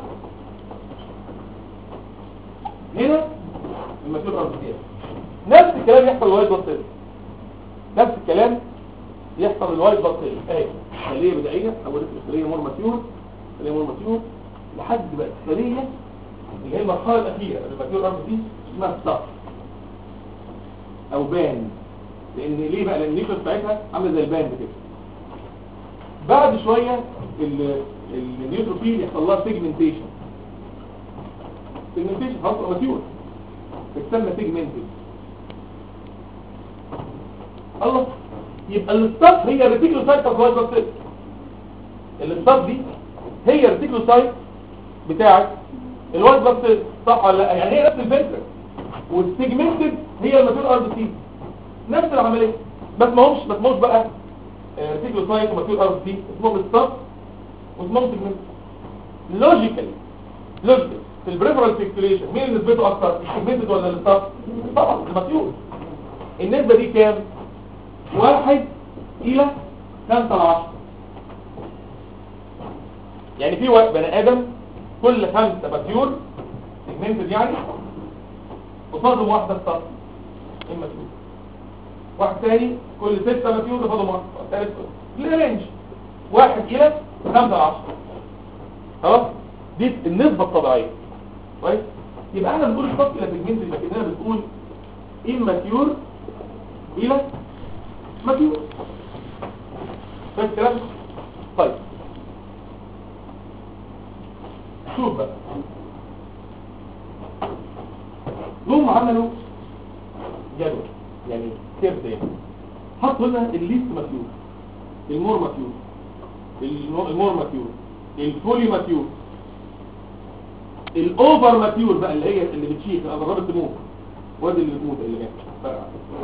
هنا الماتيور ار بي سي نفس الكلام يحصل للوايت بلاد سيل نفس الكلام يحصل للوايت بلاد سيل اهي خليه بدائيه حولت لخليه مور ماتيور خليه مور ماتيور لحد بقت خليه اللي هي المرحله الاخيره الماتيور ار بي سي اسمها ستار او بان لان ليه بقى لان النيوكليس بتاعتها عامله زي الباند كده بعد شويه ال- النيوتروفيل يحصل لها سيجمنتيشن سيجمنتيشن خلاص بقى ماتيور بتسمى سيجمنتد الله يبقى الستاف هي الريتيكولوسايت بتاعت الوايت بلاد سيل الستاف دي هي الريتيكولوسايت بتاعت الوايت بلاد سيل صح ولا لا يعني هي نفس الفكره والسيجمنتد هي الماتيور ار بي سي نفس العمليه بس ما همش بس ما همش بقى ريتيكولوسايت وماتيور ار بي سي اسمهم ستاف واسمهم سيجمنتد لوجيكالي لوجيكالي في البريفرال سيركيوليشن مين اللي نسبته اكتر السيجمنتد ولا الستاف طبعا الماتيور النسبه دي كام واحد الى خمسة لعشرة يعني في وا- بني ادم كل خمسة ماتيور سيجمنتد يعني قصادهم واحدة ستار الماتيور واحد تاني كل ستة ماتيور قصادهم واحدة ثالث الرينج واحد الى خمسة لعشرة خلاص دي النسبة الطبيعية كويس يبقى احنا بنقول ستار الى سيجمنتد يبقى كده بتقول immature الى ماتيور فاهم الكلام طيب شوف بقى هم عملوا جدول يعني كيرف يعني حطوا لنا الليست ماتيور المور ماتيور المو- المور ماتيور الفولي ماتيور الاوفر ماتيور بقى اللي هي اللي بتشيخ الامراض تموت وادي اللي بتموت اللي مات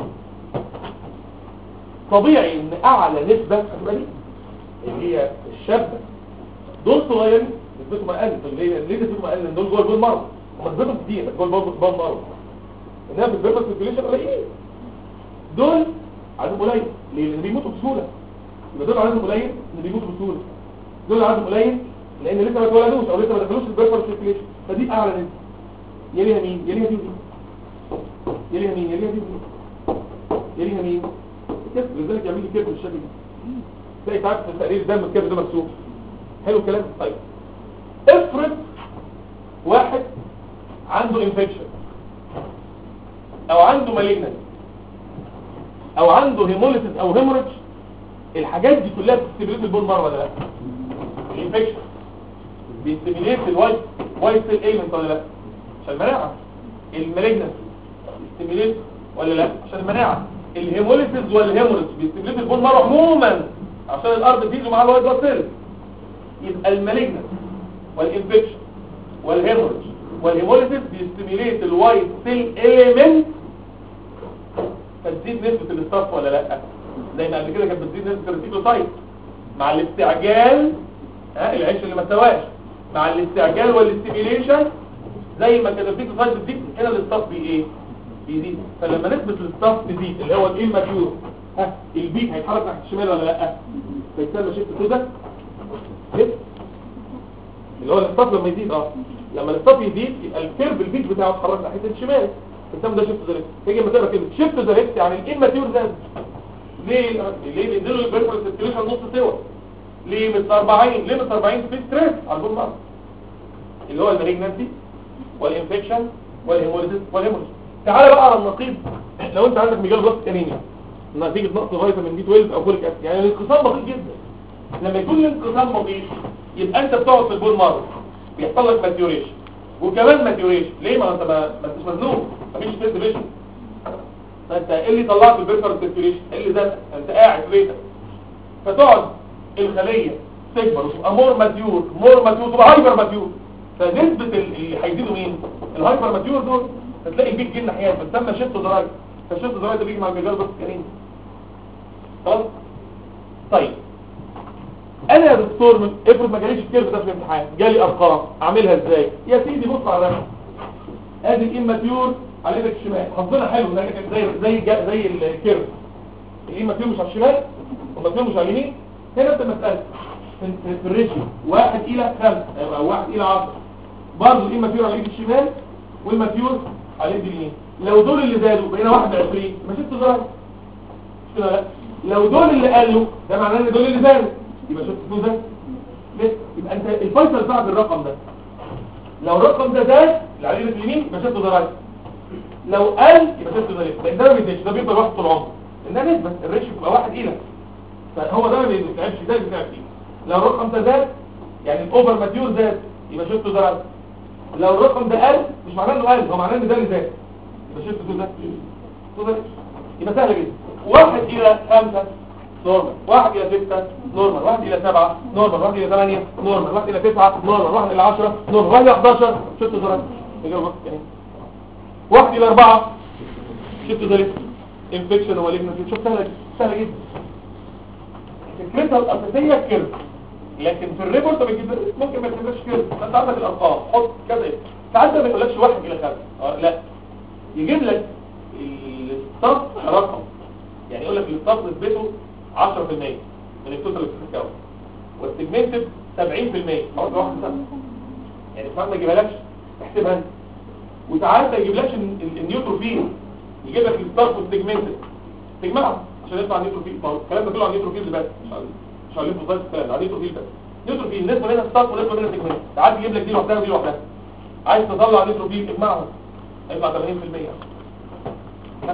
طبيعي ان اعلى نسبة هتبقى دي اللي هي الشابة دول صغيرين نسبتهم اقل طب ليه ليه نسبتهم اقل لان دول جوه البول مرض هم نسبتهم كتير بس جوه البول بول مرض انها في البيرفكت سيركيوليشن قليلين دول عددهم قليل ليه لان بيموتوا بسهوله يبقى دول عددهم قليل ان بيموتوا بسهوله دول عددهم قليل لان لسه ما اتولدوش او لسه ما دخلوش البيرفكت سيركيوليشن فدي اعلى نسبه يليها مين يليها دي ودي يليها مين يليها دي ودي يليها مين كده لذلك يعمل لي كده بالشكل ده تلاقي ساعات في تقرير دم الكبد ده مرسوم حلو الكلام طيب افرض واحد عنده انفكشن او عنده مالجنس او عنده هيموليسيس او هيموريدج الحاجات دي كلها بتستميليت البون مره ولا لا الانفكشن بيستميليت الوايت وايت سيل ايلمنت ولا لا عشان المناعه المالجنس بيستميليت ولا لا عشان المناعه الهيموليسيس والهيموريدج بيستميليت البون مره عموما عشان الارض بيجوا معاه الوايت بلاد سيل يبقى المالجنس والانفكشن والهيموريج والهيموليسيس بيستيميليت الوايت سيل اليمنت فتزيد نسبة الاستاف ولا لا زي ما قبل كده كانت بتزيد نسبة الريتيكوسايت مع الاستعجال ها العيش اللي ما سواش مع الاستعجال والاستيميليشن زي ما كان الريتيكوسايت بتزيد هنا الاستاف بي ايه بيزيد فلما نسبة الاستاف تزيد اللي هو الاماتيور ها البيك هيتحرك ناحية الشمال ولا لا فيسمى شيفت كده شيفت اللي هو الاستاف لما يزيد اه لما الاستاف يزيد يبقى الكيرف البيك بتاعه اتحرك ناحية الشمال فيسمى ده شيفت دايركت تيجي لما تقرا كلمة شيفت دايركت يعني الاماتيور زاد ليه ليه بينزلوا البيرفكت سيركيوليشن نص سوا ليه متسربعين ليه متسربعين في ستريس على البول مارك اللي هو المالجنسي والانفكشن والهيموليزيس والهيموليزيس تعالى بقى على النقيض لو انت عندك ميجال بلاس انيميا نتيجه نقص فيتامين بي 12 او فوليك اسيد يعني الانقسام بسيط جدا لما يكون الانقسام بسيط يبقى انت بتقعد في البول مارك بيحصل لك ماتيوريشن وكمان ماتيوريشن ليه ما انت ما ما انتش مزنوق مفيش ستريس ديفيجن فانت ايه اللي طلعت البيرفكت سيركيوليشن ايه اللي ده انت قاعد في بيتك فتقعد الخليه تكبر وتبقى مور ماتيور مور ماتيور تبقى هايبر ماتيور فنسبه ال- اللي هيزيدوا مين الهايبر ماتيور دول هتلاقي البيك جه ناحيات بتسمى شيفت درايف فشيفت درايف ده بيجي مع المجال بس كريم خلاص طيب انا يا دكتور من افرض ما جاليش الكيرف ده في الامتحان جالي ارقام اعملها ازاي يا سيدي بص على الرقم ادي الاماتيور على ايدك الشمال حظنا حلو ده كان زي زي جا- زي الكيرف الاماتيور مش على الشمال والماتيور مش على اليمين هنا انت مساله في في- في الريشيو واحد الى خمسة او واحد الى عشرة برضه الاماتيور على ايد الشمال والماتيور على ايد اليمين لو دول اللي زادوا بقينا 21 مش انت ظاهر مش كده لا لو دول اللي قالوا ده معناه ان دول اللي زادوا يبقى شفت تو ده ليه؟ يبقى انت الفيصل بتاع بالرقم ده لو الرقم ده زاد اللي على ايدك اليمين يبقى شفت ده رايت لو قل يبقى شفت ده ليفت لان ده ما بيديش ده بيفضل واحد طول عمره انها نسبه الريشيو بيبقى واحد الى فهو ده ما بيتعبش ده بيتعب فيه لو الرقم ده زاد يعني الاوفر ماتيور زاد يبقى شفت ده رايت لو الرقم ده قل مش معناه انه قل هو معناه ان ده اللي زاد يبقى شفت ده ده ده يبقى سهل جدا واحد الى خمسة نورمال واحد الى ستة نورمال واحد الى سبعة نورمال واحد الى ثمانية نورمال واحد الى تسعة نورمال واحد الى عشرة نورمال واحد الى 11 شفت درجة إجابة يعني واحد الى اربعة شفت درجة انفكشن ومالجنسي شوف سهلة سهلة جدا فكرتها الأساسية كيرف لكن في الريبورت بيجيب ممكن ما يكتبلكش كيرف انت عندك الارقام حط كذا اسم. ساعات ما بيقولكش واحد الى خمسة اه لا يجيب لك الستاف رقم يعني يقول لك الستاف نسبته 10% من التوتال اللي بتتكون والسيجمنتد 70% مرة واحدة سنة يعني ساعات ما يجيبهالكش احسبها انت وساعات ما يجيبلكش ال- ال- النيوتروفيل يجيب لك الستاف والسيجمنتد تجمعهم عشان يطلع نيوتروفيل ما هو الكلام ده كله عن نيوتروفيل بس مش عن مش عن الليمفوسايت الكلام عن نيوتروفيل بس نيوتروفيل نسبة منها ستاف ونسبة منها سيجمنتد ساعات يجيب لك دي لوحدها ودي لوحدها عايز تطلع نيوتروفيل اجمعهم هيطلع 80% بس.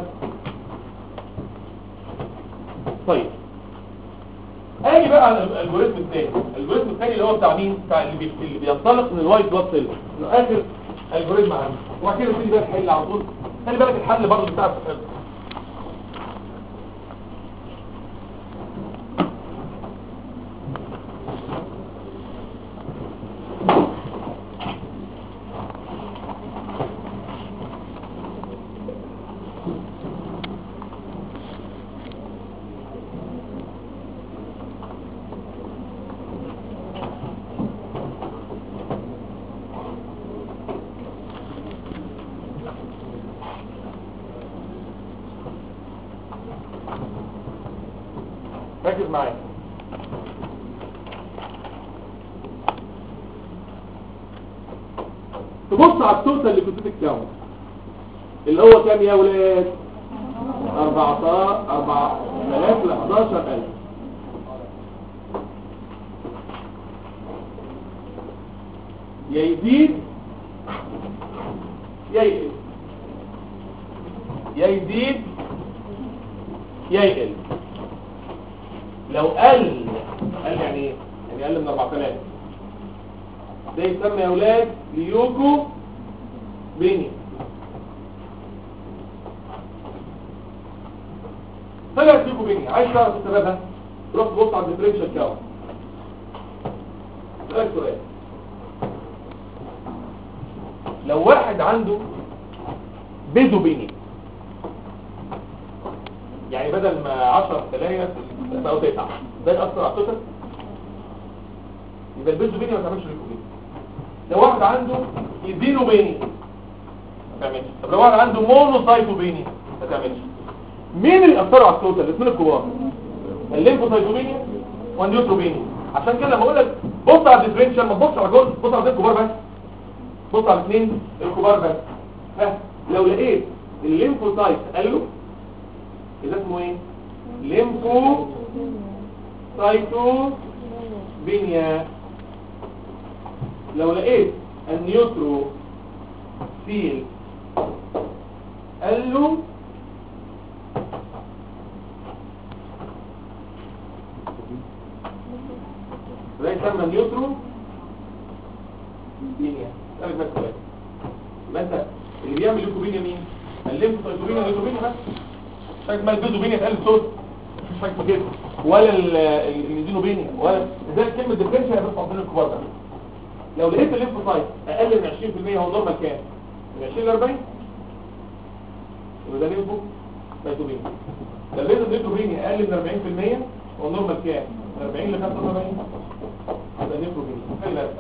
طيب اجي بقى على الالجوريثم الثاني الالجوريثم الثاني اللي هو بتاع مين بتاع اللي, بي... اللي بينطلق من الوايت بلاد سيل انه اخر الجوريثم عندي وبعد كده نبتدي بقى الحل على طول خلي بالك الحل برضه بتاع السؤال ركز معايا تبص على التوتال اللي كنت بتتكون اللي هو كام يا ولاد 14 4000 ل 11000 يا يزيد يا يقل يا يزيد يا يقل لو قل قل يعني ايه يعني قل من 4000 ده يسمى يا اولاد ليوكو بيني طلعت ليوكو بيني عايز تعرف سببها روح تبص على الديفرنشال كاونت اسالك سؤال لو واحد عنده بيزوبيني يعني بدل ما 10 تلاقي بقوا 9 ده يأثر على التوتال يبقى البيزوبيني ما تعملش ليكوبيني لو واحد عنده ايدينوبيني ما تعملش طب لو واحد عنده مونوسايتوبيني ما تعملش مين اللي يأثروا على التوتال الاثنين الكبار الليمفوسايتوبينيا والنيوتروبينيا عشان كده لما اقول لك بص على الديفرنشال ما تبصش على جول بص على الاثنين الكبار بس بص على الاثنين الكبار بس ها لو لقيت الليمفوسايت قالوا ده اسمه ايه ليمفو سايتوبينيا لو لقيت النيوترو فيل قال له ده يسمى نيوترو بينيا سألك بس سؤال يبقى انت اللي بيعمل ليكوبينيا مين؟ الليمفوسايتوبينيا نيوتروبينيا بس شايف ما البيزوبينيا اتقال صوت مفيش حاجه كده ولا ال- ال- الدينوبينيا ولا لذلك كلمه ديفرنشال بس عندنا الكبار ده لو لقيت الليمفوسايت اقل من 20% هو نورمال كام؟ من 20 ل 40 يبقى ده ليمفو سايتوبينيا لو لقيت النيوتروبينيا اقل من 40% هو نورمال كام؟ من 40 ل 45 يبقى نيوتروبينيا خلي بالك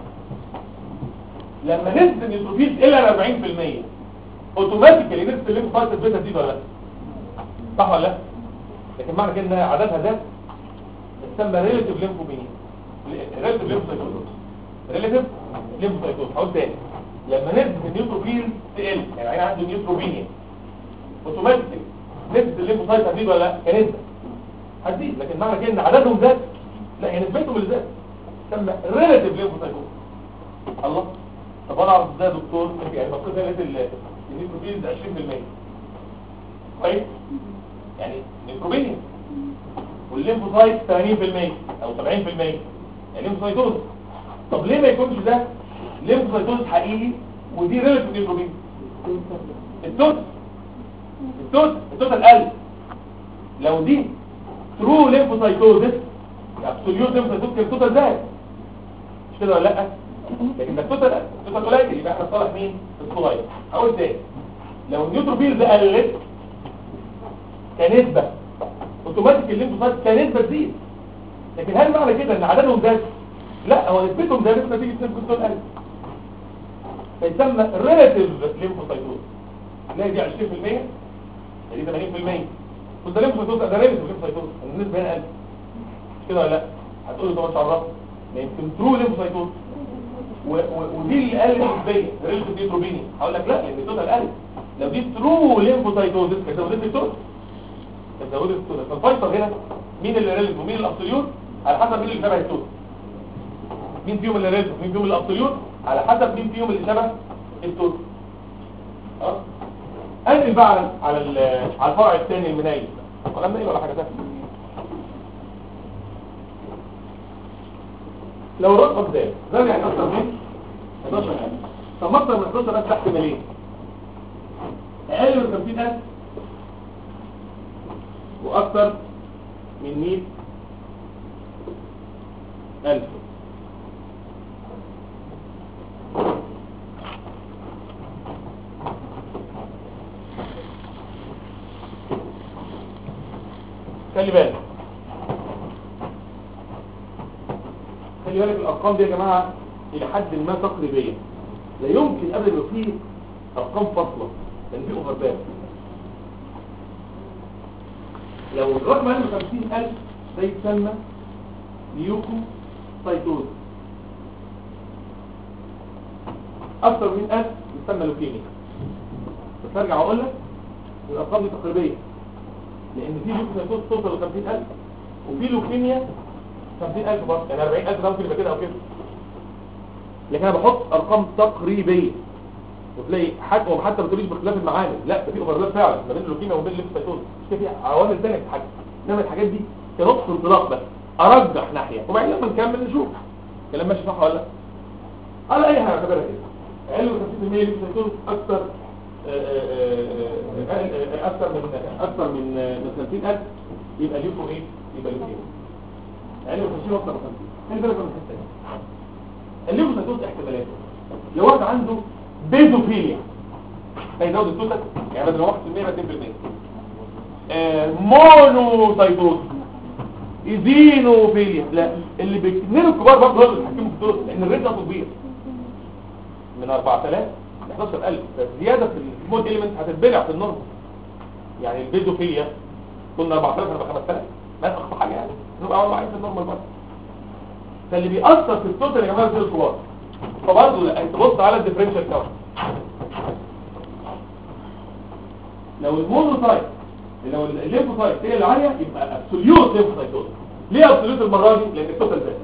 لما نسبة النيوتروفيل تقل عن 40% اوتوماتيكالي نسبة الليمفوسايت البيتا دي ولا لا؟ صح ولا لا؟ لكن معنى كده ان عددها ده تسمى ريليتيف ليمفوبينيا ريليتيف ليمفوسايتوز ريليتيف ليمفوسايتوز هقول تاني لما نسبة النيوتروفيل تقل يعني عين عنده نيوتروبينيا اوتوماتيكالي نسبة الليمفوسايت هتزيد ولا لا؟ كنسبة هتزيد لكن معنى كده ان عددهم زاد لا هي نسبتهم اللي زادت تسمى ريليتيف ليمفوسايتوز الله طب انا اعرف ازاي يا دكتور يعني بصيت لقيت ال- النيوتروفيلز 20% كويس يعني نيوتروبينيا والليمفوسايت 80% او 70% يعني ليمفوسايتوز طب ليه ما يكونش ده ليمفوسايتوز حقيقي ودي ريليتيف نيوتروبينيا التوت التوت التوت القلب لو دي ترو ليمفوسايتوزس ابسوليوت ليمفوسايتوز كان التوتال زاد مش كده ولا لا لكن ده التوتال التوتال قليل يبقى احنا صالح مين الصغير اقول تاني لو النيوتروفيلز قلت كنسبة اوتوماتيك الليمفوسايت كنسبة تزيد لكن هل معنى كده ان عددهم زاد لا هو نسبتهم زادت نتيجة نسبة القلب فيسمى ريلاتيف ليمفوسايتوز تلاقي دي 20% دي 80% كنت ليمفوسايتوز ده ريلاتيف ليمفوسايتوز النسبة هنا قلت مش كده ولا لا هتقول لي طب مش عرفت ما يمكن ترو ليمفوسايتوز و- و- ودي اللي قلت نسبيا ريلاتيف نيوتروبينيا هقول لك لا لان التوتال قلت لو دي ترو ليمفوسايتوزس كانت زودت التوتال كانت زودت التوتال فالفيصل هنا مين اللي ريلاتيف ومين الابسوليوت على حسب مين اللي شبه التوتال مين فيهم اللي ريلاتيف ومين فيهم الابسوليوت على حسب مين فيهم اللي شبه التوتال اه انقل بقى على على ال- على الفرع الثاني المنايل ولا منايل ولا حاجه ثانيه لو الرقم زاد زاد يعني اكتر من 11000 طب اكتر من 11000 تحت مليون اقل من 50000 واكتر من 100000 خلي بالك خلي بالك الارقام دي يا جماعه الى حد ما تقريبيه لا يمكن ابدا يبقى فيه ارقام فاصله لان في اوفر باب لو الرقم اقل من 50000 ده يتسمى ليوكو سايتوز اكثر من 1000 يسمى لوكيميا بس ارجع اقول لك الارقام دي تقريبيه لان في ليوكو سايتوز توصل ل 50000 وفي لوكيميا 50000 برضه يعني 40000 ده ممكن يبقى كده او كده لكن انا بحط ارقام تقريبيه وتلاقي حتى وحتى ما تقوليش باختلاف المعامل لا ده في اوفرلاب فعلا ما بين اللوكيميا وما بين الليمفوسايتوز مش في عوامل ثانيه في حاجه انما الحاجات دي كنقطه انطلاق بس ارجح ناحيه وبعدين لما نكمل نشوف الكلام ماشي صح ولا لا على اي حاجه اعتبرها كده اقل من 50% ليمفوسايتوز اكثر آه، آه، آه، آه، اكثر من اكثر من من 30000 يبقى ليكو ايه يبقى ليكو ايه اقل من 50 واكثر من 50 خلي بالك من الحته دي الليمفوسايتوز احتمالاته لو واحد عنده بيزوفيليا هيزود التوتال يعني بدل 1% يبقى 2% آه مونوسايتوز ايزينوفيليا لا اللي باثنين الكبار برضه هو اللي بيتحكموا في الدوز لان الريت ده كبير من 4000 ل 11000 فالزياده في الهرمون اليمنت هتتبلع في النورمال يعني البيزوفيليا كنا 4000 هنبقى 5000 ما اخطر حاجه يعني نبقى 40 في النورمال برضه فاللي بيأثر في التوتال يا جماعه زي الكبار فبرضه لا انت بص على الديفرنشال كاونت لو المونوسايت لو الليمفوسايت هي اللي عاليه يبقى ابسوليوت ليمفوسايتوز ليه ابسوليوت المره دي لان التوتال زاد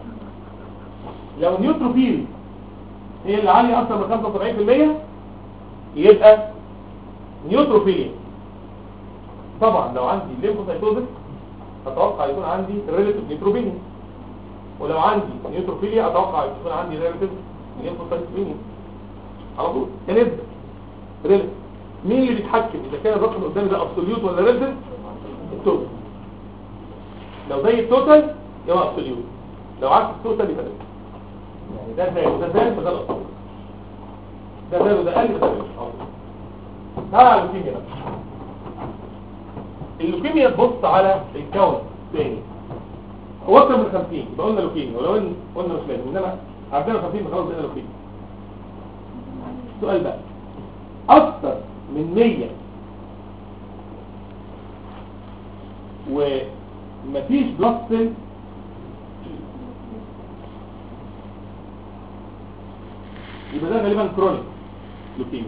لو النيوتروفيل هي اللي عاليه اكثر من 75% يبقى نيوتروفيليا طبعا لو عندي ليمفوسايتوزس اتوقع يكون عندي ريليتيف نيوتروفيليا ولو عندي نيوتروفيليا اتوقع يكون عندي ريليتيف نيوتروفيليا على طول كنسبه ريليتيف مين اللي بيتحكم اذا كان الرقم اللي قدامي ده ابسوليوت ولا ريليتيف التوتال لو زي التوتال يبقى ابسوليوت لو عكس التوتال يبقى ريليتيف يعني ده زي وده زي فده الأصل ده زي وده قل فده قل تعال على اللوكيميا بقى اللوكيميا تبص على الكون تاني هو اكتر من 50 يبقى قلنا لوكيميا ولو ان قلنا مش لازم انما عندنا 50 خلاص بقينا لوكيميا السؤال بقى اكتر من 100 ومفيش بلس سيل يبقى ده غالبا كرونيك لوكيميا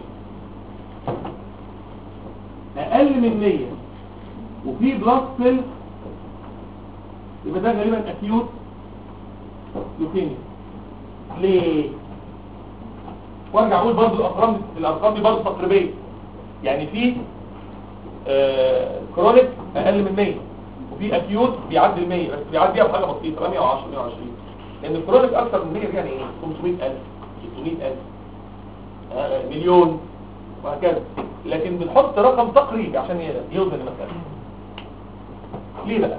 اقل من 100 وفي بلس سيل يبقى ده غالبا اكيوت لوكيميا ليه وارجع اقول برضو الارقام الارقام دي برضو تقريبيه يعني في آه كرونيك اقل من 100 وفي اكيوت بيعدي ال 100 بس بيعديها بحاجه بسيطه 110 120 لان الكرونيك اكثر من 100 يعني ايه 500000 600000 آه مليون وهكذا لكن بنحط رقم تقريبي عشان يوزن المسألة ليه بقى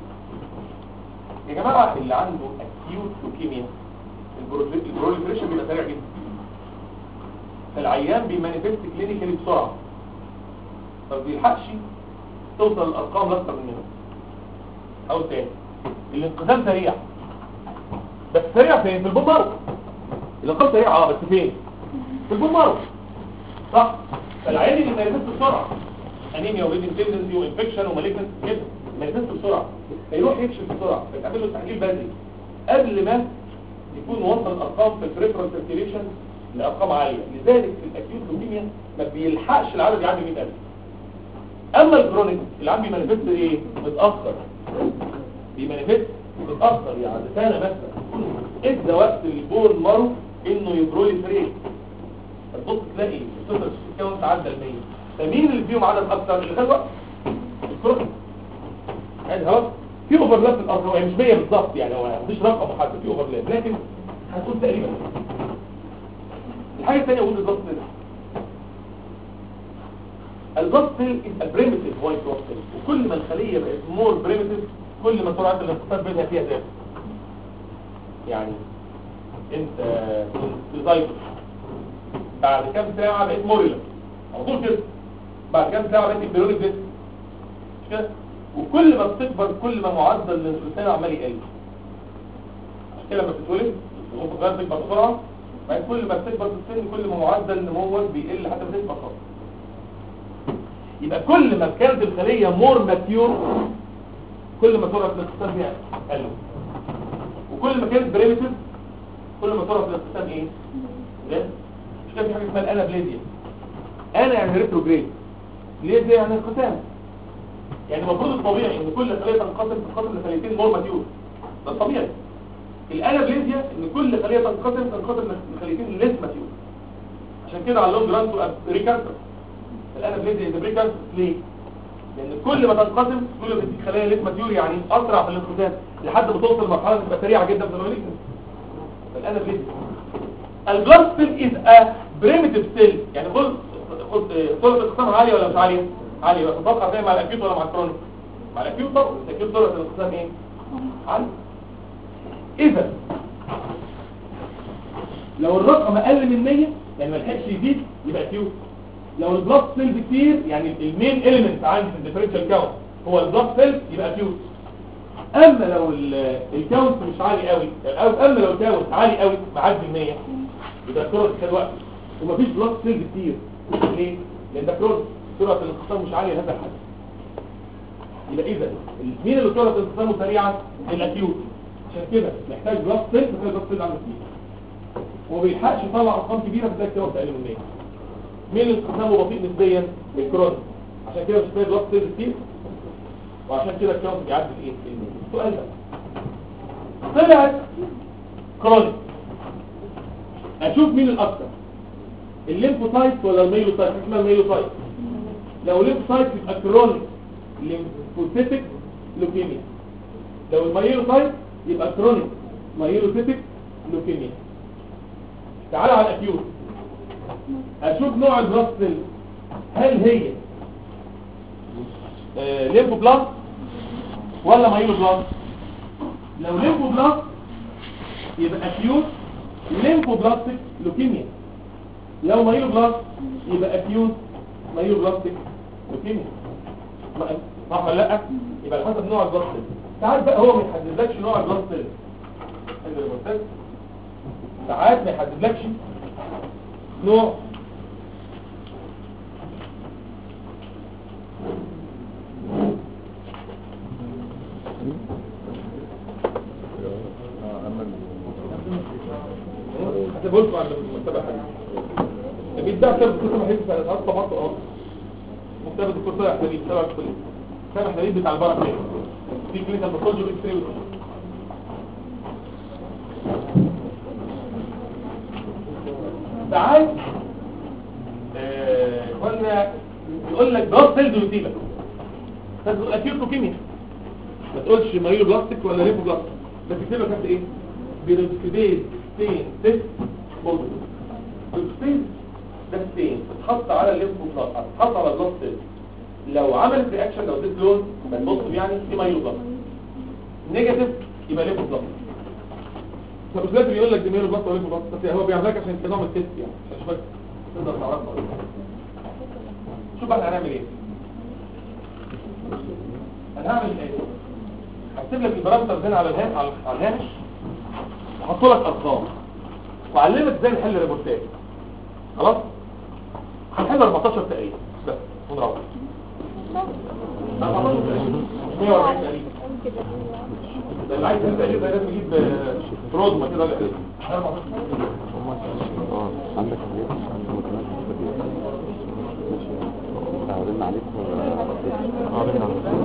يا جماعة اللي عنده اكيوت لوكيميا البروليفريشن بيبقى سريع جدا فالعيان بيمانيفست كلينيكالي بسرعة ما بيلحقش توصل الارقام لاكثر من هنا او تاني الانقسام سريع بس سريع فين في البون مارو الانقسام سريع اه بس فين في البون مارو صح فالعيان اللي بيمانيفست بسرعة انيميا وبيدن تندنسي وانفكشن ومالجنس كده بيمانيفست بسرعة فيروح يكشف بسرعة فيتعمل له تحليل بدري قبل ما يكون وصل الارقام في البريفرال سيركيليشن لارقام عاليه لذلك في الاكيوت لوكيميا ما بيلحقش العدد يعدي 100000 اما الكرونيك اللي عم بيمانيفست ايه متاخر بيمانيفست متاخر يعني سنه مثلا ادى وقت البون مارو انه يبروليفريت تبص تلاقي السوبر كاونت عدى ال 100 فمين اللي فيهم عدد اكتر اللي خد وقت الكرونيك يعني خلاص في اوفرلاب في الارقام يعني مش 100 بالظبط يعني هو مفيش رقم محدد في اوفرلاب لكن هتكون تقريبا الحاجه الثانيه اقول الضغط ده الضغط is a primitive white blood cell وكل ما الخليه بقت more primitive كل ما سرعه الانقسام بينها فيها زادت يعني انت كنت زايد بعد كام ساعه بقيت موريلا على طول كده بعد كام ساعه بقيت امبريونيك ديس مش كده وكل ما بتكبر كل ما معدل الانسان عمال يقل عشان كده لما بتتولد الغرفه الصغيره بتكبر بسرعه بعد كل ما بتكبر في السن كل ما معدل نموك بيقل حتى ما تكبر خالص يبقى كل ما كانت الخليه مور ماتيور كل ما سرعه الاقتسام فيها قل وكل ما كانت بريمتيف كل ما سرعه الاقتسام ايه قل مش كان في حاجه اسمها الانابليزيا انا يعني ريتروجريد ليه يعني انقسام يعني المفروض الطبيعي ان كل خليه تنقسم تنقسم لخليتين مور ماتيور ده الطبيعي الانابليزيا ان كل خليه تنقسم تنقسم لخليتين ليس ماتيور عشان كده على اللونج ران تبقى ريكارتر الانابليزيا از بريكارتر ليه لان كل ما تنقسم كل ما تديك خلايا ليس ماتيور يعني اسرع في الانقسام لحد ما توصل لمرحله تبقى سريعه جدا في المالجنس الانابليزيا البلاد سيل از ا بريميتيف سيل يعني خد سرعه الاقسام عاليه ولا مش عاليه عاليه بس تتوقع زي مع الاكيوت ولا مع الكرونيك مع الاكيوت طبعا الاكيوت سرعه الاقسام ايه عاليه اذا لو الرقم اقل من 100 يعني ما لحقش يزيد يبقى اكيوت لو البلاد سيلز كتير يعني المين اليمنت عندي في الديفرنشال كاونت هو البلاد سيلز يبقى اكيوت اما لو ال- الكاونت مش عالي قوي او اما لو الكاونت عالي قوي معدي ال 100 يبقى كرونيك خد وقت ومفيش بلاد سيلز كتير ليه؟ لان ده كرونيك سرعه الانقسام مش عاليه لهذا الحد يبقى اذا مين اللي سرعه انقسامه سريعه الاكيوت عشان كده محتاج بلاد سيلز محتاج بلاد سيلز عنده كتير وما بيلحقش يطلع ارقام كبيره بتلاقي الكاونت اقل من 100 مين اللي انقسامه بطيء نسبيا الكرونيك عشان كده مش محتاج بلاد سيلز كتير وعشان كده الكاونت بيعدي الايه السؤال ده طلعت كرونيك اشوف مين الاكثر الليمفوسايت ولا الميلوسايت اسمها الميلوسايت لو الليمفوسايت يبقى كرونيك ليمفوسيتك لوكيميا لو الميلوسايت يبقى كرونيك ميلوسيتك لوكيميا تعال على الاكيوت اشوف نوع البلاست سيل هل هي آه، ليمفوبلاست ولا مايلوبلاست لو ليمفوبلاست يبقى اكيوت ليمفوبلاستيك لوكيميا لو مايلوبلاست يبقى اكيوت مايلوبلاستيك لوكيميا ما- صح ولا لا يبقى على حسب نوع البلاست سيل ساعات بقى هو ما يحددلكش نوع البلاست سيل حلو يا مرتز ساعات ما يحددلكش نوع هتقول لكم على المكتبه حديث بيتباع كتاب الدكتور محيط في الاسعار طبعته اه مكتبه الدكتور طلع حديث تبع الكليه سامح حديث بتاع البركه في كلينيكال باثولوجي واكس راي ساعات آه، قلنا يقول لك بلاد سيلز يصيبك فتقول اكيوت لوكيميا ما تقولش مايلو بلاستيك ولا ليفو بلاستيك بس تكتب لك قد ايه بيروكسيديز ستين ست بوزيتيف بيروكسيديز ده ستين بتحط على الليمفو بلاست بتحط على البلاست سيل لو عملت رياكشن لو اديت لون بتبص يعني في مايلو بلاستيك نيجاتيف يبقى ليفو بلاستيك طب مش لازم يقول لك دي مايلو بلاستيك ولا ليفو بلاستيك بس هو بيعمل لك عشان تنوع التست يعني عشان شويه تقدر تعرفها شوف بقى هنعمل ايه هنعمل ايه هكتب لك البارامترز هنا على الهام على على الهامش واحط لك ارقام واعلمك ازاي نحل ريبورتات خلاص هنحل 14 تقريبا بس ونروح 14 تقريبا 140 تقريبا ده اللي عايز ينزل يبقى لازم يجيب آه، رودمه كده ولا ايه 14 اه عندك حاجات ممكن عرضنا عليك عرضنا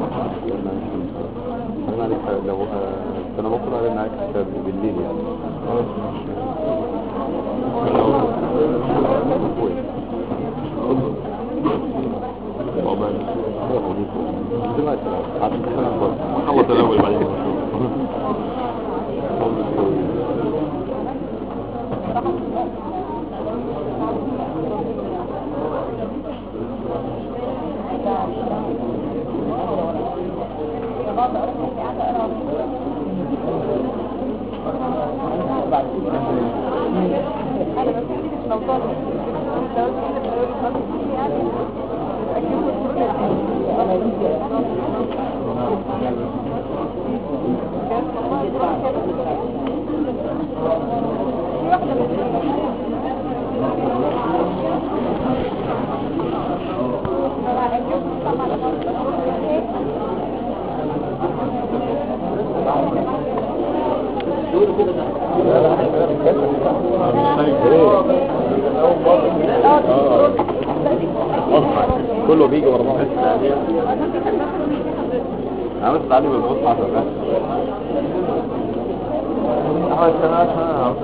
عرضنا عليك لو آه، انا بكره عرضنا عليك كتاب بالليل يعني خلص الاول بعدين كله بيجي ورا بعض عملت تعليم البص على الرسم احمد سنة عشان عاوز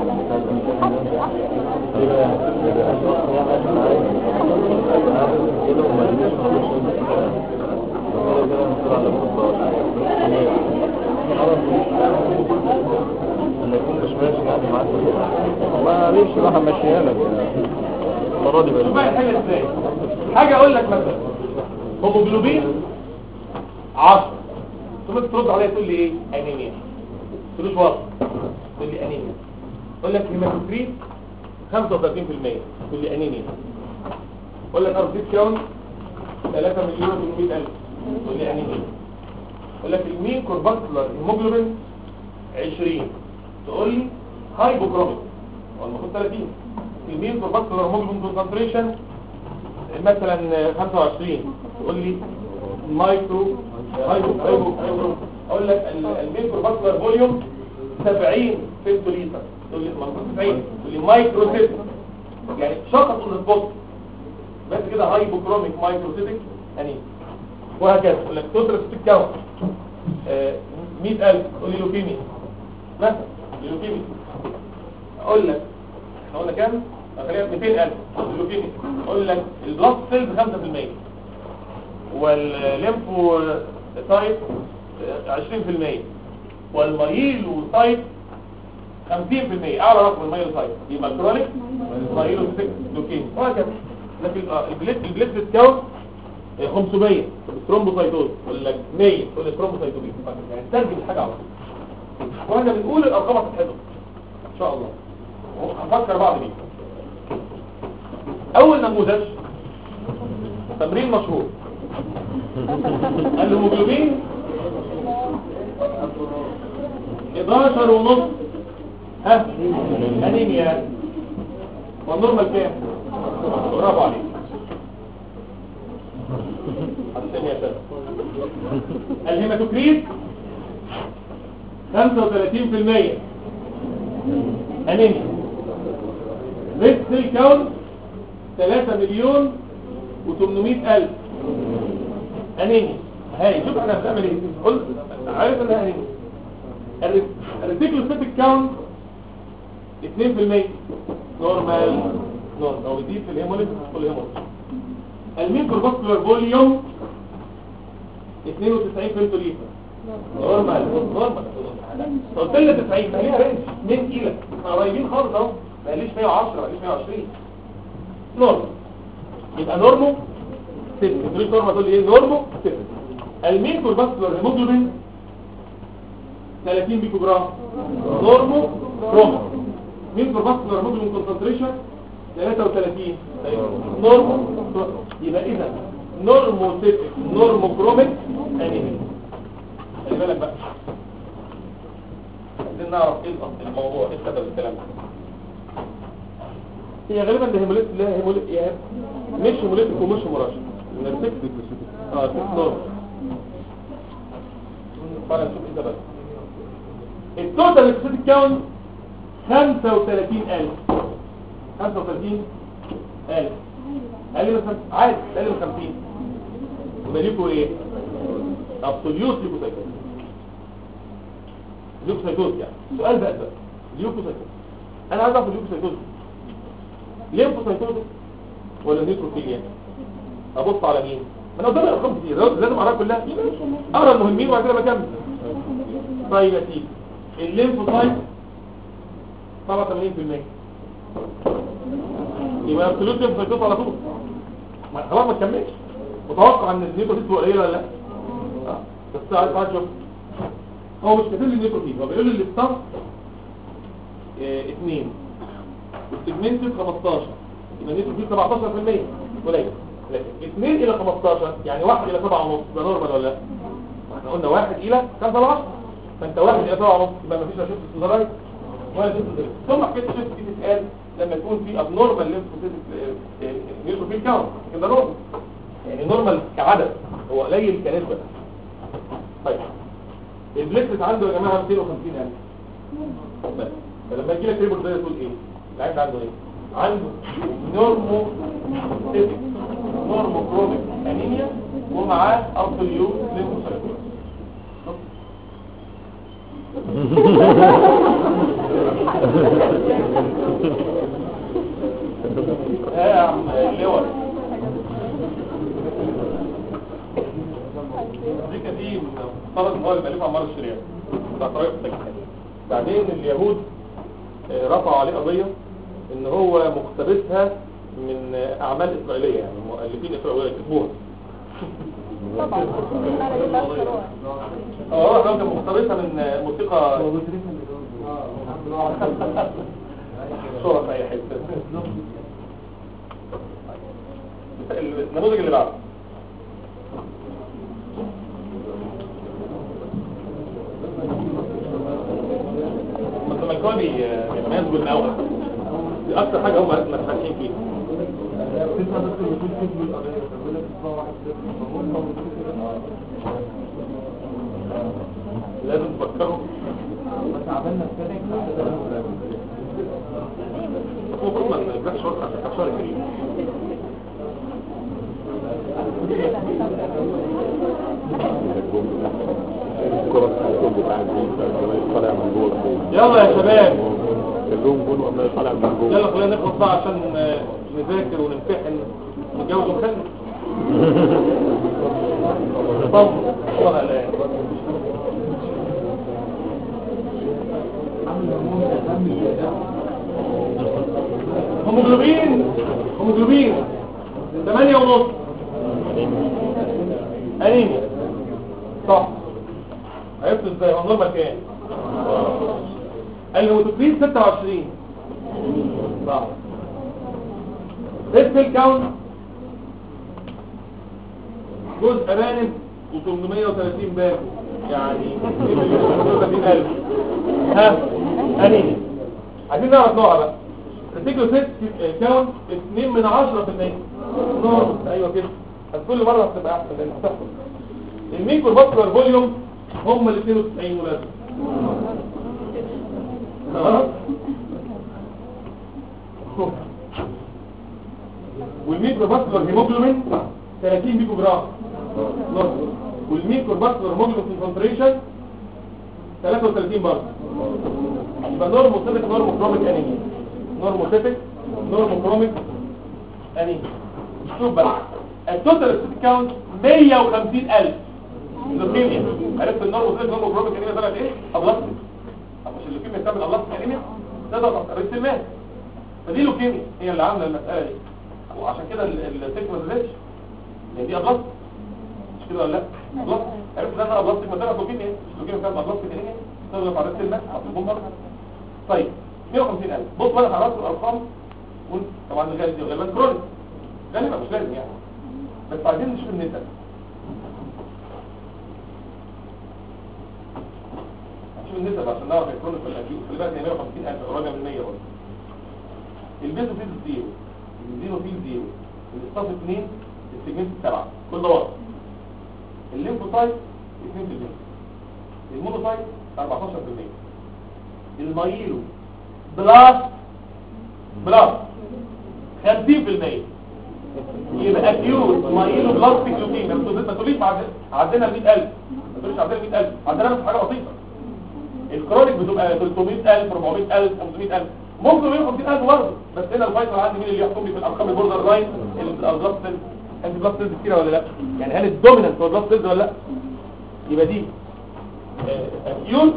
والله ليش راح امشيها لك المره دي شوف بقى الحل ازاي حاجه اقول لك مثلا هيموجلوبين 10 ثم ترد عليا تقول لي ايه انيميا تقولش وصف تقول لي انيميا يقول لك هيماتوكريت 35% تقول لي انيميا يقول لك اربيت كاون 3 مليون و800 الف تقول لي انيميا يقول لك المين كورباسكولار هيموجلوبين 20 تقول لي هايبوكروميك هو المفروض 30 المين كورباسكولار هيموجلوبين كونسنتريشن مثلا 25 تقول لي مايكرو هايبو هايبو هايبو اقول لك ال- المين كورباسكولار فوليوم 70 فيمتوليتر تقول لي المفروض 90 تقول لي مايكرو سيت يعني شخص من البوست بس كده هايبوكروميك مايكروسيتك يعني وهكذا يقول لك تدرس في الكون آه، 100000 تقول لي لوكيميا مثلا لوكيميا اقول لك احنا قلنا كام خلينا 200000 لوكيميا اقول لك البلاد سيلز 5% والليمفو تايب آه، 20% والمايلو تايب 50% اعلى رقم المايلو تايب يبقى الكرونيك مايلو لوكيميا وهكذا لكن آه، البليت البليت بتكون 500 طب الثرومبوسايتوز ولا 100 تقول لي ثرومبوسايتوبيس يعني ترجم الحاجه على طول واحنا بنقول الارقام هتتحفظ ان شاء الله هنفكر بعض بيه اول نموذج تمرين مشهور الهيموجلوبين 11 ونص ها انيميا والنورمال كام برافو عليك حسين يا شباب الهيماتوكريت 35% انيميا ريد سيل كاونت 3 مليون و800 الف انيميا هاي شوف انا بتعمل ايه قلت عارف انها انيميا الريتيكلوسيتيك كاونت 2% نورمال نورمال او دي في الهيموليز في الهيموليز الميكروفاسكولار فوليوم 92 فيمتوليتر نورمال نورمال قلت لها 90 ما هي رينج من الى احنا قريبين خالص اهو ما قاليش 110 ما قاليش 120 نورمال يبقى نورمو 6 تقول نورمال تقول لي ايه نورمو 6 الميكروفاسكولار هيموجلوبين 30 بيكو جرام نورمو كروما ميكروفاسكولار هيموجلوبين كونسنتريشن 33 نورمو يبقى اذا نورمو سيتك نورمو كروميك انيميا خلي بالك بقى عايزين نعرف ايه الأصل الموضوع ايه سبب الكلام ده هي غالبا ده هيموليت لا هيموليت يعني مش هيموليتك ومش هيموراشيك نرتك اه سيت نورمال فعلا نشوف ايه سبب التوتال اكسيتيك كاونت 35000 35000 اقل من خمس- عادي اقل من 50 يبقى ليكوا ايه ابسوليوت ليكوسايتوز ليكوسايتوز يعني سؤال بقى بقى ليكوسايتوز انا عايز اعرف الليكوسايتوز ليمفوسايتوز ولا نيتروفيليا ابص على مين ما انا قدامي ارقام كتير لازم اقراها كلها اقرا المهمين وبعد كده بكمل طيب يا سيدي الليمفوسايت 87% يبقى ابسولوت ليمفوسايتوز على طول ما خلاص ما تكملش متوقع ان النيوتروفيل قليله ولا لا آه. بس تعال تعال شوف هو مش كاتب لي النيوتروفيل هو بيقول لي الستاف 2 والسيجمنتد 15 يبقى النيوتروفيل 17% قليل لكن 2 الى 15 يعني 1 الى 7 ونص ده نورمال ولا لا ما احنا قلنا 1 الى 5 ل 10 فانت 1 الى 7 ونص يبقى ما فيش لا شفت السوزرايت ولا شفت الدرس ثم حكايه الشفت دي تتقال لما يكون في ابنورمال ليمفوسيتك نيوتروفيل كاونت كده نورمال يعني نورمال كعدد هو قليل كنسبة طيب البليتلت عنده يا جماعة 250000 بس فلما يجي لك ريبورت ده تقول ايه العيب عنده ايه عنده نورمو سيتك نورمو كروميك انيميا ومعاه ابسوليوت ليمفوسايتوز ها يا عم اللواء امريكا دي فرض ان هو اللي بيألفها عمار الشريعة بتاع طريقة التجهيز بعدين اليهود آه، رفعوا عليه قضية ان هو مقتبسها من آه، اعمال اسرائيلية يعني مؤلفين اسرائيلية كتبوها طبعا انا جبت اختراع اه هو كان مقتبسها من آه، موسيقى صورة في اي حتة النموذج اللي بعده بس لما الكون يتميز بالنوع دي اكتر حاجة هم متحكمين فيها لازم تفكروا المفروض ما نبدأش شرط عشان كان شهر كريم الكرة بتاع الجول بتاع الجول عمال طالع من جول يلا يا شباب اللون جول وعمال طالع من جول يلا خلينا نخلص بقى عشان آه، نذاكر ونمتحن ونتجوز ونخلف طب والله لا هيموجلوبين هيموجلوبين 8 ونص انيميا صح عرفت ازاي هو نورمال كام الهيموتوكرين 26 صح ريد سيل كاونت جزء ارانب و830 باب يعني 30000 ها انيميا عايزين نعرف نوعها بقى الريتيكولو سيت كاونت 2 من 10% نور ايوه كده بس كل مره هتبقى احسن لان هتحصل الميكرو باسكولار فوليوم هم ال 92 ولاد خلاص والميكرو باسكولار هيموجلوبين 30 ميكرو جرام نورمال والميكرو باسكولار هيموجلوبين كونسنتريشن 33 برضه يبقى نورموسيتك نورموكروميك انيميا نورموسيتك نورموكروميك انيميا شوف بقى التوتال ستيت كاونت 150000 لوكيميا عرفت النورموسيتك نورموكروميك انيميا طلعت ايه؟ ابلاستيك مش اللوكيميا بتعمل ابلاستيك انيميا ده ده ريت المال فدي لوكيميا هي اللي عامله المساله دي وعشان كده السيك ما زادتش هي دي ابلاستيك مش كده ولا لا؟ ابلاستيك عرفت ان انا ابلاستيك ما ده لوكيميا مش لوكيميا بتعمل ابلاستيك انيميا تضرب على ريت المال هتكون مره طيب 150000 بص بقى حضرتك الارقام وانت طبعا الغالب دي غالبا كرونيك غالبا مش لازم يعني بس عايزين نشوف النسب نشوف النسب عشان نعرف الكرونيك ولا الاكيوت خلي بالك هي 150000 قريبه من 100 برضه البيزو فيز زيرو الزيرو فيز زيرو الاستاف 2 السيجمنت 7 كل ده واضح الليمفوسايت 2% المونوسايت 14% المايلو بلاس بلاس 50% يبقى اكيوت مايلو بلاستيك لوكيميا ما تقوليش بعد عندنا 100000 ما تقوليش عندنا 100000 عندنا بس حاجه بسيطه الكرونيك بتبقى 300000 400000 500000 ممكن 150000 برضه بس هنا الفيصل عندي مين اللي يحكم لي في الارقام البوردر لاين البلاس سيلز انت بلاس سيلز كتيره ولا لا يعني هل الدومينانت هو بلاس سيلز ولا لا يبقى دي اكيوت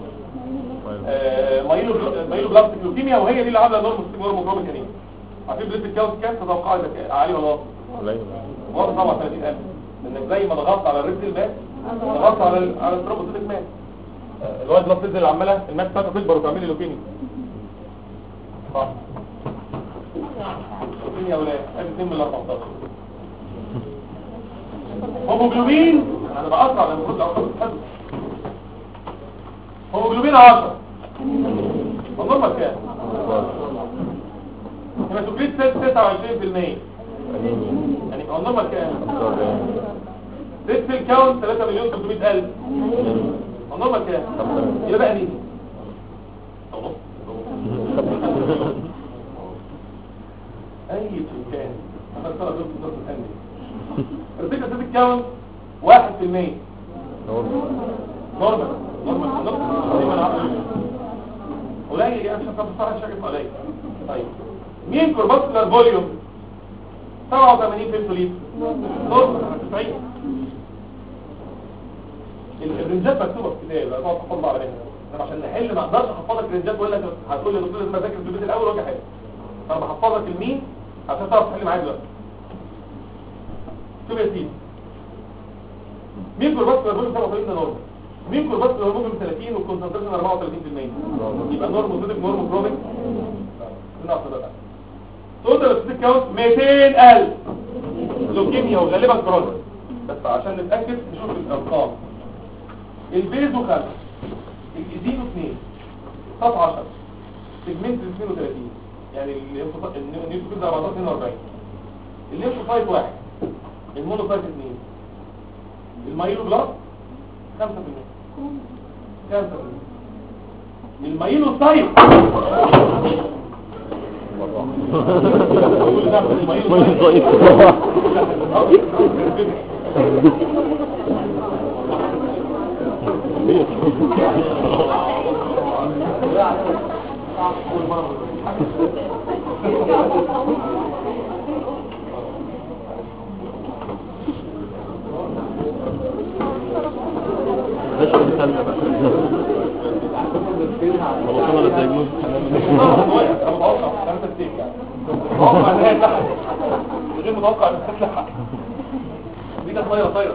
مايلو مايلو بلاستيك لوكيميا وهي دي اللي عامله نورمال نورمال كريم عارفين بليت الكاوس كام تتوقع ده عالي ولا واطي قليل واطي طبعا 30000 لانك زي ما ضغطت على الريد الماء ضغطت على ال- على الترومبوسيتك ماء اللي هو البلاستيك اللي عماله الماء بتاعته تكبر وتعمل لي لوكيميا صح لوكيميا ولا ادي 2 من 14 هيموجلوبين انا بقطع لما كنت اقطع حلو هيموجلوبين 10 النورمال كام هيماتوكريت 26% يعني هو النورمال كام ريد سيل كاونت 3 مليون 300 الف هو النورمال كام يبقى بقى نيجي اي كان انا ترى دول في الدرس الثاني الريد سيل كاونت 1% نورمال نورمال نورمال قليل يعني مش هتعرف الصراحه شايف قليل طيب مين كورباسكولار فوليوم 87 فيمتوليتر نورمال 90 ال- الرنجات مكتوبه في الكتاب لا تقعد تحفظها على بالك انا عشان نحل ما اقدرش احفظك الرنجات واقول لك هتقول لي يا دكتور لازم اذاكر في البيت الاول واجي احل فانا بحفظك المين عشان تعرف تحل معايا دلوقتي شوف يا سيدي مين كورباسكولار فوليوم 87 ده نورمال مين كوربات الهرمون 30 والكونسنتريشن 34% يبقى نورموسيتك نورموكروميك نقص بقى توتال ستيك كاونت 200000 لوكيميا وغالبا كرونيك بس عشان نتاكد نشوف الارقام البيزو 5 الايزينو 2 صف 10 سيجمنت 32 يعني النيوتروفيل 14 42 الليمفوسايت 1 المونوسايت 2 المايلو بلاس 5% 5% المايلو سايت وصلنا للدايجنوز غير متوقع ان تطلع دي كانت طايره طايره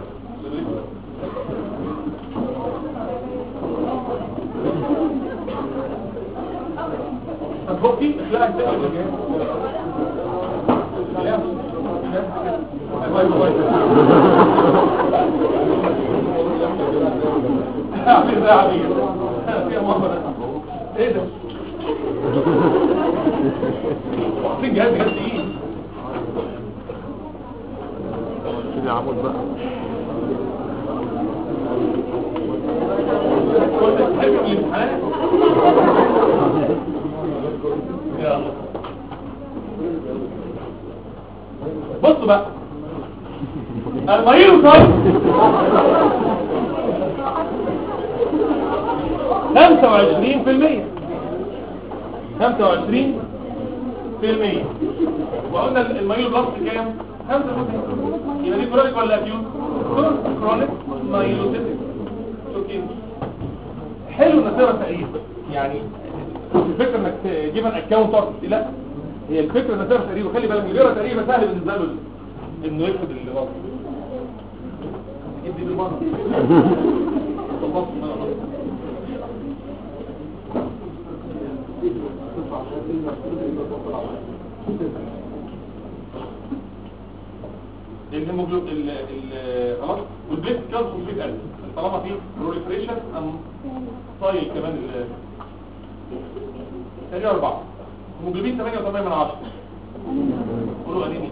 طب هو في لا انت ايه ده واقفين جهاز جهاز ايه كده عمود بقى كنت بتحب الامتحانات يلا بصوا بقى المريض صار 25% 25% وقلنا المايلو بلس كام 5% يبقى دي كرونيك ولا اكيوت كرونيك مايلوسيتك اوكي حلو انك تقرا تقريب يعني مش الفكره انك تجيب ان اكونت لا هي الفكره انك تقرا تقريب وخلي بالك اللي بيقرا تقريب سهل بالنسبه له انه يكتب اللي ورا يدي بالمره خلصت من الأمر. الهيموجلوب ال ال خلاص والبليت كان 500000 طالما في بروليفريشن ام طايل كمان ال تاني أربعة هيموجلوبين 8 و8 من 10 قولوا أنيمي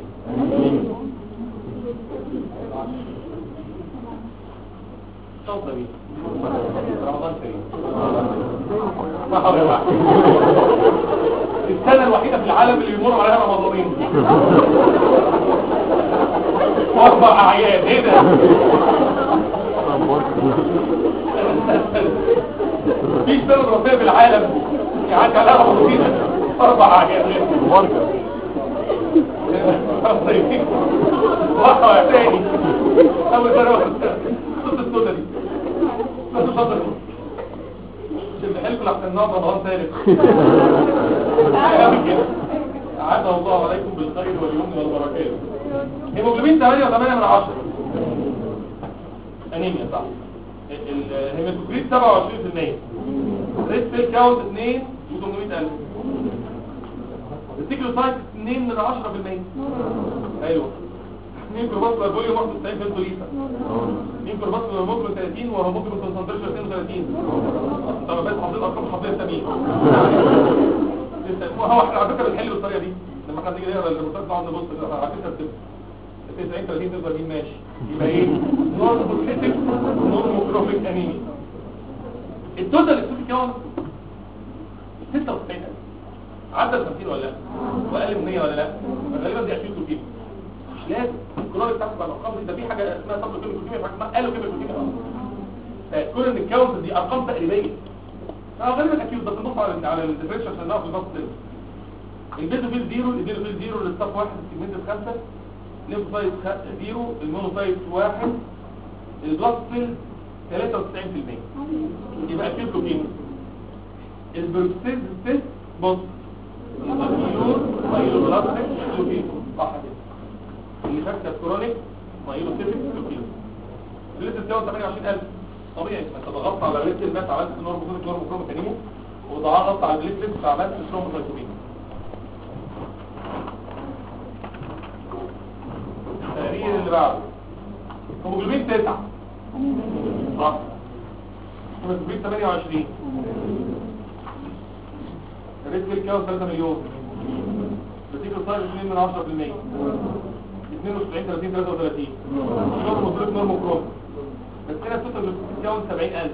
صوت نبيل رمضان كريم صح ولا لا؟ السنة الوحيدة في العالم اللي بيمر عليها رمضانين أربع أعياد إيه ده؟ في سنة دراسية في العالم يعدي عليها رمضانين أربع أعياد مباركة واحد تاني أول سنة واحد صوت السودة دي صوت الشطر شد حلكم لحسن نوع رمضان ثالث عاد الله عليكم بالخير واليمن والبركات هيموجلوبين 8 و8 من 10 انيميا صح الهيماتوكريت 27% ريد سيل كاونت 2 و800000 السيكلوسايت 2 من 10% حلو مين كورباسكولار فوليوم 91 فيمتو ليتر مين كورباسكولار هيموجلوبين 30 وهيموجلوبين كونسنتريشن 32 طب بس حافظين ارقام حافظين تمام هو احنا على فكره بنحل بالطريقه دي لما احنا نيجي نقرا الريبورتات نقعد نبص على فكره بتبقى 90 30 39 ماشي يبقى ايه نورموكليتك نورموكروميك انيميا التوتال السوفي كاونت 96 عدى ال 50 ولا لا واقل من 100 ولا لا غالبا دي اكيد كتير مش لازم الكلور بتاعتك على الارقام دي ده في حاجه اسمها طب كيميكال كيمياء قالوا كيميكال كيمياء فكون ان الكاونت دي ارقام تقريبيه اه غالبا اكيد بس نبص على على الديفرنشال عشان نعرف بالظبط البيزوفيل زيرو البيزوفيل زيرو للصف واحد السيجمنت خمسة ليمفوسايت خ- زيرو المونوسايت واحد البلاس سيل 93% يبقى اكيد كوكين البروكسيز سيل بص المايلور مايلو بلاستيك كوكين صح كده اللي فاكره كرونيك مايلو سيتك كوكين اللي بتساوي 28000 طبيعي انت ضغطت على ريت الناس عملت نورم كروم نورم كروم كانيمو وضغطت على البليتلت فعملت ثرومبوسايتوبين التقرير اللي بعده هيموجلوبين 9 صح هيموجلوبين 28 ريت بالكاو 3 مليون بتيجي الصاير 2 من 10% 92 30 33 نورم وصلت نورم كروم بس هنا التوتال بتتكون 70000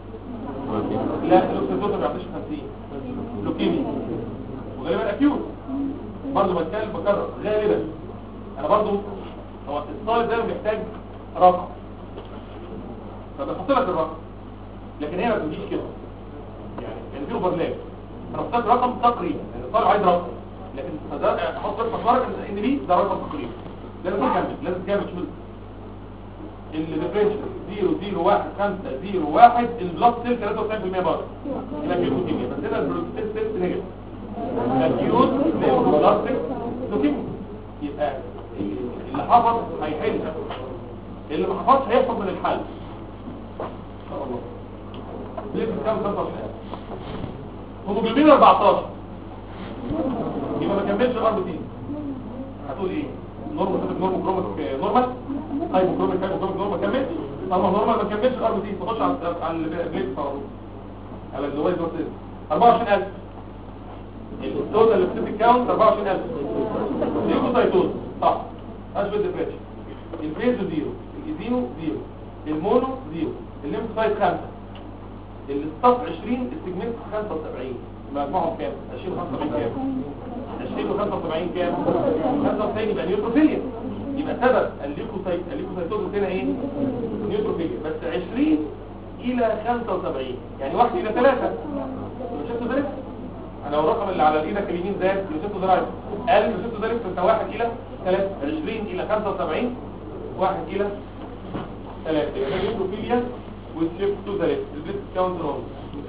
لا الاوكسيتوتال ما بيعطيش 50 لوكيميا وغالبا اكيوت برضه بتكلم بكرر غالبا انا برضه هو الطالب ده بيحتاج رقم فبحط لك الرقم لكن هي ما بتجيش كده يعني يعني في اوفرلاب انا بحط لك رقم تقريبا يعني الطالب عايز رقم لكن فده احط لك مقارنه ان دي ده رقم تقريبا لازم تكمل لازم تكمل شمل الديفرنشال 0 0 1 5 0 1 البلاد سيل 93% برضه يبقى في لوكيميا بس هنا البروتين سيل نيجاتيف اكيوت بلاد سيل لوكيميا يبقى اللي حفظ هيحل اللي ما حفظش هيحفظ من الحل ان شاء الله ليه كام 25 هيموجلوبين 14 يبقى ما كملش الار بي تي هتقول ايه نورمال نورمال كروماتيك نورمال هايبو كروماتيك هايبو كروماتيك نورمال كمل طالما نورمال ما كملش الار بي تي تخش على على البليت على طول على الجواز بس 24000 التوتال اللي في الكاونت 24000 ليكوسايتوز صح اشبه ديفريش الفيزو زيرو الايزينو زيرو المونو زيرو الليمفوسايت 5 الستاف 20 السيجمنت 75 مجموعهم كام 20 75 كام 20 و 75 كام 95 يبقى نيوتروفيليا يبقى سبب الليكوسايت الليكوسايتوز هنا ايه نيوتروفيليا بس 20 الى 75 يعني 1 الى 3 شفتوا ذلك انا لو الرقم اللي على ايدك اليمين زاد يوسفته ذلك قال يوسفته ذلك انت 1 الى 3 20 الى 75 1 الى 3 يبقى ده نيوتروفيليا والشيفت تو ذا ليفت البيت كاونت رول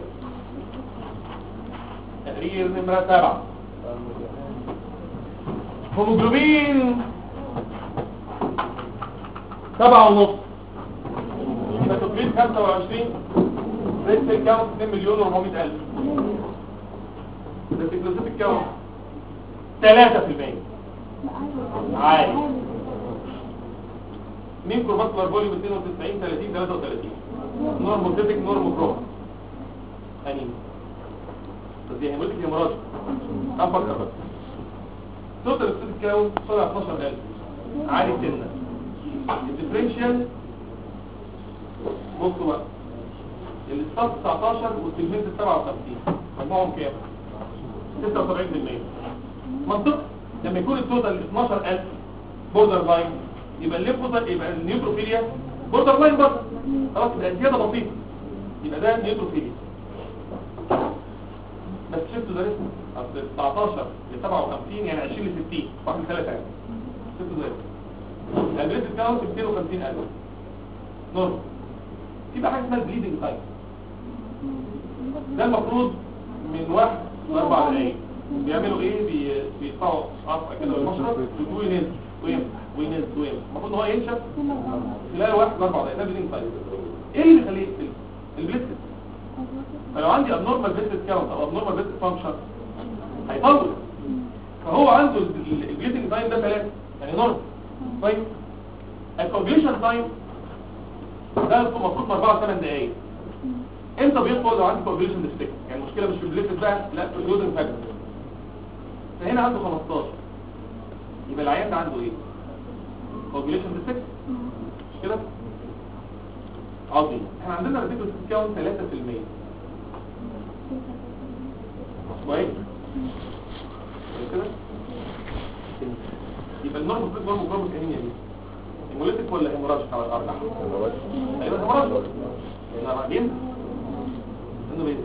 تقرير نمرة سبعة هيموجلوبين سبعة ونص يبقى تقريب خمسة وعشرين ريت الكاونت 2 مليون و400 ألف ده تكلوسيف الكاونت 3 في المية عادي مين كورباسكولار فوليوم 92 30 33 نورموتيفيك نورموكروم انيم بس دي هيموليك هيموراج افكر بس توتال ستيت كاونت طلع 12000 عالي سنه الديفرنشال بصوا بقى الستاف 19 والسيجمنت 57 مجموعهم كام 76% منطق لما يكون التوتال 12000 بوردر لاين يبقى الليمفوسايت يبقى النيوتروفيليا بوردر لاين برضه خلاص يبقى زياده بسيطه يبقى ده نيوتروفيليا بس شفتوا ده اسمه اصل 19 ل 57 يعني 20 ل 60 واحد من ثلاثه يعني شفتوا ده البريد كاونت 250000 نورمال في بقى حاجه اسمها البليدنج تايم ده المفروض من واحد لاربع دقايق بيعملوا ايه بي- بيقطعوا قطع كده بالمشرط وينزل ويمسح وينزل ويمسح المفروض ان هو ينشف خلال واحد لاربع دقايق ده بليدنج تايم ايه اللي بيخليه يقفل البليتس فلو عندي abnormal بليتس كاونت او abnormal بليتس فانكشن هيطول فهو عنده البليدنج تايم ده ثلاثة يعني نورمال طيب الكوجليشن تايم ده المفروض من 4 8 دقايق امتى بيطول لو عندي كوجليشن ديفكت يعني المشكله مش في البليتس بقى لا في الجزء فاكتور فهنا عنده 15 يبقى العيان ده عنده ايه كوجليشن ديفكت مش كده عظيم احنا عندنا ريديكوس كاونت 3% كويس كده يبقى النورم في النورم كروموس انيميا دي هيموليتيك ولا هيموراجيك على الارجح ايوه هيموراجيك لان بعدين انه بينزل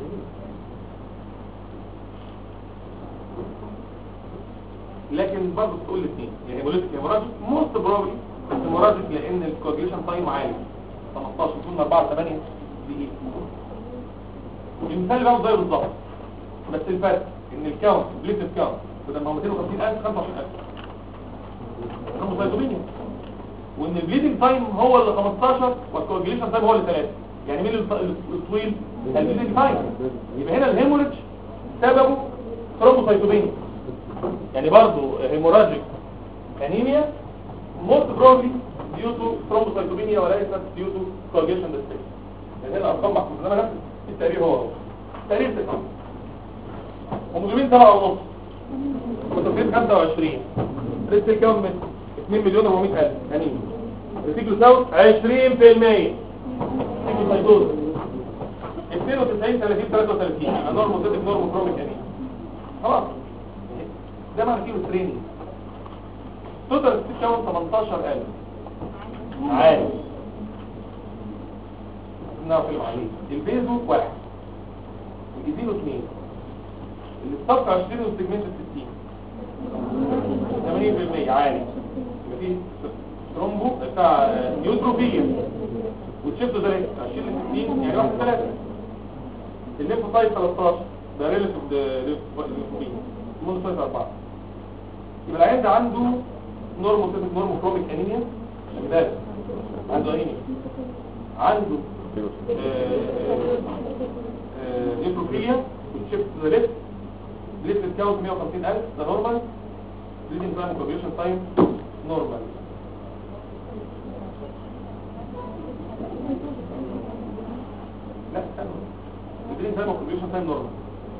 لكن برضه تقول الاثنين يعني هيموليتيك هيموراجيك موست بروبلي هيموراجيك لان الكوجليشن تايم عالي 15 يكون 4 8 دقيقة المثال بقى زي بالظبط بس الفرق ان الكاونت بليتد كاونت بدل ما هو 250000 25000 كانوا سايتومينيا وان البليدنج تايم هو اللي 15 والكوجليشن تايم هو اللي 3 يعني مين الط- الطويل البيزنج تايم يبقى هنا الهيموريدج سببه ثرومبوسايتوبينيا يعني برضه هيموراجيك انيميا موست بروبلي due to thrombocytopenia وليست due to coagulation distress يعني هنا ارقام محفوظه انما نفس التقرير هو هو تقرير تسعه هيموجلوبين سبعة ونص وتوفير 25 ريت كام من 2 مليون و100 الف انيميا ريتيكلو ساوت 20% سيكلوسايتوز 92 30 33 نورموسيتك نورموكروميك انيميا خلاص ده معنى كيلو تريننج توتال ستيك كاونت 18000 عالي نعرف عليه البيزو واحد الجديد اثنين الستاف 20 والسيجمنت 60 80% عالي يبقى فيه ترومبو بتاع نيوتروفيليا وتشيفتو ده 20 ل 60 يعني واحد ثلاثة الليمفوسايت 13 ده ريليتيف للليمفوبين المونوسايت 4 يبقى العيان ده عنده نورموسيتك نورموكروميك انيميا ده عنده انيميا عنده نيوتروفيليا وتشيفت ذا ليفت ليفت كاونت 150000 ده نورمال ليدنج تايم كوبيوشن تايم نورمال لا استنى ليدنج تايم كوبيوشن تايم نورمال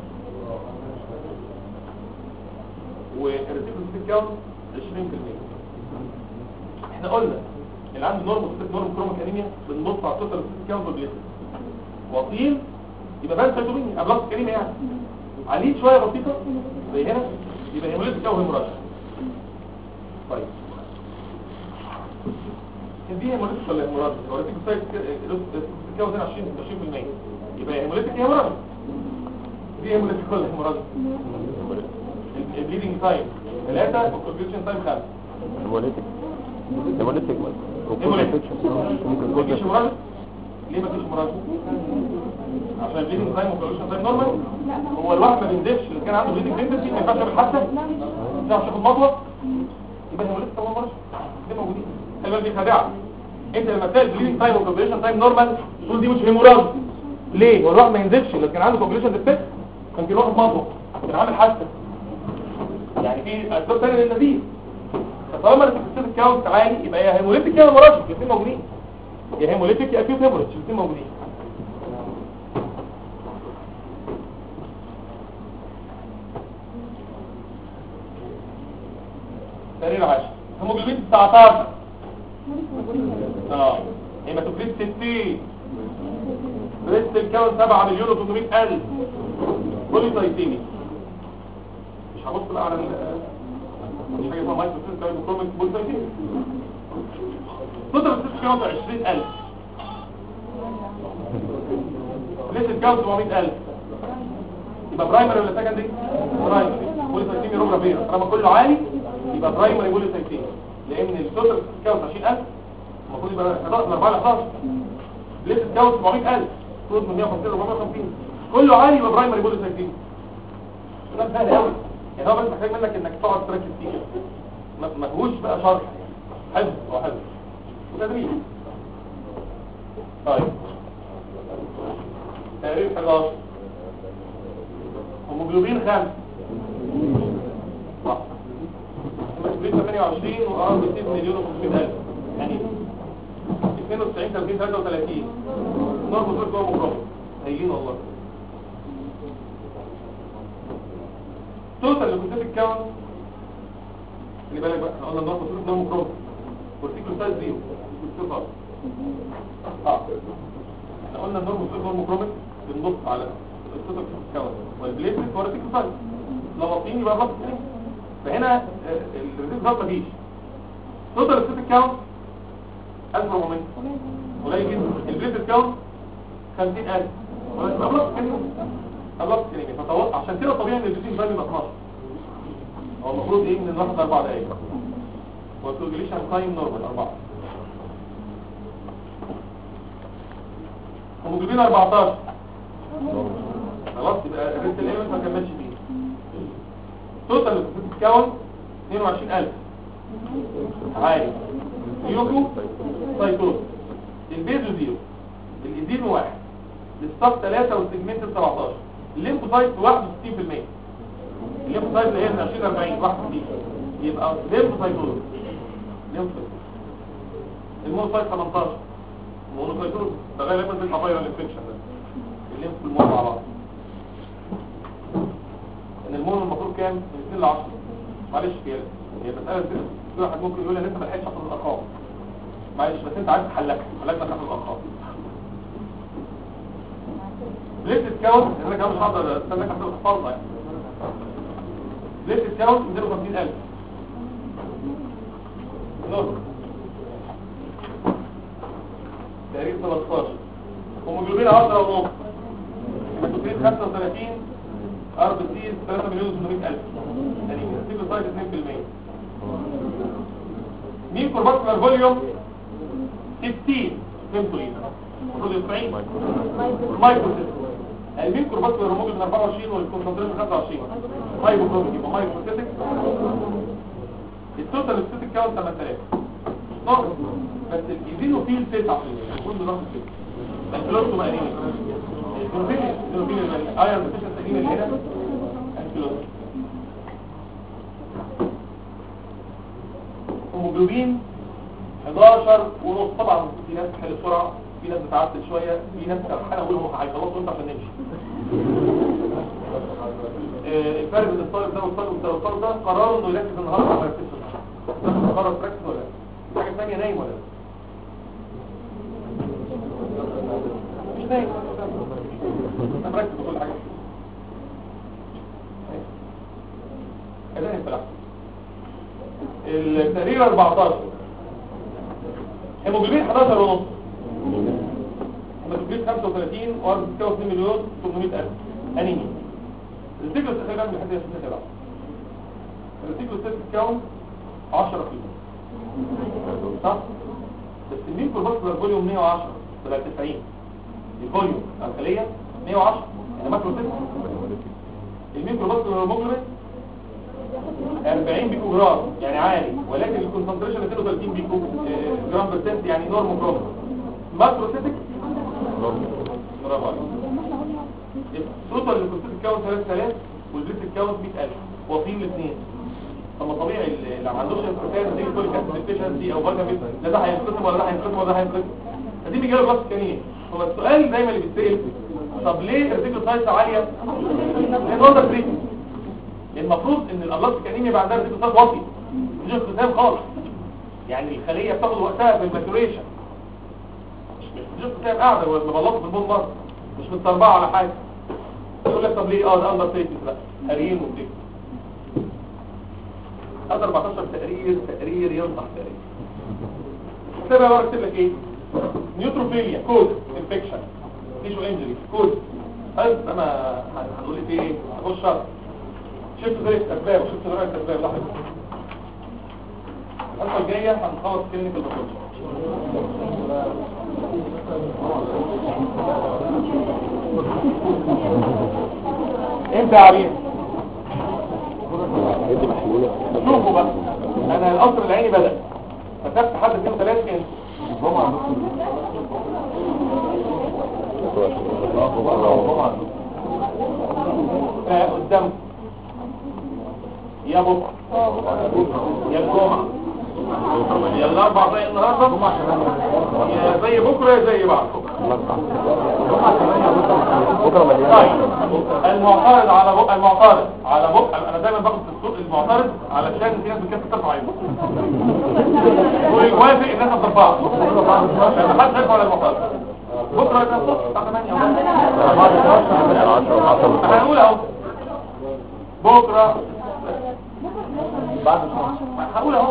والريسيبل كاونت 20% احنا قلنا اللي عنده نورمال سيستم نورمال كروميك انيميا بنبص على التوتال سيستم كاونت والبليتس وطيل يبقى بان سيتومينيا ابلاط كريمه يعني عليه شويه بسيطه زي هنا يبقى هيموليتيك او هيموراجيك طيب دي هيموليتيك ولا هيموراجيك لو ريتيك سايت كاونت هنا 20 20% يبقى هيموليتيك يا هيموراجيك دي هيموليتيك ولا هيموراجيك البليدنج تايم 3 والكونفيوجن تايم 5 هيموليتك هيموليتك هيموليتك. ممكن مفيش كل مراجع ليه مفيش مراجع عشان البليدنج تايم والكونفيوجن تايم نورمال هو الواحد ما بيندفش اللي كان عنده بليدنج تندنسي ما ينفعش يعمل حادثه ما ينفعش ياخد مطوه يبقى هيموليتيك طبعا مراجع دي موجودين خلي بالك دي خداعه انت لما تلاقي البليدنج تايم والكونفيوجن تايم نورمال تقول دي مش هيموراجع ليه هو الواحد ما ينزلش اللي كان عنده كونفيوجن ديفكت كان كان واخد مطوه كان عامل حادثه يعني في اسباب ثانيه للنزيف فطالما السيستم كاونت عالي يبقى يا هيموليتيك يا هيموراجيك الاثنين موجودين يا هيموليتيك يا اكيوت هيموريج الاثنين موجودين تقرير 10 هيموجلوبين 19 اه هيماتوكريت 60 ريست الكاون 7 مليون و800 الف بوليسايتيمي مش هبص بقى على ال- مش حاجه اسمها مايكرو سيستم كروميك بوليسايتيمي توتال سيستم كاونت 20000 ريست الكاون 700000 يبقى برايمري ولا سكندري برايمري بوليسايتيمي روبرا فيرا طالما كله عالي يبقى برايمري بوليسايتيمي لان التوتال كاونت 20000 المفروض يبقى 11 4 ل 11 ليست كاونت 700000 المفروض من 150 ل 450 كله عالي يبقى برايمري بوليسايتيمي كلام سهل قوي يعني هو بس محتاج منك انك تقعد تركز فيه كده. ما ما فيهوش بقى شرح حفظ هو حفظ وتدريب طيب تقريبا 11 هيموجلوبين 5 صح هيموجلوبين 28 وارض 2 مليون و500 الف يعني 92 30 33 نور بطول جوه مقرب هيجين والله توتال اللي كنت بتكون خلي بالك بقى احنا قلنا النور بطول جوه مقرب كورتيكول سايز زيرو كورتيكول خالص اه احنا قلنا النور بطول جوه مقرب بنبص على التوتال بتكون والبليتلت كورتيكول سايز لو يبقى الرابط ايه فهنا الريزيت ضغط مفيش توتال الست كاونت 1400 قليل جدا البليت كاونت 50000 أبلغ كلمة أبلغ كلمة فتوقع عشان كده طبيعي ان البليتين فاليو يبقى 12 هو المفروض ايه من الواحد 4 دقايق والكوجليشن تايم نورمال 4 هيموجلوبين 14 خلاص يبقى الريت الايمنت ما كملش فيه توتال كاونت 22000 عالي يوكو سايتوز البيزو زيرو الايدين واحد الستاف 3 والسيجمنت 17 الليمفوسايت 61% الليمفوسايت اللي هي من 20 40 61 يبقى ليمفوسايتوز ليمفوسايت المونوسايت 18 المونوسايتوز ده غالبا في الفايرال انفكشن ده الليمف والمونو مع بعض ان المونو المفروض كام من 2 ل 10 معلش هي هي مساله كده في واحد ممكن يقول ان انت ما لحقتش تاخد الارقام معلش بس انت عايز تحلك حلكنا تاخد الارقام ليست كاونت انا كمان مش هقدر استناك احسب الحفاظه يعني ليست كاونت 250000 نور تقريب 13 هيموجلوبين 10 ونص هيماتوكريت 35 ار بي سي 3 مليون و800 الف يعني سيكل سايت 2% مين كورباسكولار فوليوم 15 فهمتوا ايه المفروض 90 المايكرو سيستم المين كورباسكولار هيموجلوبين من 24 والكونسنتريشن 25 مايكرو يبقى مايكرو سيستم التوتال ستاتيك كاونت 8000 نقص بس الايزينوفيل 9% كله نقص 6 الكلوستوم انيميا الكلوروفيل الكلوروفيل الايرون ديفيشنسي انيميا اللي هنا الكلوستوم هيموجلوبين 11 ونص طبعا في ناس بتحل بسرعه في ناس بتعدل شويه في ناس انا اقول هم هيخلصوا انت عشان نمشي آه، الفرق بين الطالب ده والطالب ده والطالب ده قرروا انه يركز النهارده وما يركزش النهارده ده قرر تركز ولا لا؟ حاجه ثانيه نايم ولا لا؟ مش نايم انا مركز في كل حاجه كده انت التقرير 14 هيموجلوبين 11 ونص هيموجلوبين 35 وارض 2 مليون 800 الف انيميا الريتيكولوس تقريبا من حد يشوف كده الريتيكولوس سيت كاونت 10 كيلو صح بس المين كورباسكولار فوليوم 110 تبقى 90 الفوليوم الخليه 110 يعني ماكرو سيت المين كورباسكولار هيموجلوبين 40 بيكو جرام يعني عالي ولكن الكونسنتريشن 32 بيكو آه، جرام بيرسنت يعني نورمال جرام ماكرو سيتك برافو عليك التوتال الكونسنتريشن كاونت 3000 والبريت كاونت 100000 واقفين الاثنين طب ما طبيعي اللي ما عندوش انفكاس دي كل كاسيفيكيشن او فيتامين لا ده هينقسم ولا ده هينقسم ولا ده هينقسم فدي بيجي له راس كانيه هو السؤال دايما اللي بيتسال طب ليه الريتيكول سايز عاليه لان هو ده تريتمنت المفروض ان الابلاط الكانيميا يبقى عندها ريتيكول سايز واطي مفيش اختزام خالص يعني الخليه بتاخد وقتها في الماتوريشن مش مش اختزام قاعده مغلطه في البون بره مش متطربعه على حاجه يقول لك طب ليه اه ده اندر تريتمنت لا قاريين وبتكتب هذا 14 تقرير تقرير ينصح تقرير كتابة بقى اكتب لك ايه نيوتروفيليا كود انفكشن تيشو انجري كود طيب انا هنقول لك ايه هخش شرط شفت زي اسباب وشفت زي اسباب لحظه الحصه الجايه هنخلص كلينيكال باثولوجي امتى يا عبيد يدي محلولة شوفوا بقى انا القصر العيني بدأ فتحت حد اثنين وثلاثة كان آه، قدام يا بكره يا الجمعة يا الاربع زي النهارده يا زي بكره يا زي بعد بكرة مليان طيب المعترض على بق المعترض على بق انا دايما باخد في السوق المعترض علشان في ناس بتكسر ترفع عينه ويوافق الناس ما ترفعش عشان ما حدش يرفع على المعترض بكره يبقى الصبح الساعه 8 احنا هنقول اهو بكره بعد هقول اهو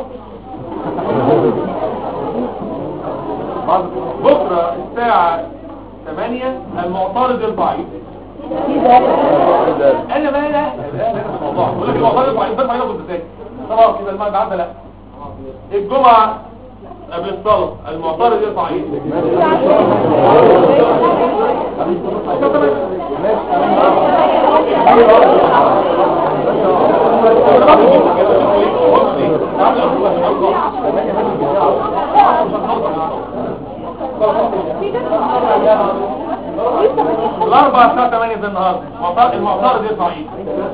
بكره الساعه 8 المعترض يرفع عينه انا بقى لا الموضوع بقول لك المعترض يرفع عينه بس عينه كنت ساكت خلاص كده الماء عدى لا الجمعه قبل الصلاه المعترض يرفع عينه في ده النهارده معترض المعترض يرفع ايده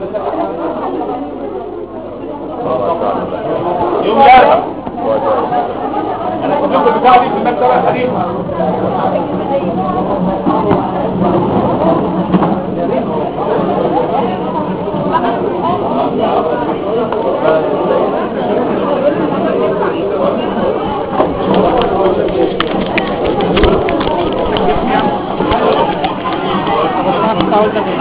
يوم الاربعاء انا كنت لكم البتاعه دي في المكتبه الحديثه حاولت